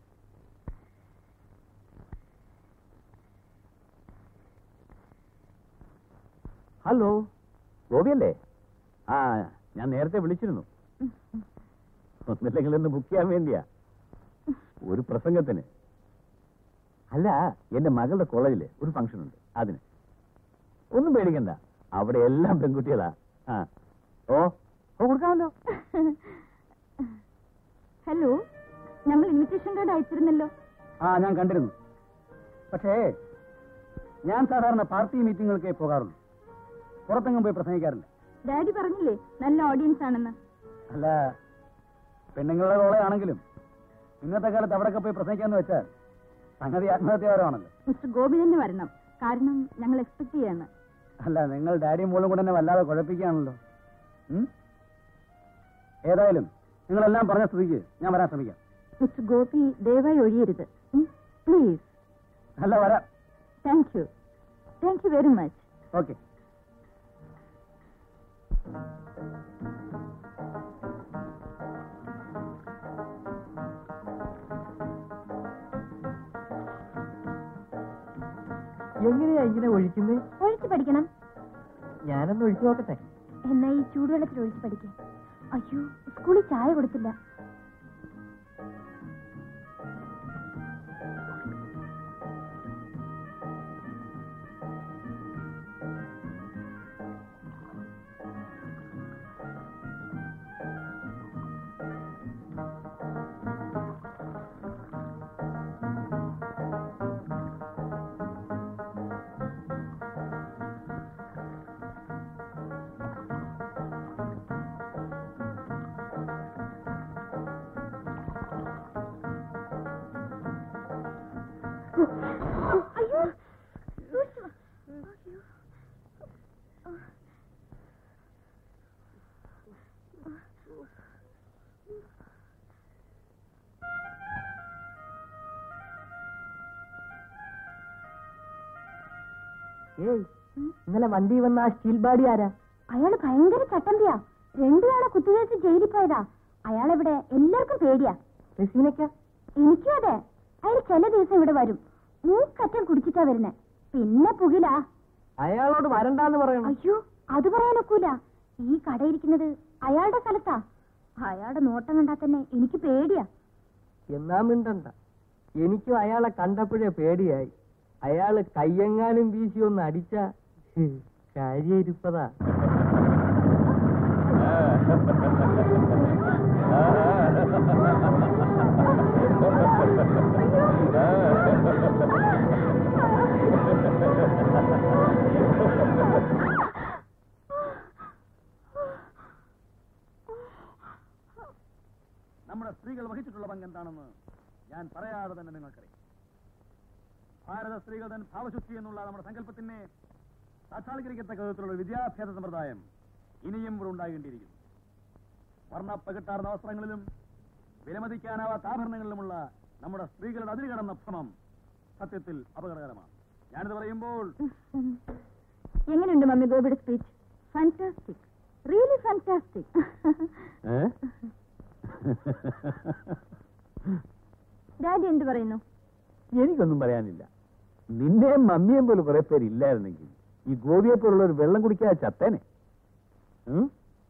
ഹലോ ഗോപിയല്ലേ ആ ഞാൻ നേരത്തെ വിളിച്ചിരുന്നു ഒന്നില്ലെങ്കിൽ ഒന്ന് ബുക്ക് ചെയ്യാൻ വേണ്ടിയാ ഒരു പ്രസംഗത്തിന് അല്ല എന്റെ മകളുടെ കോളേജില് ഒരു ഫംഗ്ഷൻ ഉണ്ട് അതിന് ഒന്നും പേടിക്കണ്ട അവിടെ എല്ലാം പെൺകുട്ടികളാ ആ ഓ ഓ കൊടുക്കാമല്ലോ ഹലോ ഞങ്ങൾ ഇൻവിറ്റേഷൻ കാർഡ് അയച്ചിരുന്നല്ലോ ആ ഞാൻ കണ്ടിരുന്നു പക്ഷേ ഞാൻ സാധാരണ പാർട്ടി മീറ്റിങ്ങുകൾക്കേ പോകാറുള്ളൂ പുറത്തെങ്ങും പോയി പ്രസംഗിക്കാറില്ല ഡാഡി പറഞ്ഞില്ലേ നല്ല ഓഡിയൻസ് ആണെന്ന് അല്ല പെണ്ണുങ്ങളുടെ കോളേജാണെങ്കിലും ഇന്നത്തെ കാലത്ത് അവിടെയൊക്കെ പോയി പ്രസംഗിക്കാന്ന് വെച്ചാൽ സംഗതി ആത്മഹത്യപരമാണല്ലോ മിസ്റ്റർ ഗോപി തന്നെ വരണം കാരണം ഞങ്ങൾ എക്സ്പെക്ട് ചെയ്യാണ് അല്ല നിങ്ങൾ ഡാഡിയും മോളും കൂടെ എന്നെ വല്ലാതെ കുഴപ്പിക്കുകയാണല്ലോ ഉം? ഏതായാലും നിങ്ങളെല്ലാം പറഞ്ഞ സ്ഥിതിക്ക് ഞാൻ വരാൻ ശ്രമിക്കാം മിസ്റ്റർ ഗോപി ദയവായി ഒഴിയരുത് പ്ലീസ് അല്ല വരാം thank you thank you very much okay എങ്ങനെയാ ഇങ്ങനെ ഒഴിക്കുന്നത് ഒഴിച്ച് പഠിക്കണം ഞാനൊന്ന് ഒഴിച്ചു നോക്കട്ടെ എന്നാ ഈ ചൂടുവെള്ളത്തിൽ ഒഴിച്ച് പഠിക്കാം അയ്യോ സ്കൂളിൽ ചായ കൊടുത്തില്ല അയ്യോ ഏയ് ഇന്നലെ വണ്ടി വന്ന ആ സ്റ്റീൽ ബാഡി ആരാ അയാള് ഭയങ്കര ചട്ടമ്പിയാ രണ്ടുപേരെ കുത്തിവെച്ച് ജയിലിൽ പോയതാ അയാളെവിടെ എല്ലാവർക്കും പേടിയാ റസീനക്ക എനിക്കും അതെ അയാൾ ചില ദിവസം ഇവിടെ വരും മൂക്കറ്റം കുടിച്ചിട്ടാ വരുന്നേ പിന്നെ പുകിലാ അയാളോട് വരണ്ടാന്ന് പറയണം അയ്യോ അത് പറയാനൊക്കൂല ഈ കടയിരിക്കുന്നത് അയാളുടെ സ്ഥലത്താ അയാളുടെ നോട്ടം കണ്ടാ തന്നെ എനിക്ക് പേടിയാ എന്നാ മിണ്ടണ്ട എനിക്കും അയാളെ കണ്ടപ്പോഴേ പേടിയായി അയാള് കയ്യെങ്ങാനും വീശി ഒന്ന് അടിച്ച കാര്യരിപ്പതാ നമ്മുടെ സ്ത്രീകൾ വഹിച്ചിട്ടുള്ള പങ്ക് എന്താണെന്ന് ഞാൻ പറയാതെ തന്നെ നിങ്ങൾക്കറിയാം ഭാരത സ്ത്രീകൾ തൻ ഭാവശുദ്ധി എന്നുള്ള നമ്മുടെ സങ്കല്പത്തിനെ സാക്ഷാത്കരിക്കത്തക്ക വിധത്തിലുള്ള ഒരു വിദ്യാഭ്യാസ സമ്പ്രദായം ഇനിയും ഇവിടെ ഉണ്ടാകേണ്ടിയിരിക്കുന്നു വർണ്ണ പകിട്ടാർന്ന വസ്ത്രങ്ങളിലും വിലമതിക്കാനാവാത്ത ആഭരണങ്ങളിലുമുള്ള നമ്മുടെ സ്ത്രീകളുടെ അതിര് കടന്ന ഭ്രമം സത്യത്തിൽ അപകടകരമാണ് ഞാനിത് പറയുമ്പോൾ എങ്ങനെയുണ്ട് മമ്മി ഗോപിയുടെ speech fantastic really fantastic daddy എന്ത് പറയുന്നു എനിക്കൊന്നും പറയാനില്ല നിന്റെയും മമ്മിയും പോലെ കുറെ പേര് ഇല്ലായിരുന്നെങ്കിൽ ഈ ഗോപിയെ പോലുള്ള ഒരു വെള്ളം കുടിക്കാതെ ചത്തേനെ ഉം?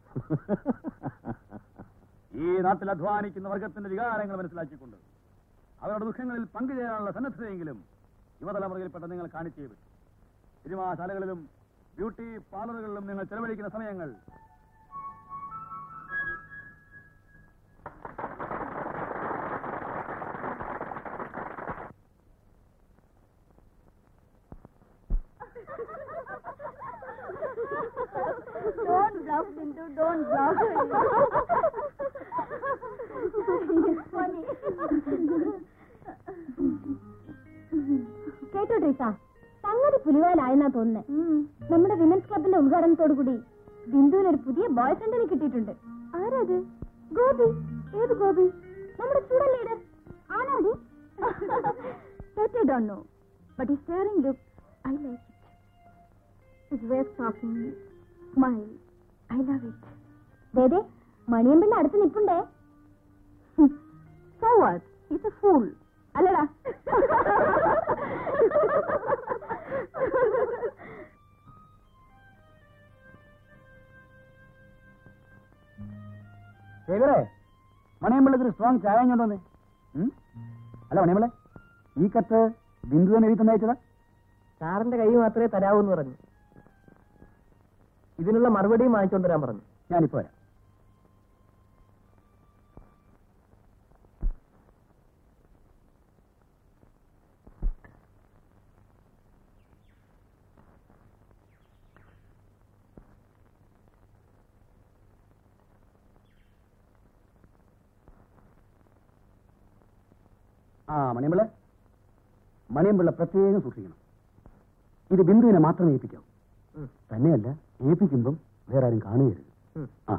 ഈ നാട്ടിൽ അധ്വാനിക്കുന്ന വർഗത്തിന്റെ വികാരങ്ങൾ മനസ്സിലാക്കിക്കൊണ്ട് അവരുടെ ദുഃഖങ്ങളിൽ പങ്കുചേരാനുള്ള സന്നദ്ധതയെങ്കിലും യുവതലമുറയിൽപ്പെട്ട നിങ്ങൾ കാണിച്ചേ പറ്റൂ സിനിമാശാലകളിലും ബ്യൂട്ടി പാർലറുകളിലും നിങ്ങൾ ചെലവഴിക്കുന്ന സമയങ്ങൾ Don't bluff, Bindu, don't bluff. It's funny. കേട്ടോ ട്രീസ സംഗതി പുലിവാലായെന്നാ തോന്നുന്നേ നമ്മുടെ വിമൻസ് ക്ലബിന്റെ ഉദ്ഘാടനത്തോടു കൂടി ബിന്ദുവിന് ഒരു പുതിയ ബോയ് ഫ്രണ്ടിനെ കിട്ടിയിട്ടുണ്ട് ആരത് ഗോപി ഏത് ഗോപി നമ്മുടെ സ്റ്റുഡന്റ് ലീഡർ ആണോടി That I don't know. But his staring look, I like it. His way of talking, smile, I love it. ദേദേ മണിയമ്പിള്ള അടുത്ത് നിൽപ്പുണ്ടേ So what? He's a fool. അല്ലടാ ശേഖരേ മണിയമ്പിള്ളത്തിന് സ്ട്രോങ് ചായ കൊണ്ടുവന്നേ ഉം? അല്ല മണിയമ്പിള്ള ഈ കത്ത് ബിന്ദു തന്നെ എഴുതി തന്നയച്ചതാ സാറിന്റെ കൈ മാത്രമേ തരാവൂ എന്ന് പറഞ്ഞു ഇതിനുള്ള മറുപടിയും വാങ്ങിച്ചോണ്ട് വരാൻ പറഞ്ഞു ഞാനിപ്പോ വരാം ആ മണിയമ്പിള്ള മണിയമ്പിള്ള പ്രത്യേകം സൂക്ഷിക്കണം ഇത് ബിന്ദുവിനെ മാത്രമേ ഏൽപ്പിക്കാവൂ ഉം. തന്നെയല്ല ഏൽപ്പിക്കുമ്പം വേറെ ആരും കാണുകയരുത് ഉം. ആ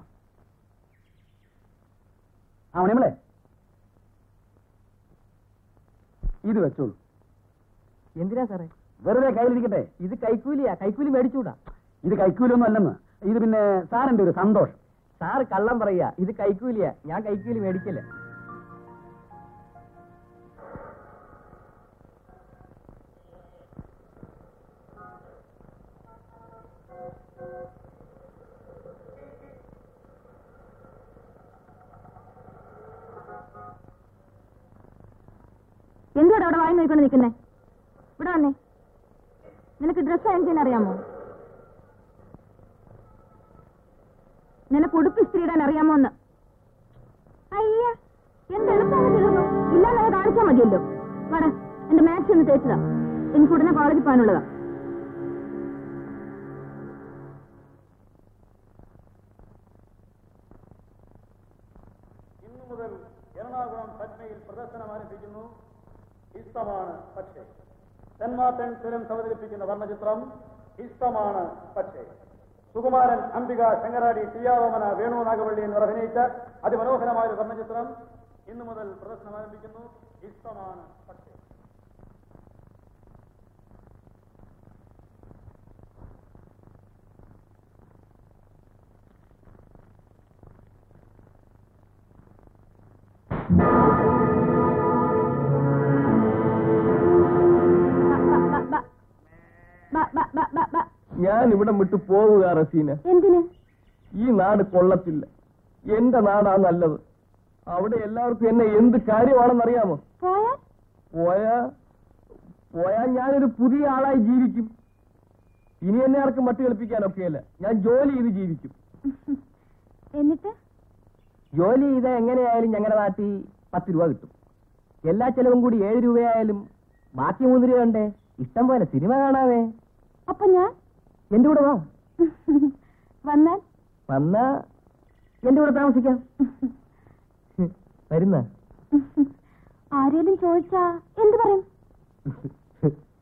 ആ മണിയമ്പിളെ ഇത് വെച്ചോളൂ എന്തിനാ സാറേ വെറുതെ കയ്യിലിരിക്കട്ടെ ഇത് കൈക്കൂലിയാ കൈക്കൂലി മേടിച്ചൂടാ ഇത് കൈക്കൂലൊന്നും അല്ലെന്ന് ഇത് പിന്നെ സാറിന്റെ ഒരു സന്തോഷം സാർ കള്ളം പറയാ ഇത് കൈക്കൂലിയാ ഞാൻ കൈക്കൂലി മേടിക്കില്ല എന്തുവാടാ അവിടെ വായി നോക്കിക്കൊണ്ട് നിൽക്കുന്നേ ഇവിടെ വന്നേ നിനക്ക് ഡ്രസ് അയൺ ചെയ്യാൻ അറിയാമോ നിനക്ക് ഉടുപ്പ് ഇസ്ത്രി ഇടാൻ അറിയാമോ എന്ന് അയ്യ എന്ത് എളുപ്പമാണ് തീർന്നു ഇല്ലാതെ കാണിച്ചാൽ മതിയല്ലോ വാടാ എന്റെ മാത്സ് ഒന്ന് തേച്ചതാ എനിക്ക് ഉടനെ കോളേജിൽ പോകാനുള്ളതാ ഇന്നു മുതൽ എറണാകുളം പത്മയിൽ പ്രദർശനം ആരംഭിക്കുന്നു ഇഷ്ടമാണ് പക്ഷേ തെന്മാത്തൻ ഫിലിംസ് അവതരിപ്പിക്കുന്ന വർണ്ണചിത്രം ഇഷ്ടമാണ് പക്ഷേ സുകുമാരൻ അംബിക ശങ്കരാടി ടിയാവമന വേണു നാഗവള്ളി എന്നിവർ അഭിനയിച്ച അതിമനോഹരമായ ഒരു വർണ്ണചിത്രം ഇന്നു മുതൽ പ്രദർശനം ആരംഭിക്കുന്നു ഇഷ്ടമാണ് പക്ഷേ ഞാൻ ഇവിടെ വിട്ടു പോവുക റസീന എന്തിന് ഈ നാട് കൊള്ളത്തില്ല എന്റെ നാടാ നല്ലത് അവിടെ എല്ലാവർക്കും എന്നെ എന്ത് കാര്യമാണെന്നറിയാമോ പോയാൽ പോയാ പോയാ ഞാനൊരു പുതിയ ആളായി ജീവിക്കും ഇനി എന്നെ ആർക്കും മട്ട് കളിപ്പിക്കാനൊക്കെയല്ല ഞാൻ ജോലി ചെയ്ത് ജീവിക്കും എന്നിട്ട് ജോലി ചെയ്താൽ എങ്ങനെയായാലും ഞങ്ങളുടെ നാട്ടിൽ പത്ത് രൂപ കിട്ടും എല്ലാ ചെലവും കൂടി ഏഴ് രൂപയായാലും ബാക്കി മൂന്ന് രൂപ ഉണ്ടേ ഇഷ്ടം പോലെ സിനിമ കാണാവേ അപ്പൊ ഞാൻ എന്റെ കൂടെ വാ വന്നാൽ വന്നാ എന്റെ കൂടെ താമസിക്കാം വരുന്ന ആരേലും ചോദിച്ചാ എന്ത് പറയും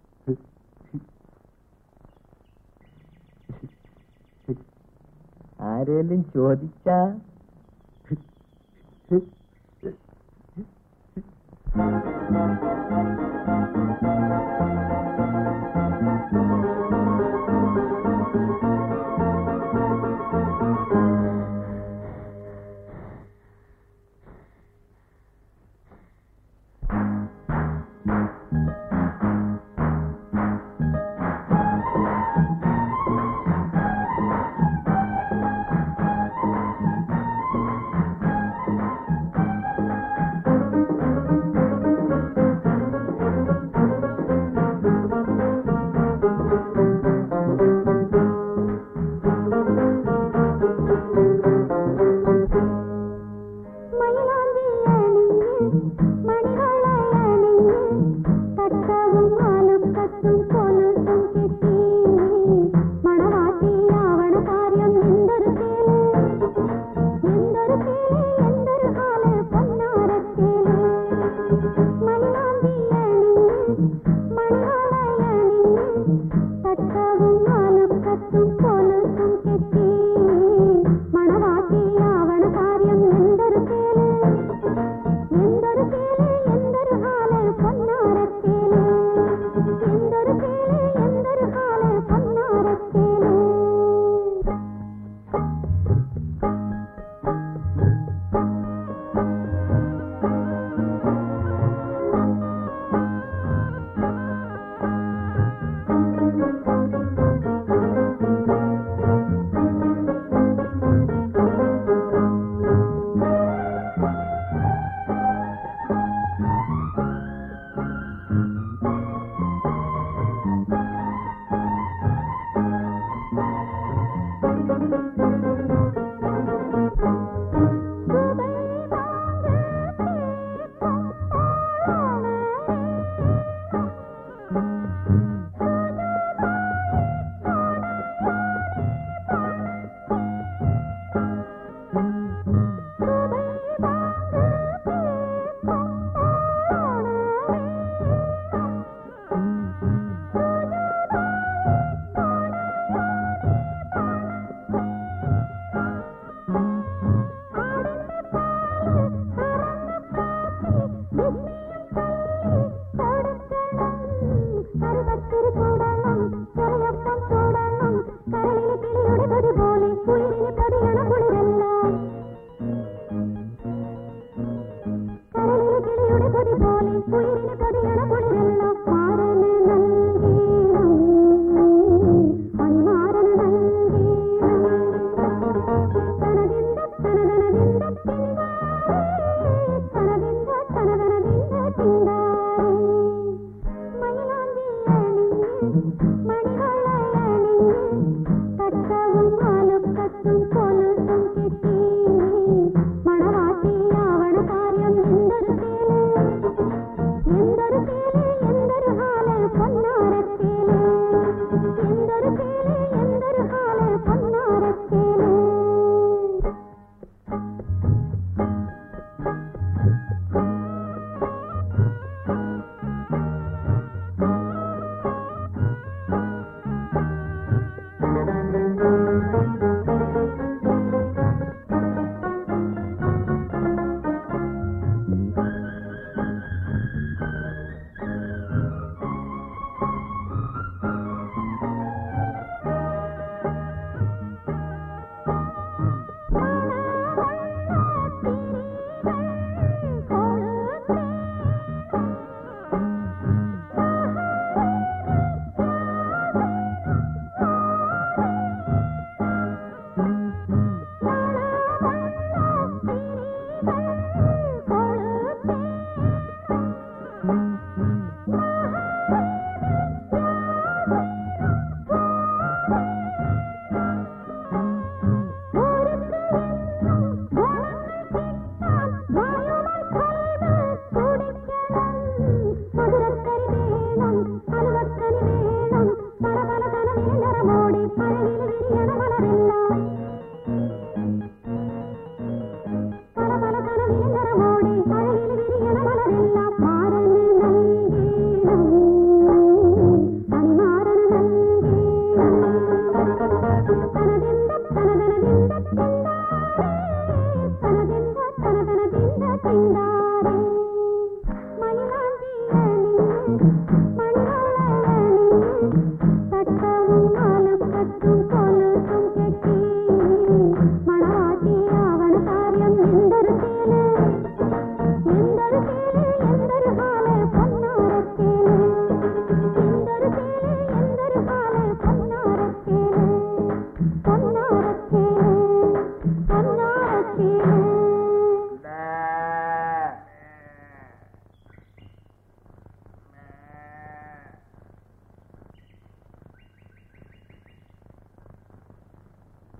ആരേലും ചോദിച്ചാ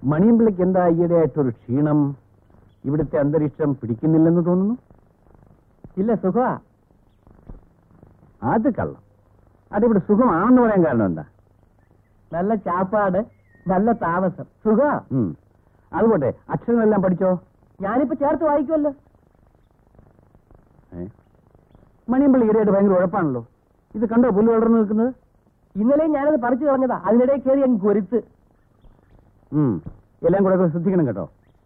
മണിയമ്പിളിക്ക് എന്താ ഈയിടെയായിട്ടൊരു ക്ഷീണം ഇവിടുത്തെ അന്തരീക്ഷം പിടിക്കുന്നില്ലെന്ന് തോന്നുന്നു ഇല്ല സുഖ അത് കള്ളം അതിവിടെ സുഖമാണെന്ന് പറയാൻ കാരണം എന്താ നല്ല ചാപ്പാട് നല്ല താമസം സുഖ ഉം. അതുപോട്ടെ അക്ഷരങ്ങളെല്ലാം പഠിച്ചോ ഞാനിപ്പോ ചേർത്ത് വായിക്കുമല്ലോ ഏ? മണിയമ്പിള്ളി ഈടെയായിട്ട് ഭയങ്കര ഉഴപ്പാണല്ലോ ഇത് കണ്ടോ പുല്ല് വളർന്നു നിൽക്കുന്നത് ഇന്നലെ ഞാനത് പറിച്ചു കളഞ്ഞതാ അതിനിടെ കയറി അങ്ങ് കൊരുത്ത് ഉം. എല്ലാം കൂടെ ഒക്കെ ശ്രദ്ധിക്കണം കേട്ടോ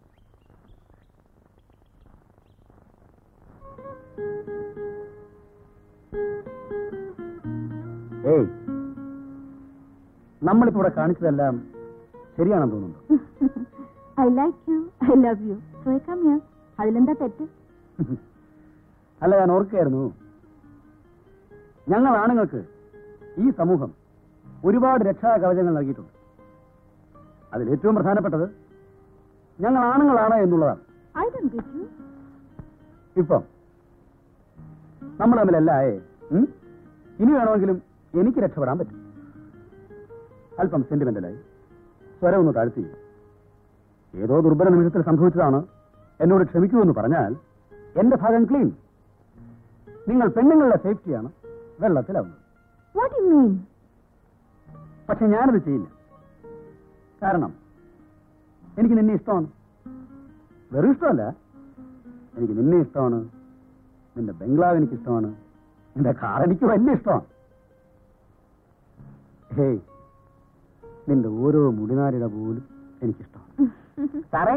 ഏയ് നമ്മളിപ്പോ ഇവിടെ കാണിച്ചതെല്ലാം ശരിയാണെന്ന് തോന്നുന്നു I like you I love you so I come here അതിലെന്താ തെറ്റ് അല്ല ഞാൻ ഓർക്കുകയായിരുന്നു ഞങ്ങൾ ആണുങ്ങൾക്ക് ഈ സമൂഹം ഒരുപാട് രക്ഷാ കവചങ്ങൾ നൽകിയിട്ടുണ്ട് അതിൽ ഏറ്റവും പ്രധാനപ്പെട്ടത് ഞങ്ങൾ ആണുങ്ങളാണ് എന്നുള്ളതാണ് ഐ ഡോണ്ട് ഗെറ്റ് യു ഇപ്പം നമ്മൾ തമ്മിലല്ല ആയേ ഉം? ഇനി വേണമെങ്കിലും എനിക്ക് രക്ഷപ്പെടാൻ പറ്റും അല്പം സെന്റിമെന്റലായി സ്വരം ഒന്ന് താഴ്ത്തി ഏതോ ദുർബല നിമിഷത്തിൽ സംഭവിച്ചതാണ് എന്നോട് ക്ഷമിക്കുമെന്ന് പറഞ്ഞാൽ എന്റെ ഭാഗം ക്ലീൻ നിങ്ങൾ പെണ്ണുങ്ങളുടെ സേഫ്റ്റിയാണ് വെള്ളത്തിലാവുന്നത് വാട്ട് യു മീൻ പക്ഷെ ഞാനത് ചെയ്യില്ല കാരണം എനിക്ക് നിന്നെ ഇഷ്ടമാണ് വെറും ഇഷ്ടമല്ല എനിക്ക് നിന്നെ ഇഷ്ടമാണ് നിന്റെ ബംഗ്ലാവ് എനിക്ക് ഇഷ്ടമാണ് നിന്റെ കാർ എനിക്ക് വലിയ ഇഷ്ടമാണ് ഹേയ് നിന്റെ ഓരോ മുടിനാരിട പോലും എനിക്കിഷ്ടമാണ് സാറേ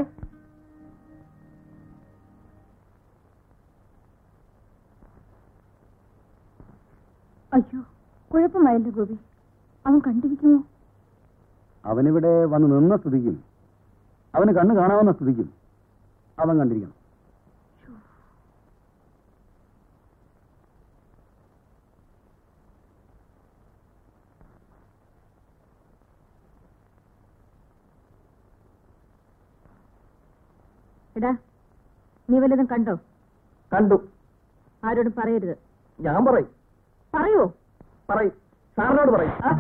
അയ്യോ കുഴപ്പമായല്ലോ ഗോപി അവൻ കണ്ടിരിക്കുമോ അവനിവിടെ വന്ന് നിന്ന സ്തുതിക്കും അവന് കണ്ണ് കാണാവുന്ന സ്തുതിക്കും അവൻ കണ്ടിരിക്കണം എടാ നീ വല്ലതും കണ്ടോ കണ്ടു ആരോടും പറയരുത് ഞാൻ പറയും പറയോ പറയും സാറിനോട് പറയും ആ?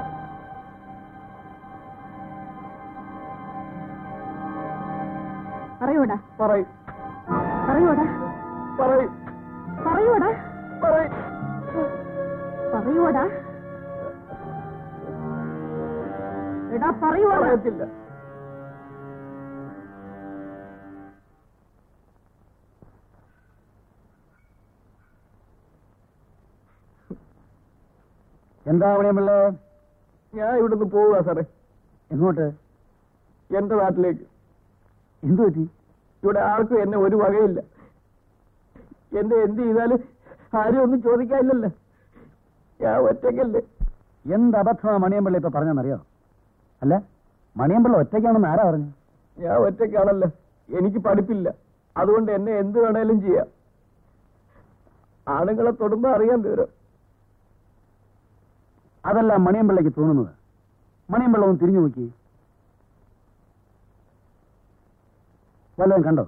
പറയൂടാ പറയും പറയൂടാ പറയും പറയൂടാ പറയും പറയൂടാ എടാ പറയൂടാ പറയത്തില്ല എന്താ പണിയമ്പിള്ളേ ഞാൻ ഇവിടുന്ന് പോവുക സാറേ എങ്ങോട്ട് എന്റെ നാട്ടിലേക്ക് എന്തു പറ്റി ഇവിടെ ആർക്കും എന്നെ ഒരു വകയില്ല എന്റെ എന്ത് ചെയ്താലും ആരും ഒന്നും ചോദിക്കാനില്ലല്ലോ ഞാൻ ഒറ്റയ്ക്കല്ലേ എന്ത് അബദ്ധമാ മണിയമ്പിള്ള ഇപ്പൊ പറഞ്ഞെന്നറിയോ അല്ല മണിയമ്പിള്ള ഒറ്റയ്ക്കാണെന്ന് ആരാ പറഞ്ഞു ഞാൻ ഒറ്റയ്ക്കാണല്ലോ എനിക്ക് പഠിപ്പില്ല അതുകൊണ്ട് എന്നെ എന്ത് വേണേലും ചെയ്യാം ആണുങ്ങളെ തൊടുമ്പോ അറിയാൻ വിവരം അതല്ല മണിയമ്പിള്ളയ്ക്ക് തോന്നുന്നത് മണിയമ്പിള്ള ഒന്ന് തിരിഞ്ഞു നോക്കി വല്ലതും കണ്ടോ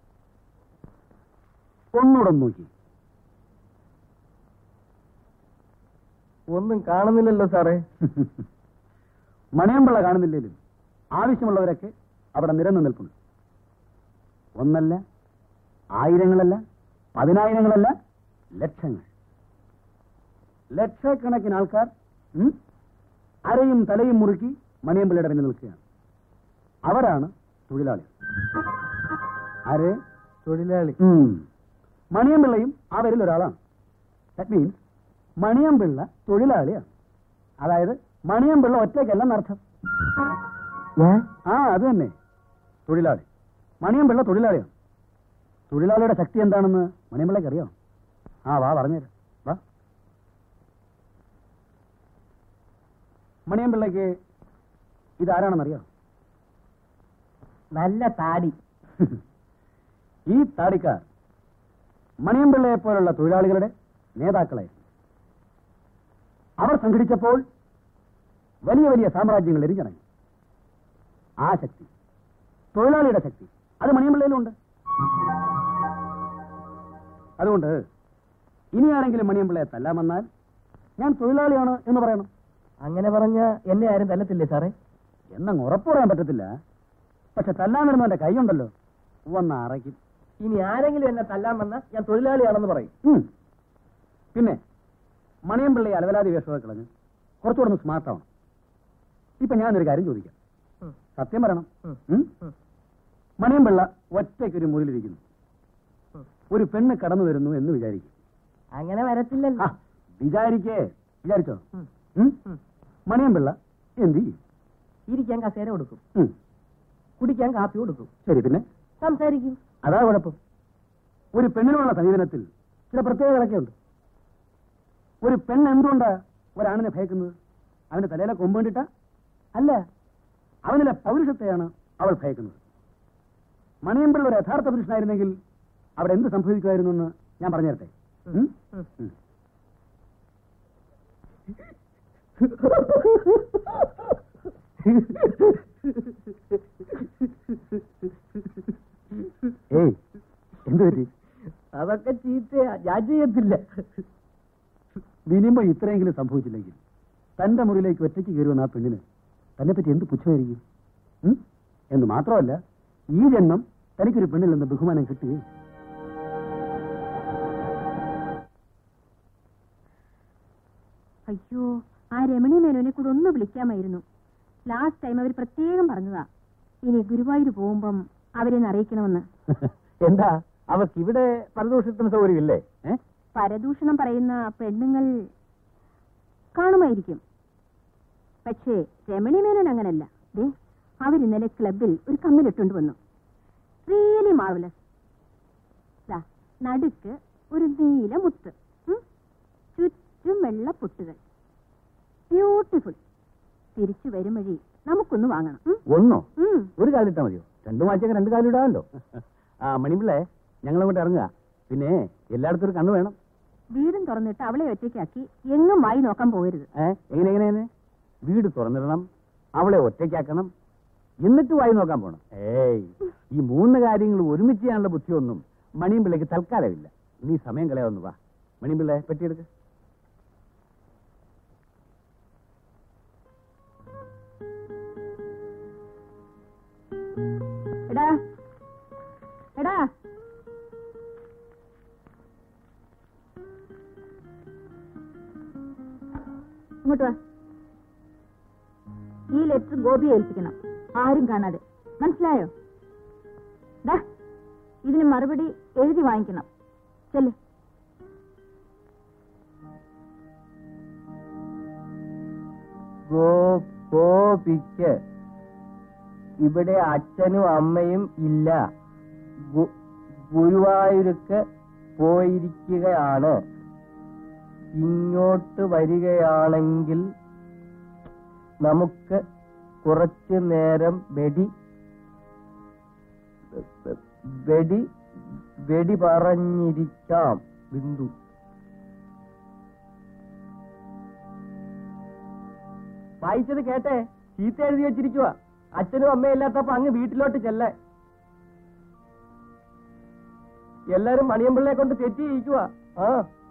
ഒന്നുകൂടെ ഒന്ന് നോക്കി ഒന്നും കാണുന്നില്ലല്ലോ സാറേ മണിയമ്പിള്ള കാണുന്നില്ലേലും ആവശ്യമുള്ളവരൊക്കെ അവിടെ നിരന്നു നിൽപ്പുണ്ട് ഒന്നല്ല ആയിരങ്ങളല്ല പതിനായിരങ്ങളല്ല ലക്ഷങ്ങൾ ലക്ഷക്കണക്കിന് ആൾക്കാർ ഉം, അരയും തലയും മുറുക്കി മണിയമ്പിള്ളയുടെ പിന്നിൽ നിൽക്കുകയാണ് അവരാണ് തൊഴിലാളികൾ ആര് തൊഴിലാളി ഉം. മണിയമ്പിള്ളയും അവരിൽ ഒരാളാണ് ദാറ്റ് മീൻസ് മണിയമ്പിള്ള തൊഴിലാളിയാണ് അതായത് മണിയമ്പിള്ള ഒറ്റയ്ക്കല്ലെന്നർത്ഥം ഞാൻ ആ അത് തന്നെ തൊഴിലാളി മണിയമ്പിള്ള തൊഴിലാളിയാണ് തൊഴിലാളിയുടെ ശക്തി എന്താണെന്ന് മണിയമ്പിള്ളയ്ക്ക് അറിയാം ആ വാ പറഞ്ഞുതരാം വാ മണിയമ്പിള്ളയ്ക്ക് ഇതാരാണെന്നറിയാം നല്ല താടി ഈ താടിക്കാർ മണിയമ്പിള്ളയെ പോലുള്ള തൊഴിലാളികളുടെ നേതാക്കളായിരുന്നു അവർ സംഘടിച്ചപ്പോൾ വലിയ വലിയ സാമ്രാജ്യങ്ങൾ എരിഞ്ഞിറങ്ങി ആ ശക്തി തൊഴിലാളിയുടെ ശക്തി അത് മണിയമ്പിള്ളയിലുണ്ട് അതുകൊണ്ട് ഇനിയാണെങ്കിലും മണിയമ്പിള്ളയെ തല്ലാൻ വന്നാൽ ഞാൻ തൊഴിലാളിയാണ് എന്ന് പറയണം അങ്ങനെ പറഞ്ഞ എന്നെ ആരും തല്ലത്തില്ലേ സാറേ എന്നങ്ങ് ഉറപ്പ് പറയാൻ പറ്റത്തില്ല പക്ഷെ തല്ലാൻ വരുന്നവന്റെ കൈയുണ്ടല്ലോ വന്ന് അറയ്ക്കും ഇനി ആരെങ്കിലും എന്നെ തല്ലാൻ വന്ന ഞാൻ തൊഴിലാളിയാണെന്ന് പറയും ഉം. പിന്നെ മണിയമ്പിള്ളി അലവലാതി വേഷമൊക്കെ കളഞ്ഞ് കുറച്ചുകൂടെ ഒന്ന് സ്മാർട്ട് ആവണം ഇപ്പൊ ഞാനൊരു കാര്യം ചോദിക്കാം ഉം. സത്യം പറയണം ഉം. ഉം? ഉം. മണിയമ്പിള്ള ഒറ്റയ്ക്കൊരു മുറിയിലിരിക്കുന്നു ഉം. ഒരു പെണ്ണ് കടന്നു വരുന്നു എന്ന് വിചാരിക്കും അങ്ങനെ വരത്തില്ലല്ലോ ആ, വിചാരിക്കേ വിചാരിച്ചോ ഉം. ഉം? ഉം. മണിയമ്പിള്ള എന്ത് ചെയ്യും ഇരിക്കാൻ കസേര കൊടുക്കും ഉം. കുടിക്കാൻ കാപ്പി കൊടുക്കും ശരി പിന്നെ സംസാരിക്കും അതാ കുഴപ്പം ഒരു പെണ്ണിനുള്ള സമീപനത്തിൽ ചില പ്രത്യേകതകളൊക്കെ ഉണ്ട് ഒരു പെണ്ണ് എന്തുകൊണ്ടാ ഒരാണിനെ ഭയക്കുന്നത് അവന്റെ തലയിലെ കൊമ്പേണ്ടിട്ട അല്ല അവനിലെ പൗരുഷത്തെയാണ് അവൾ ഭയക്കുന്നത് മണിയമ്പിള്ള ഒരു യഥാർത്ഥ പുരുഷനായിരുന്നെങ്കിൽ അവിടെ എന്ത് സംഭവിക്കുമായിരുന്നു എന്ന് ഞാൻ പറഞ്ഞു തരട്ടെ ഉം? ഉം. ഉം. ഏയ് എന്ത് പറ്റി അതൊക്കെ ചീത്തയാ ഞാൻ ചെയ്യത്തില്ല മിനിമം ഇത്രയെങ്കിലും സംഭവിച്ചില്ലെങ്കിൽ തന്റെ മുറിയിലേക്ക് ഒറ്റയ്ക്ക് കയറുന്ന ആ പെണ്ണിന് തന്നെ പറ്റി എന്ത് പുച്ഛമായിരിക്കും ഉം? എന്ന് മാത്രമല്ല ഈ ജന്മം തനിക്കൊരു പെണ്ണിൽ നിന്ന് ബഹുമാനം കിട്ടുകയും അയ്യോ ആ രമണി മേനോനെ കൂടെ ഒന്ന് വിളിക്കാമായിരുന്നു ലാസ്റ്റ് ടൈം അവർ പ്രത്യേകം പറഞ്ഞതാ ഇനി ഗുരുവായൂർ പോകുമ്പം അവരെ ഒന്ന് അറിയിക്കണമെന്ന് എന്താ അവർക്ക് ഇവിടെ പരദൂഷണത്തിന് സൗകര്യമില്ലേ ഏ? പരദൂഷണം പറയുന്ന പെണ്ണുങ്ങൾ കാണുമായിരിക്കും പക്ഷേ രമണി മേനോൻ അങ്ങനല്ല ദേ അവരിന്നലെ ക്ലബിൽ ഒരു കമ്മിലിട്ടുകൊണ്ട് വന്നു റിയലി മാർവലസ് ദാ നടുക്ക് ഒരു നീല മുത്ത് ഉം. ചുറ്റും വെള്ള പൊട്ടുകൾ ബ്യൂട്ടിഫുൾ തിരിച്ചു വരും വഴി നമുക്കൊന്ന് വാങ്ങണം ഉം. ഒന്നോ ഉം. ഒരു കാലിട്ടാ മതിയോ രണ്ടു മാച്ചൊക്കെ രണ്ട് കാലിടാമല്ലോ ആ മണിപിള്ളേ ഞങ്ങൾ അങ്ങോട്ട് ഇറങ്ങുക പിന്നെ എല്ലായിടത്തും ഒരു കണ്ണു വേണം വീടും തുറന്നിട്ട് അവളെ ഒറ്റയ്ക്കാക്കി എങ്ങും വായി നോക്കാൻ പോകരുത് ഏ എങ്ങനെ എങ്ങനെ എങ്ങനെ? വീട് തുറന്നിടണം അവളെ ഒറ്റയ്ക്കാക്കണം എന്നിട്ട് വായി നോക്കാൻ പോണം ഏയ് ഈ മൂന്ന് കാര്യങ്ങൾ ഒരുമിച്ച് ചെയ്യാനുള്ള ബുദ്ധിയൊന്നും മണിയും പിള്ളയ്ക്ക് തൽക്കാലമില്ല നീ സമയം കളയാവുന്നു വാ മണിയും പിള്ളേ പെട്ടിയെടുക്ക് എടാ എടാ ഇങ്ങോട്ട് വാ ഈ ലെറ്റർ ഗോപിയെ ഏൽപ്പിക്കണം ആരും കാണാതെ മനസ്സിലായോ ദാ ഇതിന് മറുപടി എഴുതി വാങ്ങിക്കണം ചെല്ലേ ഗോപിക്ക് ഇവിടെ അച്ഛനും അമ്മയും ഇല്ല ഗു- ഗുരുവായൂർക്ക് പോയിരിക്കുകയാണ് ഇങ്ങോട്ട് വരികയാണെങ്കിൽ നമുക്ക് കുറച്ചു നേരം വെടി വെടി വെടി പറഞ്ഞിരിക്കാം ബിന്ദു വായിച്ചത് കേട്ടെ ചീത്ത എഴുതി വെച്ചിരിക്കുക അച്ഛനും അമ്മയും ഇല്ലാത്തപ്പോ അങ്ങ് വീട്ടിലോട്ട് ചെല്ലേ എല്ലാരും മണിയമ്പിള്ളയെ കൊണ്ട് തെറ്റിയിരിക്കുക ആ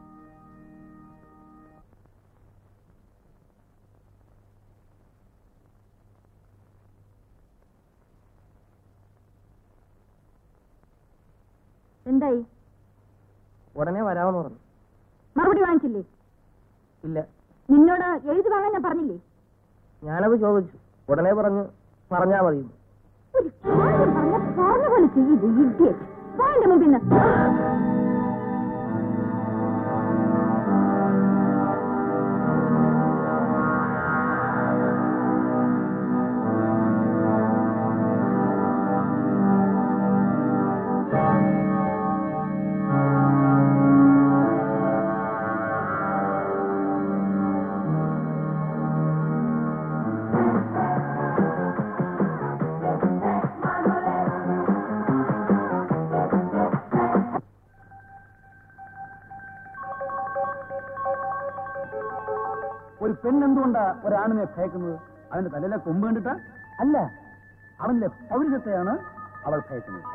എന്തായി ഉടനെ വരാമെന്ന് പറഞ്ഞു മറുപടി വാങ്ങിച്ചില്ലേ ഇല്ല നിന്നോട് എഴുതി വാങ്ങാൻ ഞാൻ പറഞ്ഞില്ലേ ഞാനത് ചോദിച്ചു ഉടനെ പറഞ്ഞു പറഞ്ഞാ മതി ഒരു കാര്യം പറഞ്ഞ പറഞ്ഞ പോലെ ചെയ്ത് ഇഡിയറ്റ് വാ എന്റെ മുമ്പിൽ നിന്ന് ഒരു പെണ്ണെന്തുകൊണ്ടാ ഒരാണിനെ ഭയക്കുന്നത് അവന്റെ തലയിലെ കൊമ്പ് കണ്ടിട്ടാ അല്ല അവന്റെ പൗരുഷത്തെയാണ് അവൾ ഭയക്കുന്നത്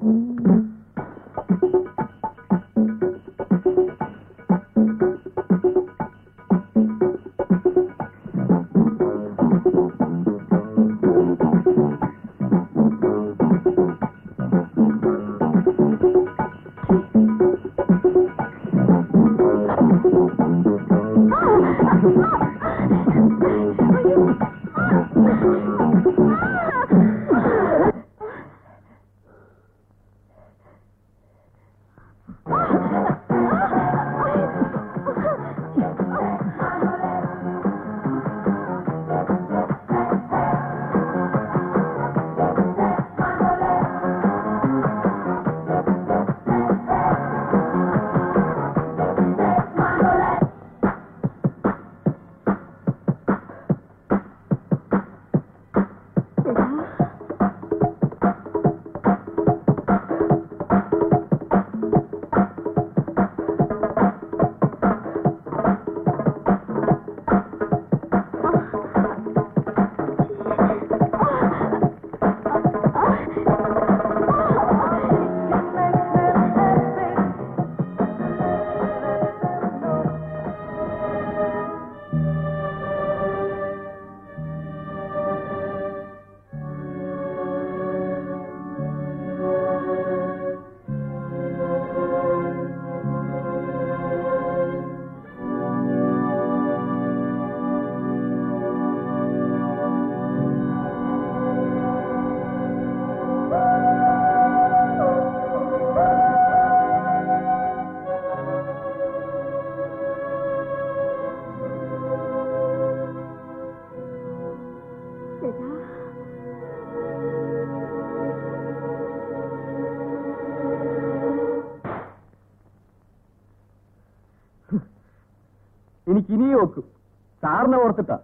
എനിക്ക് ഇനിയും വെക്കും സാറിനെ ഓർത്തിട്ടാ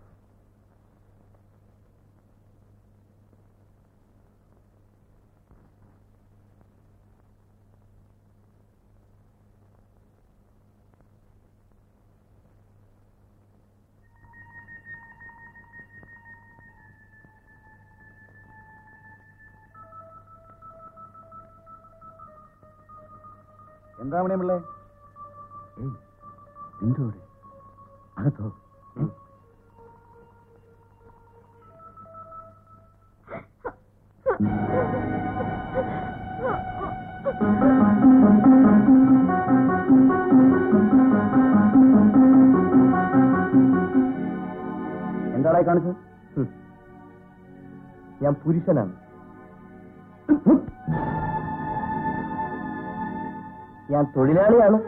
എന്താ മണിയമ്പിള്ളേ എന്തോടെ അകത്തോ എന്താടായി കാണിച്ചത് ഞാൻ പുരുഷനാണ് ഞാൻ തൊഴിലാളിയാണ്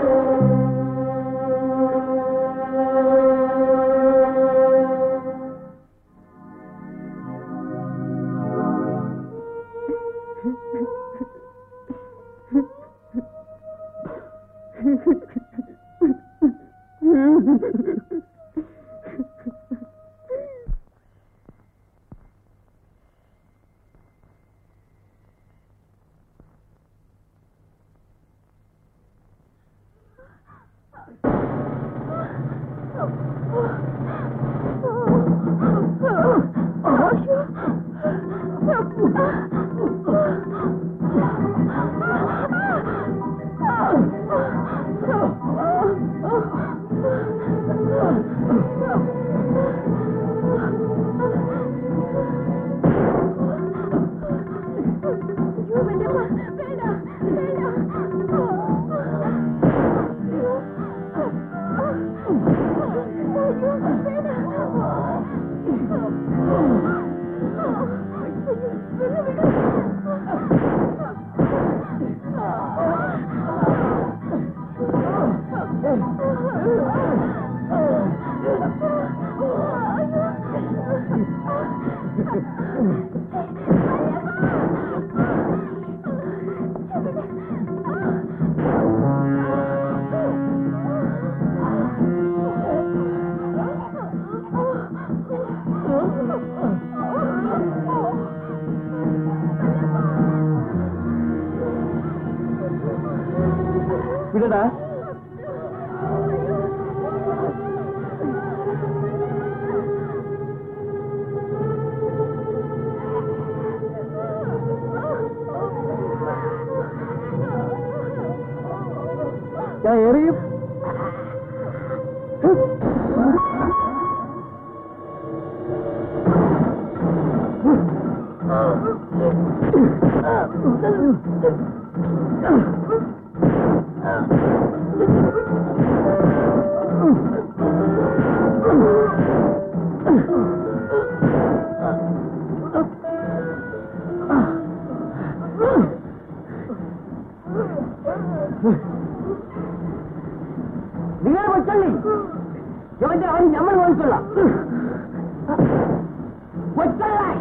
വിടടാ ആ ഞാൻ എറിയും നിങ്ങൾ വെച്ചള്ളി ഇവന്റെ അവൻ നമ്മൾ നോക്കിക്കൊള്ളാം വെച്ചള്ളായി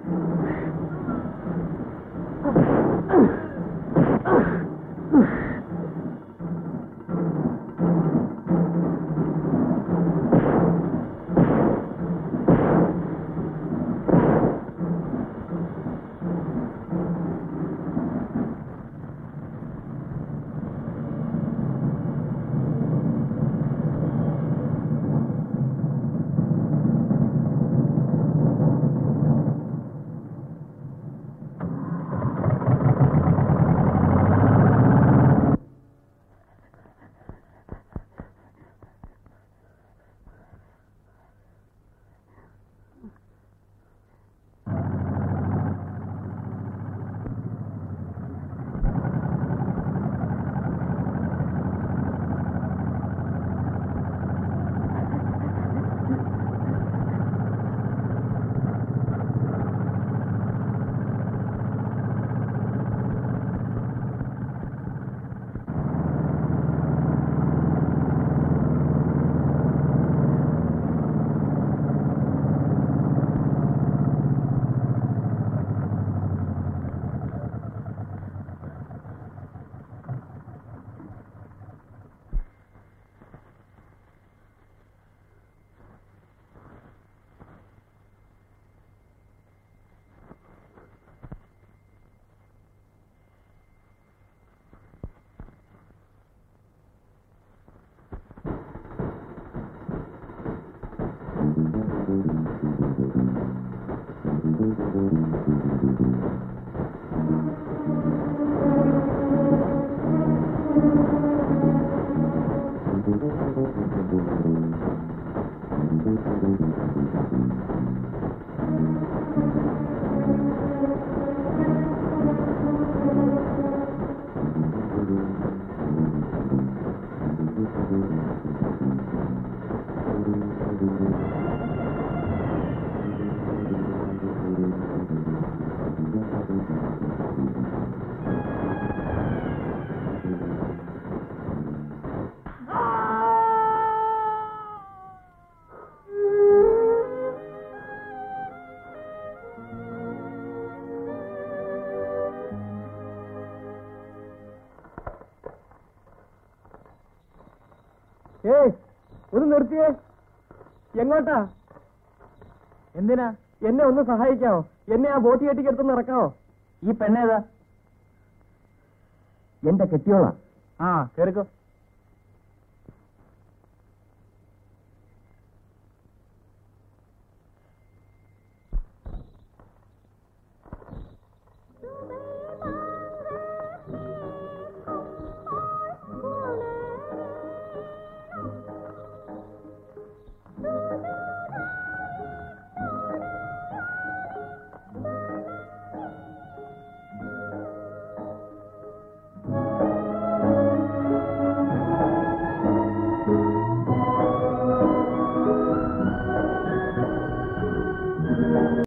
ഏയ് ഒന്ന് നിർത്തിയേ എങ്ങോട്ടാ എന്തിനാ എന്നെ ഒന്ന് സഹായിക്കാമോ എന്നെ ആ ബോട്ട് കെട്ടിക്കെടുത്തൊന്ന് ഇറക്കാമോ ഈ പെണ്ണേതാ എന്റെ കെട്ടിയോളാ ആ കേറിക്കോ